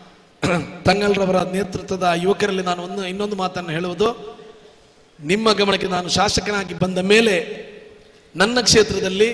ತಂಗಲ್ರವರ ನೇತೃತ್ವದ ಯುವಕರಲ್ಲಿ ನಾನು ಒಂದು ಇನ್ನೊಂದು ಮಾತನ್ನು ಹೇಳುವುದು ನಿಮ್ಮ ಗಮನಕ್ಕೆ ನಾನು ಶಾಸಕನಾಗಿ ಬಂದ ಮೇಲೆ ನನ್ನ ಕ್ಷೇತ್ರದಲ್ಲಿ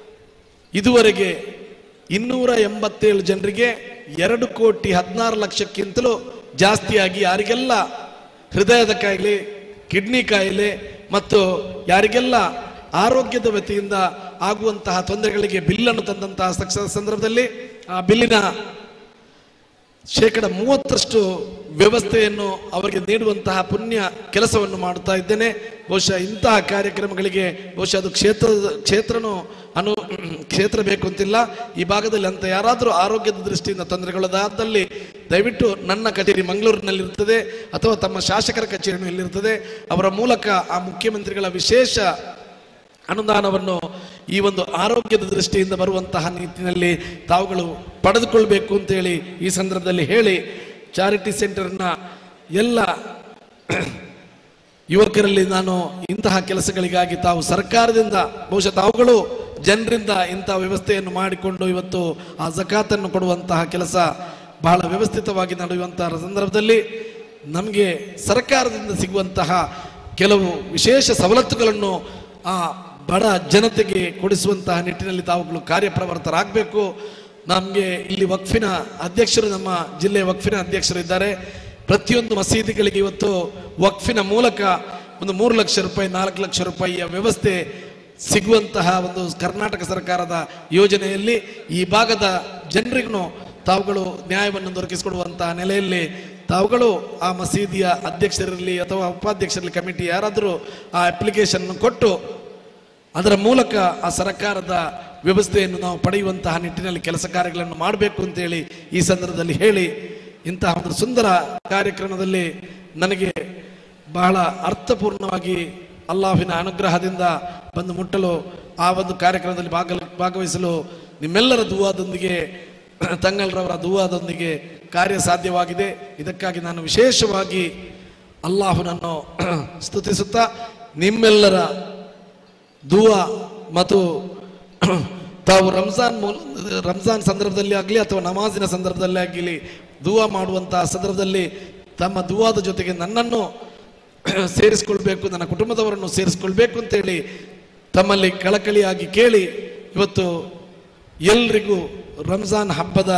ಇದುವರೆಗೆ ಇನ್ನೂರ ಎಂಬತ್ತೇಳು ಜನರಿಗೆ ಎರಡು ಕೋಟಿ ಹದಿನಾರು ಲಕ್ಷಕ್ಕಿಂತಲೂ ಜಾಸ್ತಿಯಾಗಿ ಯಾರಿಗೆಲ್ಲ ಹೃದಯದ ಕಾಯಿಲೆ ಕಿಡ್ನಿ ಕಾಯಿಲೆ ಮತ್ತು ಯಾರಿಗೆಲ್ಲ ಆರೋಗ್ಯದ ವತಿಯಿಂದ ಆಗುವಂತಹ ತೊಂದರೆಗಳಿಗೆ ಬಿಲ್ಲನ್ನು ತಂದಂತಹ ಸಕ್ಷ- ಸಂದರ್ಭದಲ್ಲಿ ಆ ಬಿಲ್ಲಿನ ಶೇಕಡ ಮೂವತ್ತರಷ್ಟು ವ್ಯವಸ್ಥೆಯನ್ನು ಅವರಿಗೆ ನೀಡುವಂತಹ ಪುಣ್ಯ ಕೆಲಸವನ್ನು ಮಾಡುತ್ತಾ ಇದ್ದೇನೆ ಬಹುಶಃ ಇಂತಹ ಕಾರ್ಯಕ್ರಮಗಳಿಗೆ ಬಹುಶಃ ಅದು ಕ್ಷೇತ್ರ ಕ್ಷೇತ್ರನೂ ಅನು ಕ್ಷೇತ್ರ ಬೇಕು ಅಂತಿಲ್ಲ ಈ ಭಾಗದಲ್ಲಿ ಅಂತ ಯಾರಾದರೂ ಆರೋಗ್ಯದ ದೃಷ್ಟಿಯಿಂದ ತೊಂದರೆಗಳದಾದಲ್ಲಿ ದಯವಿಟ್ಟು ನನ್ನ ಕಚೇರಿ ಮಂಗಳೂರಿನಲ್ಲಿರ್ತದೆ ಅಥವಾ ತಮ್ಮ ಶಾಸಕರ ಕಚೇರಿನೂ ಇಲ್ಲಿರ್ತದೆ ಅವರ ಮೂಲಕ ಆ ಮುಖ್ಯಮಂತ್ರಿಗಳ ವಿಶೇಷ ಅನುದಾನವನ್ನು ಈ ಒಂದು ಆರೋಗ್ಯದ ದೃಷ್ಟಿಯಿಂದ ಬರುವಂತಹ ನಿಟ್ಟಿನಲ್ಲಿ ತಾವುಗಳು ಪಡೆದುಕೊಳ್ಬೇಕು ಅಂತೇಳಿ ಈ ಸಂದರ್ಭದಲ್ಲಿ ಹೇಳಿ ಚಾರಿಟಿ ಸೆಂಟರ್ನ ಎಲ್ಲ ಯುವಕರಲ್ಲಿ ನಾನು ಇಂತಹ ಕೆಲಸಗಳಿಗಾಗಿ ತಾವು ಸರ್ಕಾರದಿಂದ ಬಹುಶಃ ತಾವುಗಳು ಜನರಿಂದ ಇಂತಹ ವ್ಯವಸ್ಥೆಯನ್ನು ಮಾಡಿಕೊಂಡು ಇವತ್ತು ಆ ಜಕಾತನ್ನು ಕೊಡುವಂತಹ ಕೆಲಸ ಬಹಳ ವ್ಯವಸ್ಥಿತವಾಗಿ ನಡೆಯುವಂತಹ ಸಂದರ್ಭದಲ್ಲಿ ನಮಗೆ ಸರ್ಕಾರದಿಂದ ಸಿಗುವಂತಹ ಕೆಲವು ವಿಶೇಷ ಸವಲತ್ತುಗಳನ್ನು ಆ ಬಡ ಜನತೆಗೆ ಕೊಡಿಸುವಂತಹ ನಿಟ್ಟಿನಲ್ಲಿ ತಾವುಗಳು ಕಾರ್ಯಪ್ರವರ್ತರಾಗಬೇಕು ನಮಗೆ ಇಲ್ಲಿ ವಕ್ಫಿನ ಅಧ್ಯಕ್ಷರು ನಮ್ಮ ಜಿಲ್ಲೆಯ ವಕ್ಫಿನ ಅಧ್ಯಕ್ಷರು ಇದ್ದಾರೆ ಪ್ರತಿಯೊಂದು ಮಸೀದಿಗಳಿಗೆ ಇವತ್ತು ವಕ್ಫಿನ ಮೂಲಕ ಒಂದು ಮೂರು ಲಕ್ಷ ರೂಪಾಯಿ ನಾಲ್ಕು ಲಕ್ಷ ರೂಪಾಯಿಯ ವ್ಯವಸ್ಥೆ ಸಿಗುವಂತಹ ಒಂದು ಕರ್ನಾಟಕ ಸರ್ಕಾರದ ಯೋಜನೆಯಲ್ಲಿ ಈ ಭಾಗದ ಜನರಿಗೂ ತಾವುಗಳು ನ್ಯಾಯವನ್ನು ದೊರಕಿಸಿಕೊಡುವಂತಹ ನೆಲೆಯಲ್ಲಿ ತಾವುಗಳು ಆ ಮಸೀದಿಯ ಅಧ್ಯಕ್ಷರಿರಲಿ ಅಥವಾ ಉಪಾಧ್ಯಕ್ಷರಲ್ಲಿ ಕಮಿಟಿ ಯಾರಾದರೂ ಆ ಅಪ್ಲಿಕೇಶನ್ ಕೊಟ್ಟು ಅದರ ಮೂಲಕ ಆ ಸರ್ಕಾರದ ವ್ಯವಸ್ಥೆಯನ್ನು ನಾವು ಪಡೆಯುವಂತಹ ನಿಟ್ಟಿನಲ್ಲಿ ಕೆಲಸ ಕಾರ್ಯಗಳನ್ನು ಮಾಡಬೇಕು ಅಂತೇಳಿ ಈ ಸಂದರ್ಭದಲ್ಲಿ ಹೇಳಿ ಇಂತಹ ಒಂದು ಸುಂದರ ಕಾರ್ಯಕ್ರಮದಲ್ಲಿ ನನಗೆ ಬಹಳ ಅರ್ಥಪೂರ್ಣವಾಗಿ ಅಲ್ಲಾಹಿನ ಅನುಗ್ರಹದಿಂದ ಬಂದು ಮುಟ್ಟಲು ಆ ಒಂದು ಕಾರ್ಯಕ್ರಮದಲ್ಲಿ ಭಾಗ ಭಾಗವಹಿಸಲು ನಿಮ್ಮೆಲ್ಲರ ದುವಾದೊಂದಿಗೆ ತಂಗಲ್ರವರ ದುವಾದೊಂದಿಗೆ ಕಾರ್ಯ ಸಾಧ್ಯವಾಗಿದೆ ಇದಕ್ಕಾಗಿ ನಾನು ವಿಶೇಷವಾಗಿ ಅಲ್ಲಾಹುನನ್ನು ಸ್ತುತಿಸುತ್ತಾ ನಿಮ್ಮೆಲ್ಲರ ದುವಾ ಮತ್ತು ತಾವು ರಂಜಾನ್ ಮೂಲ ರಂಜಾನ್ ಸಂದರ್ಭದಲ್ಲಿ ಆಗಲಿ ಅಥವಾ ನಮಾಜಿನ ಸಂದರ್ಭದಲ್ಲಿ ಆಗಲಿ ದುವಾ ಮಾಡುವಂತಹ ಸಂದರ್ಭದಲ್ಲಿ ತಮ್ಮ ದುವಾದ ಜೊತೆಗೆ ನನ್ನನ್ನು ಸೇರಿಸ್ಕೊಳ್ಬೇಕು ನನ್ನ ಕುಟುಂಬದವರನ್ನು ಸೇರಿಸ್ಕೊಳ್ಬೇಕು ಅಂತೇಳಿ ತಮ್ಮಲ್ಲಿ ಕಳಕಳಿಯಾಗಿ ಕೇಳಿ ಇವತ್ತು ಎಲ್ರಿಗೂ ರಂಜಾನ್ ಹಬ್ಬದ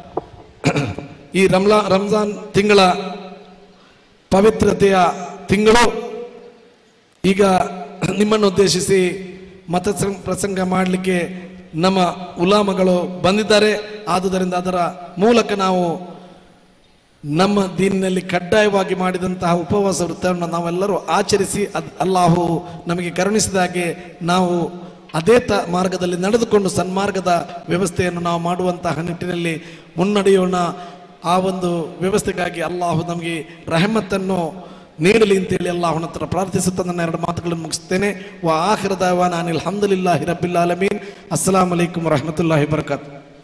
ಈ ರಂಲಾ ರಂಜಾನ್ ತಿಂಗಳ ಪವಿತ್ರತೆಯ ತಿಂಗಳು ಈಗ ನಿಮ್ಮನ್ನು ಉದ್ದೇಶಿಸಿ ಮತ ಸಂ- ಪ್ರಸಂಗ ಮಾಡಲಿಕ್ಕೆ ನಮ್ಮ ಉಲಾಮಗಳು ಬಂದಿದ್ದಾರೆ ಆದುದರಿಂದ ಅದರ ಮೂಲಕ ನಾವು ನಮ್ಮ ದೀನಿನಲ್ಲಿ ಕಡ್ಡಾಯವಾಗಿ ಮಾಡಿದಂತಹ ಉಪವಾಸ ವೃತ್ತವನ್ನು ನಾವೆಲ್ಲರೂ ಆಚರಿಸಿ ಅದ್ ಅಲ್ಲಾಹು ನಮಗೆ ಕರುಣಿಸಿದ ಹಾಗೆ ನಾವು ಅದೇ ತ ಮಾರ್ಗದಲ್ಲಿ ನಡೆದುಕೊಂಡು ಸನ್ಮಾರ್ಗದ ವ್ಯವಸ್ಥೆಯನ್ನು ನಾವು ಮಾಡುವಂತಹ ನಿಟ್ಟಿನಲ್ಲಿ ಮುನ್ನಡೆಯೋಣ ಆ ಒಂದು ವ್ಯವಸ್ಥೆಗಾಗಿ ಅಲ್ಲಾಹು ನಮಗೆ ರಹಮತ್ತನ್ನು ನೀಡಲಿ ಅಂತೇಳಿ ಅಲ್ಲಾಹನ ಹತ್ರ ಪ್ರಾರ್ಥಿಸುತ್ತಾ ನನ್ನ ಎರಡು ಮಾತುಗಳನ್ನು ಮುಗಿಸ್ತೇನೆ ವಾ ಆಖಿರದಾವ ನಾನು ಅಲ್ಹಮ್ದುಲಿಲ್ಲಾಹಿ ರಬ್ಬಿಲ್ ಆಲಮೀನ್ ಅಸ್ಸಲಾಂ ಅಲೈಕುಮ್ ವರಹಮತುಲ್ಲಾಹಿ ಬರ್ಕಾತ್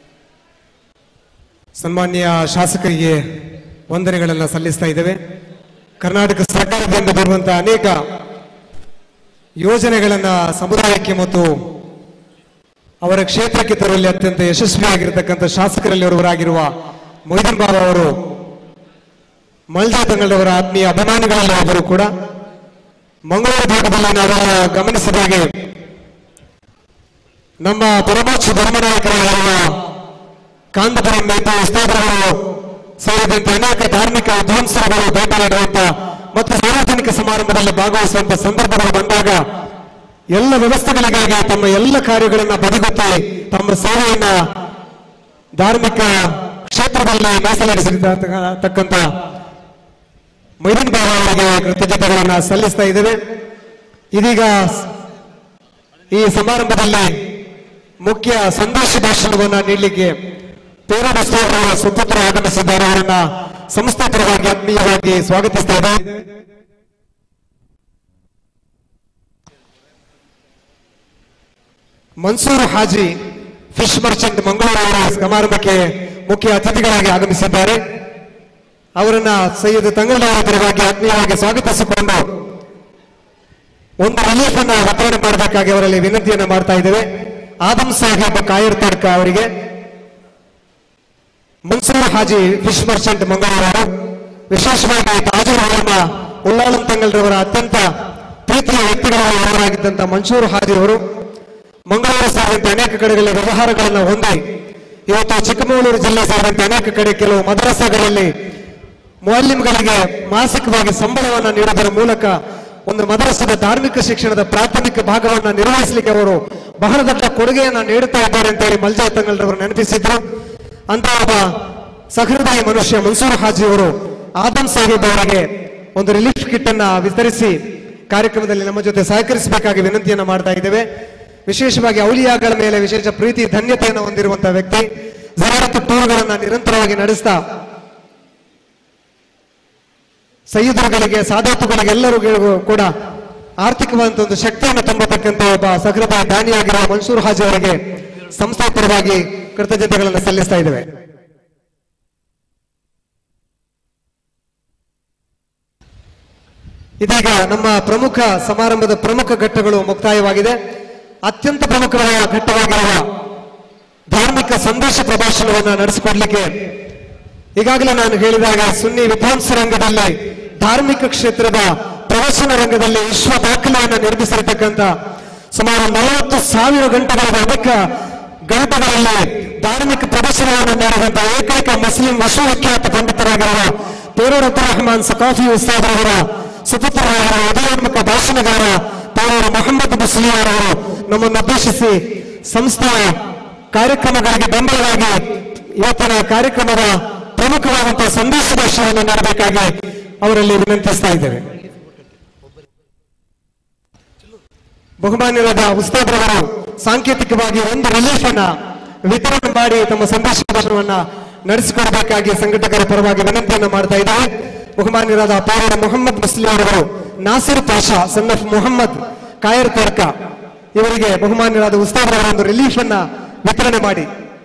ಸನ್ಮಾನ್ಯ ಶಾಸಕರಿಗೆ ವಂದನೆಗಳನ್ನು ಸಲ್ಲಿಸ್ತಾ ಇದ್ದೇವೆ ಕರ್ನಾಟಕ ಸರ್ಕಾರದಿಂದ ಬರುವಂತಹ ಅನೇಕ ಯೋಜನೆಗಳನ್ನ ಸಮುದಾಯಕ್ಕೆ ಮತ್ತು ಅವರ ಕ್ಷೇತ್ರಕ್ಕೆ ತರುವಲ್ಲಿ ಅತ್ಯಂತ ಯಶಸ್ವಿಯಾಗಿರ್ತಕ್ಕಂಥ ಶಾಸಕರಲ್ಲಿ ಒಬ್ಬರಾಗಿರುವ ಮೊಯ್ದೀನ್ ಬಾಬಾ ಅವರು ಮಲ್ಜಾ ತಂಗಳವರ ಆತ್ಮೀಯ ಅಭಿಮಾನಿಗಳಲ್ಲಿ ಒಬ್ಬರು ಕೂಡ ಮಂಗಳೂರು ಭಾಗದಲ್ಲಿ ನಾವು ಗಮನಿಸಿದ ಹಾಗೆ ನಮ್ಮ ಪರಮೋಚ್ಚ ಧರ್ಮನಾಯಕರಾಗಿರುವ ಕಾಂತಪುರಂ ಮೇತ ಉಸ್ತಾದರುಗಳು ಸೇರಿದಂತೆ ಅನೇಕ ಧಾರ್ಮಿಕ ವಿದ್ವಾಂಸರುಗಳು ಭೇಟಿ ನೀಡುವಂತ ಮತ್ತು ಸಾರ್ವಜನಿಕ ಸಮಾರಂಭದಲ್ಲಿ ಭಾಗವಹಿಸುವಂತ ಸಂದರ್ಭಗಳು ಬಂದಾಗ ಎಲ್ಲ ವ್ಯವಸ್ಥೆಗಳಿಗಾಗಿ ತಮ್ಮ ಎಲ್ಲ ಕಾರ್ಯಗಳನ್ನ ಬದಿಗೊತ್ತಿ ತಮ್ಮ ಸೇವೆಯನ್ನ ಧಾರ್ಮಿಕ ಕ್ಷೇತ್ರದಲ್ಲಿ ಮೀಸಲಿರಿಸಿರ್ತಕ್ಕಂಥ ಮೈದನ್ ಬಾಬಾ ಅವರಿಗೆ ಕೃತಜ್ಞತೆಗಳನ್ನ ಸಲ್ಲಿಸ್ತಾ ಇದ್ದೇವೆ ಇದೀಗ ಈ ಸಮಾರಂಭದಲ್ಲಿ ಮುಖ್ಯ ಸಂದೇಶ ಭಾಷಣವನ್ನ ನೀಡಲಿಕ್ಕೆ ಪೇರಡ ಅವರ ಸುಪುತ್ರ ಆಗಮಿಸಿದ್ದಾರೆ ಅವರನ್ನ ಸಂಸ್ಥೆ ಪರವಾಗಿ ಆತ್ಮೀಯವಾಗಿ ಸ್ವಾಗತಿಸ್ತಾ ಇದೆ ಮನ್ಸೂರ್ ಹಾಜಿ ಫಿಶ್ ಮರ್ಚೆಂಟ್ ಮಂಗಳೂರು ಅವರ ಸಮಾರಂಭಕ್ಕೆ ಮುಖ್ಯ ಅತಿಥಿಗಳಾಗಿ ಆಗಮಿಸಿದ್ದಾರೆ ಅವರನ್ನ ಸೈಯದ್ ತಂಗಲವರ ಪರವಾಗಿ ಆತ್ಮೀಯವಾಗಿ ಸ್ವಾಗತಿಸಿಕೊಂಡು ಒಂದು ರಿಲೀಫ್ ಅನ್ನ ವಿತರಣೆ ಮಾಡಬೇಕಾಗಿ ಅವರಲ್ಲಿ ವಿನಂತಿಯನ್ನ ಮಾಡ್ತಾ ಇದ್ದೇವೆ ಆದಮ್ ಸಾಹೇಬ್ ಕಾಯರ್ ತಡ್ಕ ಅವರಿಗೆ ಮನ್ಸೂರ್ ಹಾಜಿ ಫಿಶ್ ಮರ್ಚೆಂಟ್ ಮಂಗಳೂರು ವಿಶೇಷವಾಗಿ ತಾಜೂರ್ ಅವರನ್ನ ಉಳ್ಳಾಳಂ ತಂಗಲ್ರವರ ಅತ್ಯಂತ ಪ್ರೀತಿಯ ವ್ಯಕ್ತಿಗಳಲ್ಲಿ ಒಬ್ಬರಾಗಿದ್ದಂತ ಮನ್ಸೂರ್ ಹಾಜಿ ಅವರು ಮಂಗಳೂರು ಸೇರಿದಂತೆ ಅನೇಕ ಕಡೆಗಳಲ್ಲಿ ವ್ಯವಹಾರಗಳನ್ನು ಹೊಂದಿ ಇವತ್ತು ಚಿಕ್ಕಮಗಳೂರು ಜಿಲ್ಲೆ ಸೇರಿದಂತೆ ಅನೇಕ ಕಡೆ ಕೆಲವು ಮದ್ರಸಾಗಳಲ್ಲಿ ಮುಅಲ್ಲಿಂಗಳಿಗೆ ಮಾಸಿಕವಾಗಿ ಸಂಬಳವನ್ನು ನೀಡುವುದರ ಮೂಲಕ ಒಂದು ಮದ್ರಸದ ಧಾರ್ಮಿಕ ಶಿಕ್ಷಣದ ಪ್ರಾಥಮಿಕ ಭಾಗವನ್ನು ನಿರ್ವಹಿಸಲಿಕ್ಕೆ ಅವರು ಬಹಳ ದೊಡ್ಡ ಕೊಡುಗೆಯನ್ನು ನೀಡುತ್ತಾ ಇದ್ದಾರೆ ಅಂತ ಹೇಳಿ ಮಲ್ಜಾ ತಂಗಲ್ರವರು ನೆನಪಿಸಿದ್ರು ಅಂತ ಒಬ್ಬ ಸಹೃದಯ ಮನುಷ್ಯ ಮನ್ಸೂರ್ ಹಾಜಿ ಅವರು ಆದಮ್ ಸಾಹೇಬ್ ಅವರಿಗೆ ಒಂದು ರಿಲೀಫ್ ಕಿಟ್ ಅನ್ನ ವಿತರಿಸಿ ಕಾರ್ಯಕ್ರಮದಲ್ಲಿ ನಮ್ಮ ಜೊತೆ ಸಹಕರಿಸಬೇಕಾಗಿ ವಿನಂತಿಯನ್ನ ಮಾಡ್ತಾ ಇದ್ದೇವೆ ವಿಶೇಷವಾಗಿ ಔಲಿಯಾಗಳ ಮೇಲೆ ವಿಶೇಷ ಪ್ರೀತಿ ಧನ್ಯತೆಯನ್ನು ಹೊಂದಿರುವಂತಹ ವ್ಯಕ್ತಿ ಜರಾರತ್ ಟೂರ್ಗಳನ್ನ ನಿರಂತರವಾಗಿ ನಡೆಸ್ತಾ ಸೈಯದುಗಳಿಗೆ ಸಾದಾತುಗಳಿಗೆ ಎಲ್ಲರಿಗೂ ಕೂಡ ಆರ್ಥಿಕವಾದಂತ ಒಂದು ಶಕ್ತಿಯನ್ನು ತುಂಬತಕ್ಕಂಥ ಒಬ್ಬ ಸಕೃತ ದಾನಿಯಾಗಿರುವ ಮನ್ಸೂರ್ ಹಾಜಿ ಅವರಿಗೆ ಸಂಸ್ಥೆ ಪರವಾಗಿ ಕೃತಜ್ಞತೆಗಳನ್ನು ಸಲ್ಲಿಸ್ತಾ ಇದ್ದೇವೆ ಇದೀಗ ನಮ್ಮ ಪ್ರಮುಖ ಸಮಾರಂಭದ ಪ್ರಮುಖ ಘಟ್ಟಗಳು ಮುಕ್ತಾಯವಾಗಿದೆ ಅತ್ಯಂತ ಪ್ರಮುಖವಾದ ಘಟ್ಟವಾಗಿರುವ ಧಾರ್ಮಿಕ ಸಂದೇಶ ಪ್ರಭಾಷಣವನ್ನು ನಡೆಸಿಕೊಡ್ಲಿಕ್ಕೆ ಈಗಾಗಲೇ ನಾನು ಹೇಳಿದಾಗ ಸುನ್ನಿ ವಿದ್ವಾಂಸ ರಂಗದಲ್ಲಿ ಧಾರ್ಮಿಕ ಕ್ಷೇತ್ರದ ಪ್ರವಚನ ರಂಗದಲ್ಲಿ ವಿಶ್ವ ದಾಖಲೆಯನ್ನು ನಿರ್ಮಿಸಿರತಕ್ಕಂಥ ಸುಮಾರು ನಲವತ್ತು ಸಾವಿರ ಗಂಟೆಗಳ ಅಧಿಕ ಗಂಟೆಗಳಲ್ಲಿ ಧಾರ್ಮಿಕ ಪ್ರದರ್ಶನವನ್ನು ನೀಡಿದಂತಹ ಏಕೈಕ ಮುಸ್ಲಿಂ ವಿಶ್ವವಿಖ್ಯಾತ ಪಂಡಿತರಾಗಿರುವ ಪೇರೂರ್ ಅಬ್ದುಲ್ ರಹಮಾನ್ ಸಕಾಫಿ ಉಸ್ತಾದ್ ಅವರ ಸುಪುತ್ರರಾಗಿರುವ ಉದಯೋನ್ಮುಖ ಭಾಷಣಗಾರ ಪೇರೂರು ಮೊಹಮ್ಮದ್ ಮುಸ್ಲಿಯಾರ್ ಅವರು ನಮ್ಮನ್ನು ಉದ್ದೇಶಿಸಿ ಸಂಸ್ಥೆಯ ಕಾರ್ಯಕ್ರಮಗಳಿಗೆ ಬೆಂಬಲವಾಗಿ ಇವತ್ತಿನ ಕಾರ್ಯಕ್ರಮದ ಪ್ರಮುಖವಾದಂತಹ ಸಂದೇಶ ಭಾಷಣವನ್ನು ನೀಡಬೇಕಾಗಿ ಅವರಲ್ಲಿ ವಿನಂತಿಸ್ತಾ ಇದ್ದೇವೆ ಬಹುಮಾನ್ಯರಾದ ಉಸ್ತಾದ್ರವರು ಸಾಂಕೇತಿಕವಾಗಿ ಒಂದು ರಿಲೀಫ್ ಅನ್ನ ವಿತರಣೆ ಮಾಡಿ ತಮ್ಮ ಸಂದೇಶ ಭಾಷಣವನ್ನ ನಡೆಸಿಕೊಡಬೇಕಾಗಿ ಸಂಘಟಕರ ಪರವಾಗಿ ವಿನಂತಿಯನ್ನು ಮಾಡ್ತಾ ಇದ್ದಾರೆ ಬಹುಮಾನ್ಯರಾದ ಪೌರ ಮೊಹಮ್ಮದ್ ಮುಸ್ಲಿಂ ಅವರು ನಾಸಿರ್ ಪಾಷಾ ಸನ್ ಆಫ್ ಮೊಹಮ್ಮದ್ ಕಾಯರ್ ತರ್ಕ ಇವರಿಗೆ ಬಹುಮಾನ್ಯರಾದ ಉಸ್ತಾದ್ರವರ ಒಂದು ರಿಲೀಫ್ ಅನ್ನ ವಿತರಣೆ ಮಾಡಿ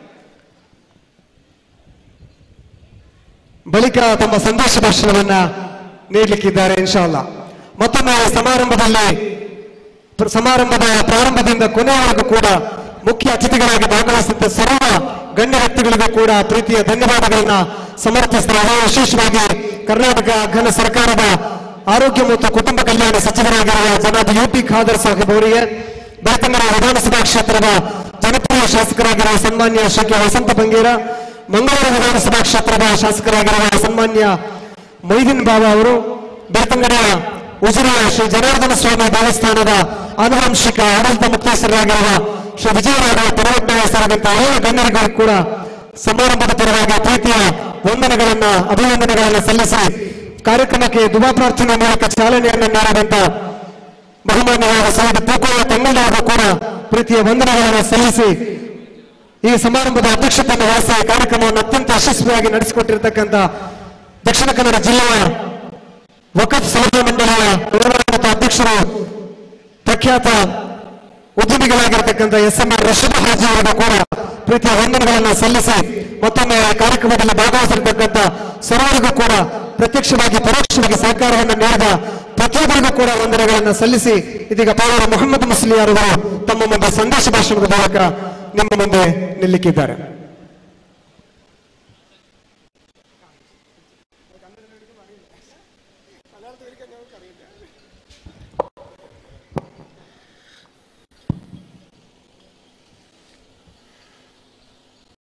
ಬಳಿಕ ತಮ್ಮ ಸಂದೇಶ ಭಾಷಣವನ್ನ ನೀಡಲಿಕ್ಕಿದ್ದಾರೆ ಇನ್ಶಾಲ್ಲ ಮತ್ತೊಮ್ಮೆ ಸಮಾರಂಭದಲ್ಲಿ ಪ್ರ- ಸಮಾರಂಭದ ಪ್ರಾರಂಭದಿಂದ ಕೊನೆಯವರೆಗೂ ಕೂಡ ಮುಖ್ಯ ಅತಿಥಿಗಳಾಗಿ ಭಾಗವಹಿಸಿದ ಸರ್ವ ಗಣ್ಯ ವ್ಯಕ್ತಿಗಳಿಗೂ ಕೂಡ ಪ್ರೀತಿಯ ಧನ್ಯವಾದಗಳನ್ನ ಸಮರ್ಪಿಸ್ತಾರೆ ವಿಶೇಷವಾಗಿ ಕರ್ನಾಟಕ ಘನ ಸರ್ಕಾರದ ಆರೋಗ್ಯ ಮತ್ತು ಕುಟುಂಬ ಕಲ್ಯಾಣ ಸಚಿವರಾಗಿರುವ ಜನಾಬ್ ಯು ಟಿ ಖಾದರ್ ಸಾಹೇಬ್ ಅವರಿಗೆ ಬೆಳ್ತಂಗಡ ವಿಧಾನಸಭಾ ಕ್ಷೇತ್ರದ ಜನಪ್ರಿಯ ಶಾಸಕರಾಗಿರುವ ಸನ್ಮಾನ್ಯ ಶ್ರೀ ಕೆ ವಸಂತ ಬಂಗೇರ ಮಂಗಳೂರು ವಿಧಾನಸಭಾ ಕ್ಷೇತ್ರದ ಶಾಸಕರಾಗಿರುವ ಸನ್ಮಾನ್ಯ ಮೊಯ್ದೀನ್ ಬಾಬಾ ಅವರು ಬೆಳ್ತಂಗಡ ಉಜಿರೆಯ ಶ್ರೀ ಜನಾರ್ದನ ಸ್ವಾಮಿ ದೇವಸ್ಥಾನದ ಆನುವಂಶಿಕ ಆಡಳಿತ ಮುಖ್ಯಸ್ಥರಾಗಿರುವ ಶ್ರೀ ವಿಜಯರಾಘವ ಪರವಟ್ನಾಯ ಸೇರಿದಂತೆ ಹಲವು ಗಣ್ಯರಿಗೂ ಕೂಡ ಸಮಾರಂಭದ ಪರವಾಗಿ ಪ್ರೀತಿಯ ವಂದನೆಗಳನ್ನ ಅಭಿನಂದನೆಗಳನ್ನ ಸಲ್ಲಿಸಿ ಕಾರ್ಯಕ್ರಮಕ್ಕೆ ದುಬಾ ಪ್ರಾರ್ಥನೆ ಮೂಲಕ ಚಾಲನೆಯನ್ನು ನೀಡಿದಂತ ಬಹುಮಾನ್ಯರಾದ ಸೈಯದ್ ತೂಕೋಯ ತಂಗಳ್ಳವರು ಕೂಡ ಪ್ರೀತಿಯ ವಂದನೆಗಳನ್ನು ಸಲ್ಲಿಸಿ ಈ ಸಮಾರಂಭದ ಅಧ್ಯಕ್ಷತೆಯನ್ನು ವಹಿಸಿ ಕಾರ್ಯಕ್ರಮವನ್ನು ಅತ್ಯಂತ ಯಶಸ್ವಿಯಾಗಿ ನಡೆಸಿಕೊಟ್ಟಿರತಕ್ಕಂಥ ದಕ್ಷಿಣ ಕನ್ನಡ ಜಿಲ್ಲೆಯ ವಕಫ್ ಸಲಹಾ ಮಂಡಳಿಯ ಗೌರವಾನ್ವಿತ ಅಧ್ಯಕ್ಷರು ಪ್ರಖ್ಯಾತ ಉದ್ಯಮಿಗಳಾಗಿರ್ತಕ್ಕಂಥ S M R Rasheed Haji ಅವರಿಗೂ ಕೂಡ ಪ್ರೀತಿಯ ವಂದನೆಗಳನ್ನು ಸಲ್ಲಿಸಿ ಮತ್ತೊಮ್ಮೆ ಕಾರ್ಯಕ್ರಮದಲ್ಲಿ ಭಾಗವಹಿಸಿರ್ತಕ್ಕಂಥ ಸರ್ವರಿಗೂ ಕೂಡ ಪ್ರತ್ಯಕ್ಷವಾಗಿ ಪರೋಕ್ಷವಾಗಿ ಸಹಕಾರವನ್ನು ನೀಡಿದ ಪ್ರತಿಯೊಬ್ಬರಿಗೂ ಕೂಡ ವಂದನೆಗಳನ್ನು ಸಲ್ಲಿಸಿ ಇದೀಗ ಪಾವರ ಮೊಹಮ್ಮದ್ ಮುಸ್ಲಿಯಾರ್ ಅವರು ತಮ್ಮ ಮುಂದೆ ಸಂದೇಶ ಭಾಷಣದ ಮೂಲಕ ನಿಮ್ಮ ಮುಂದೆ ನಿಲ್ಲಿಕ್ಕಿದ್ದಾರೆ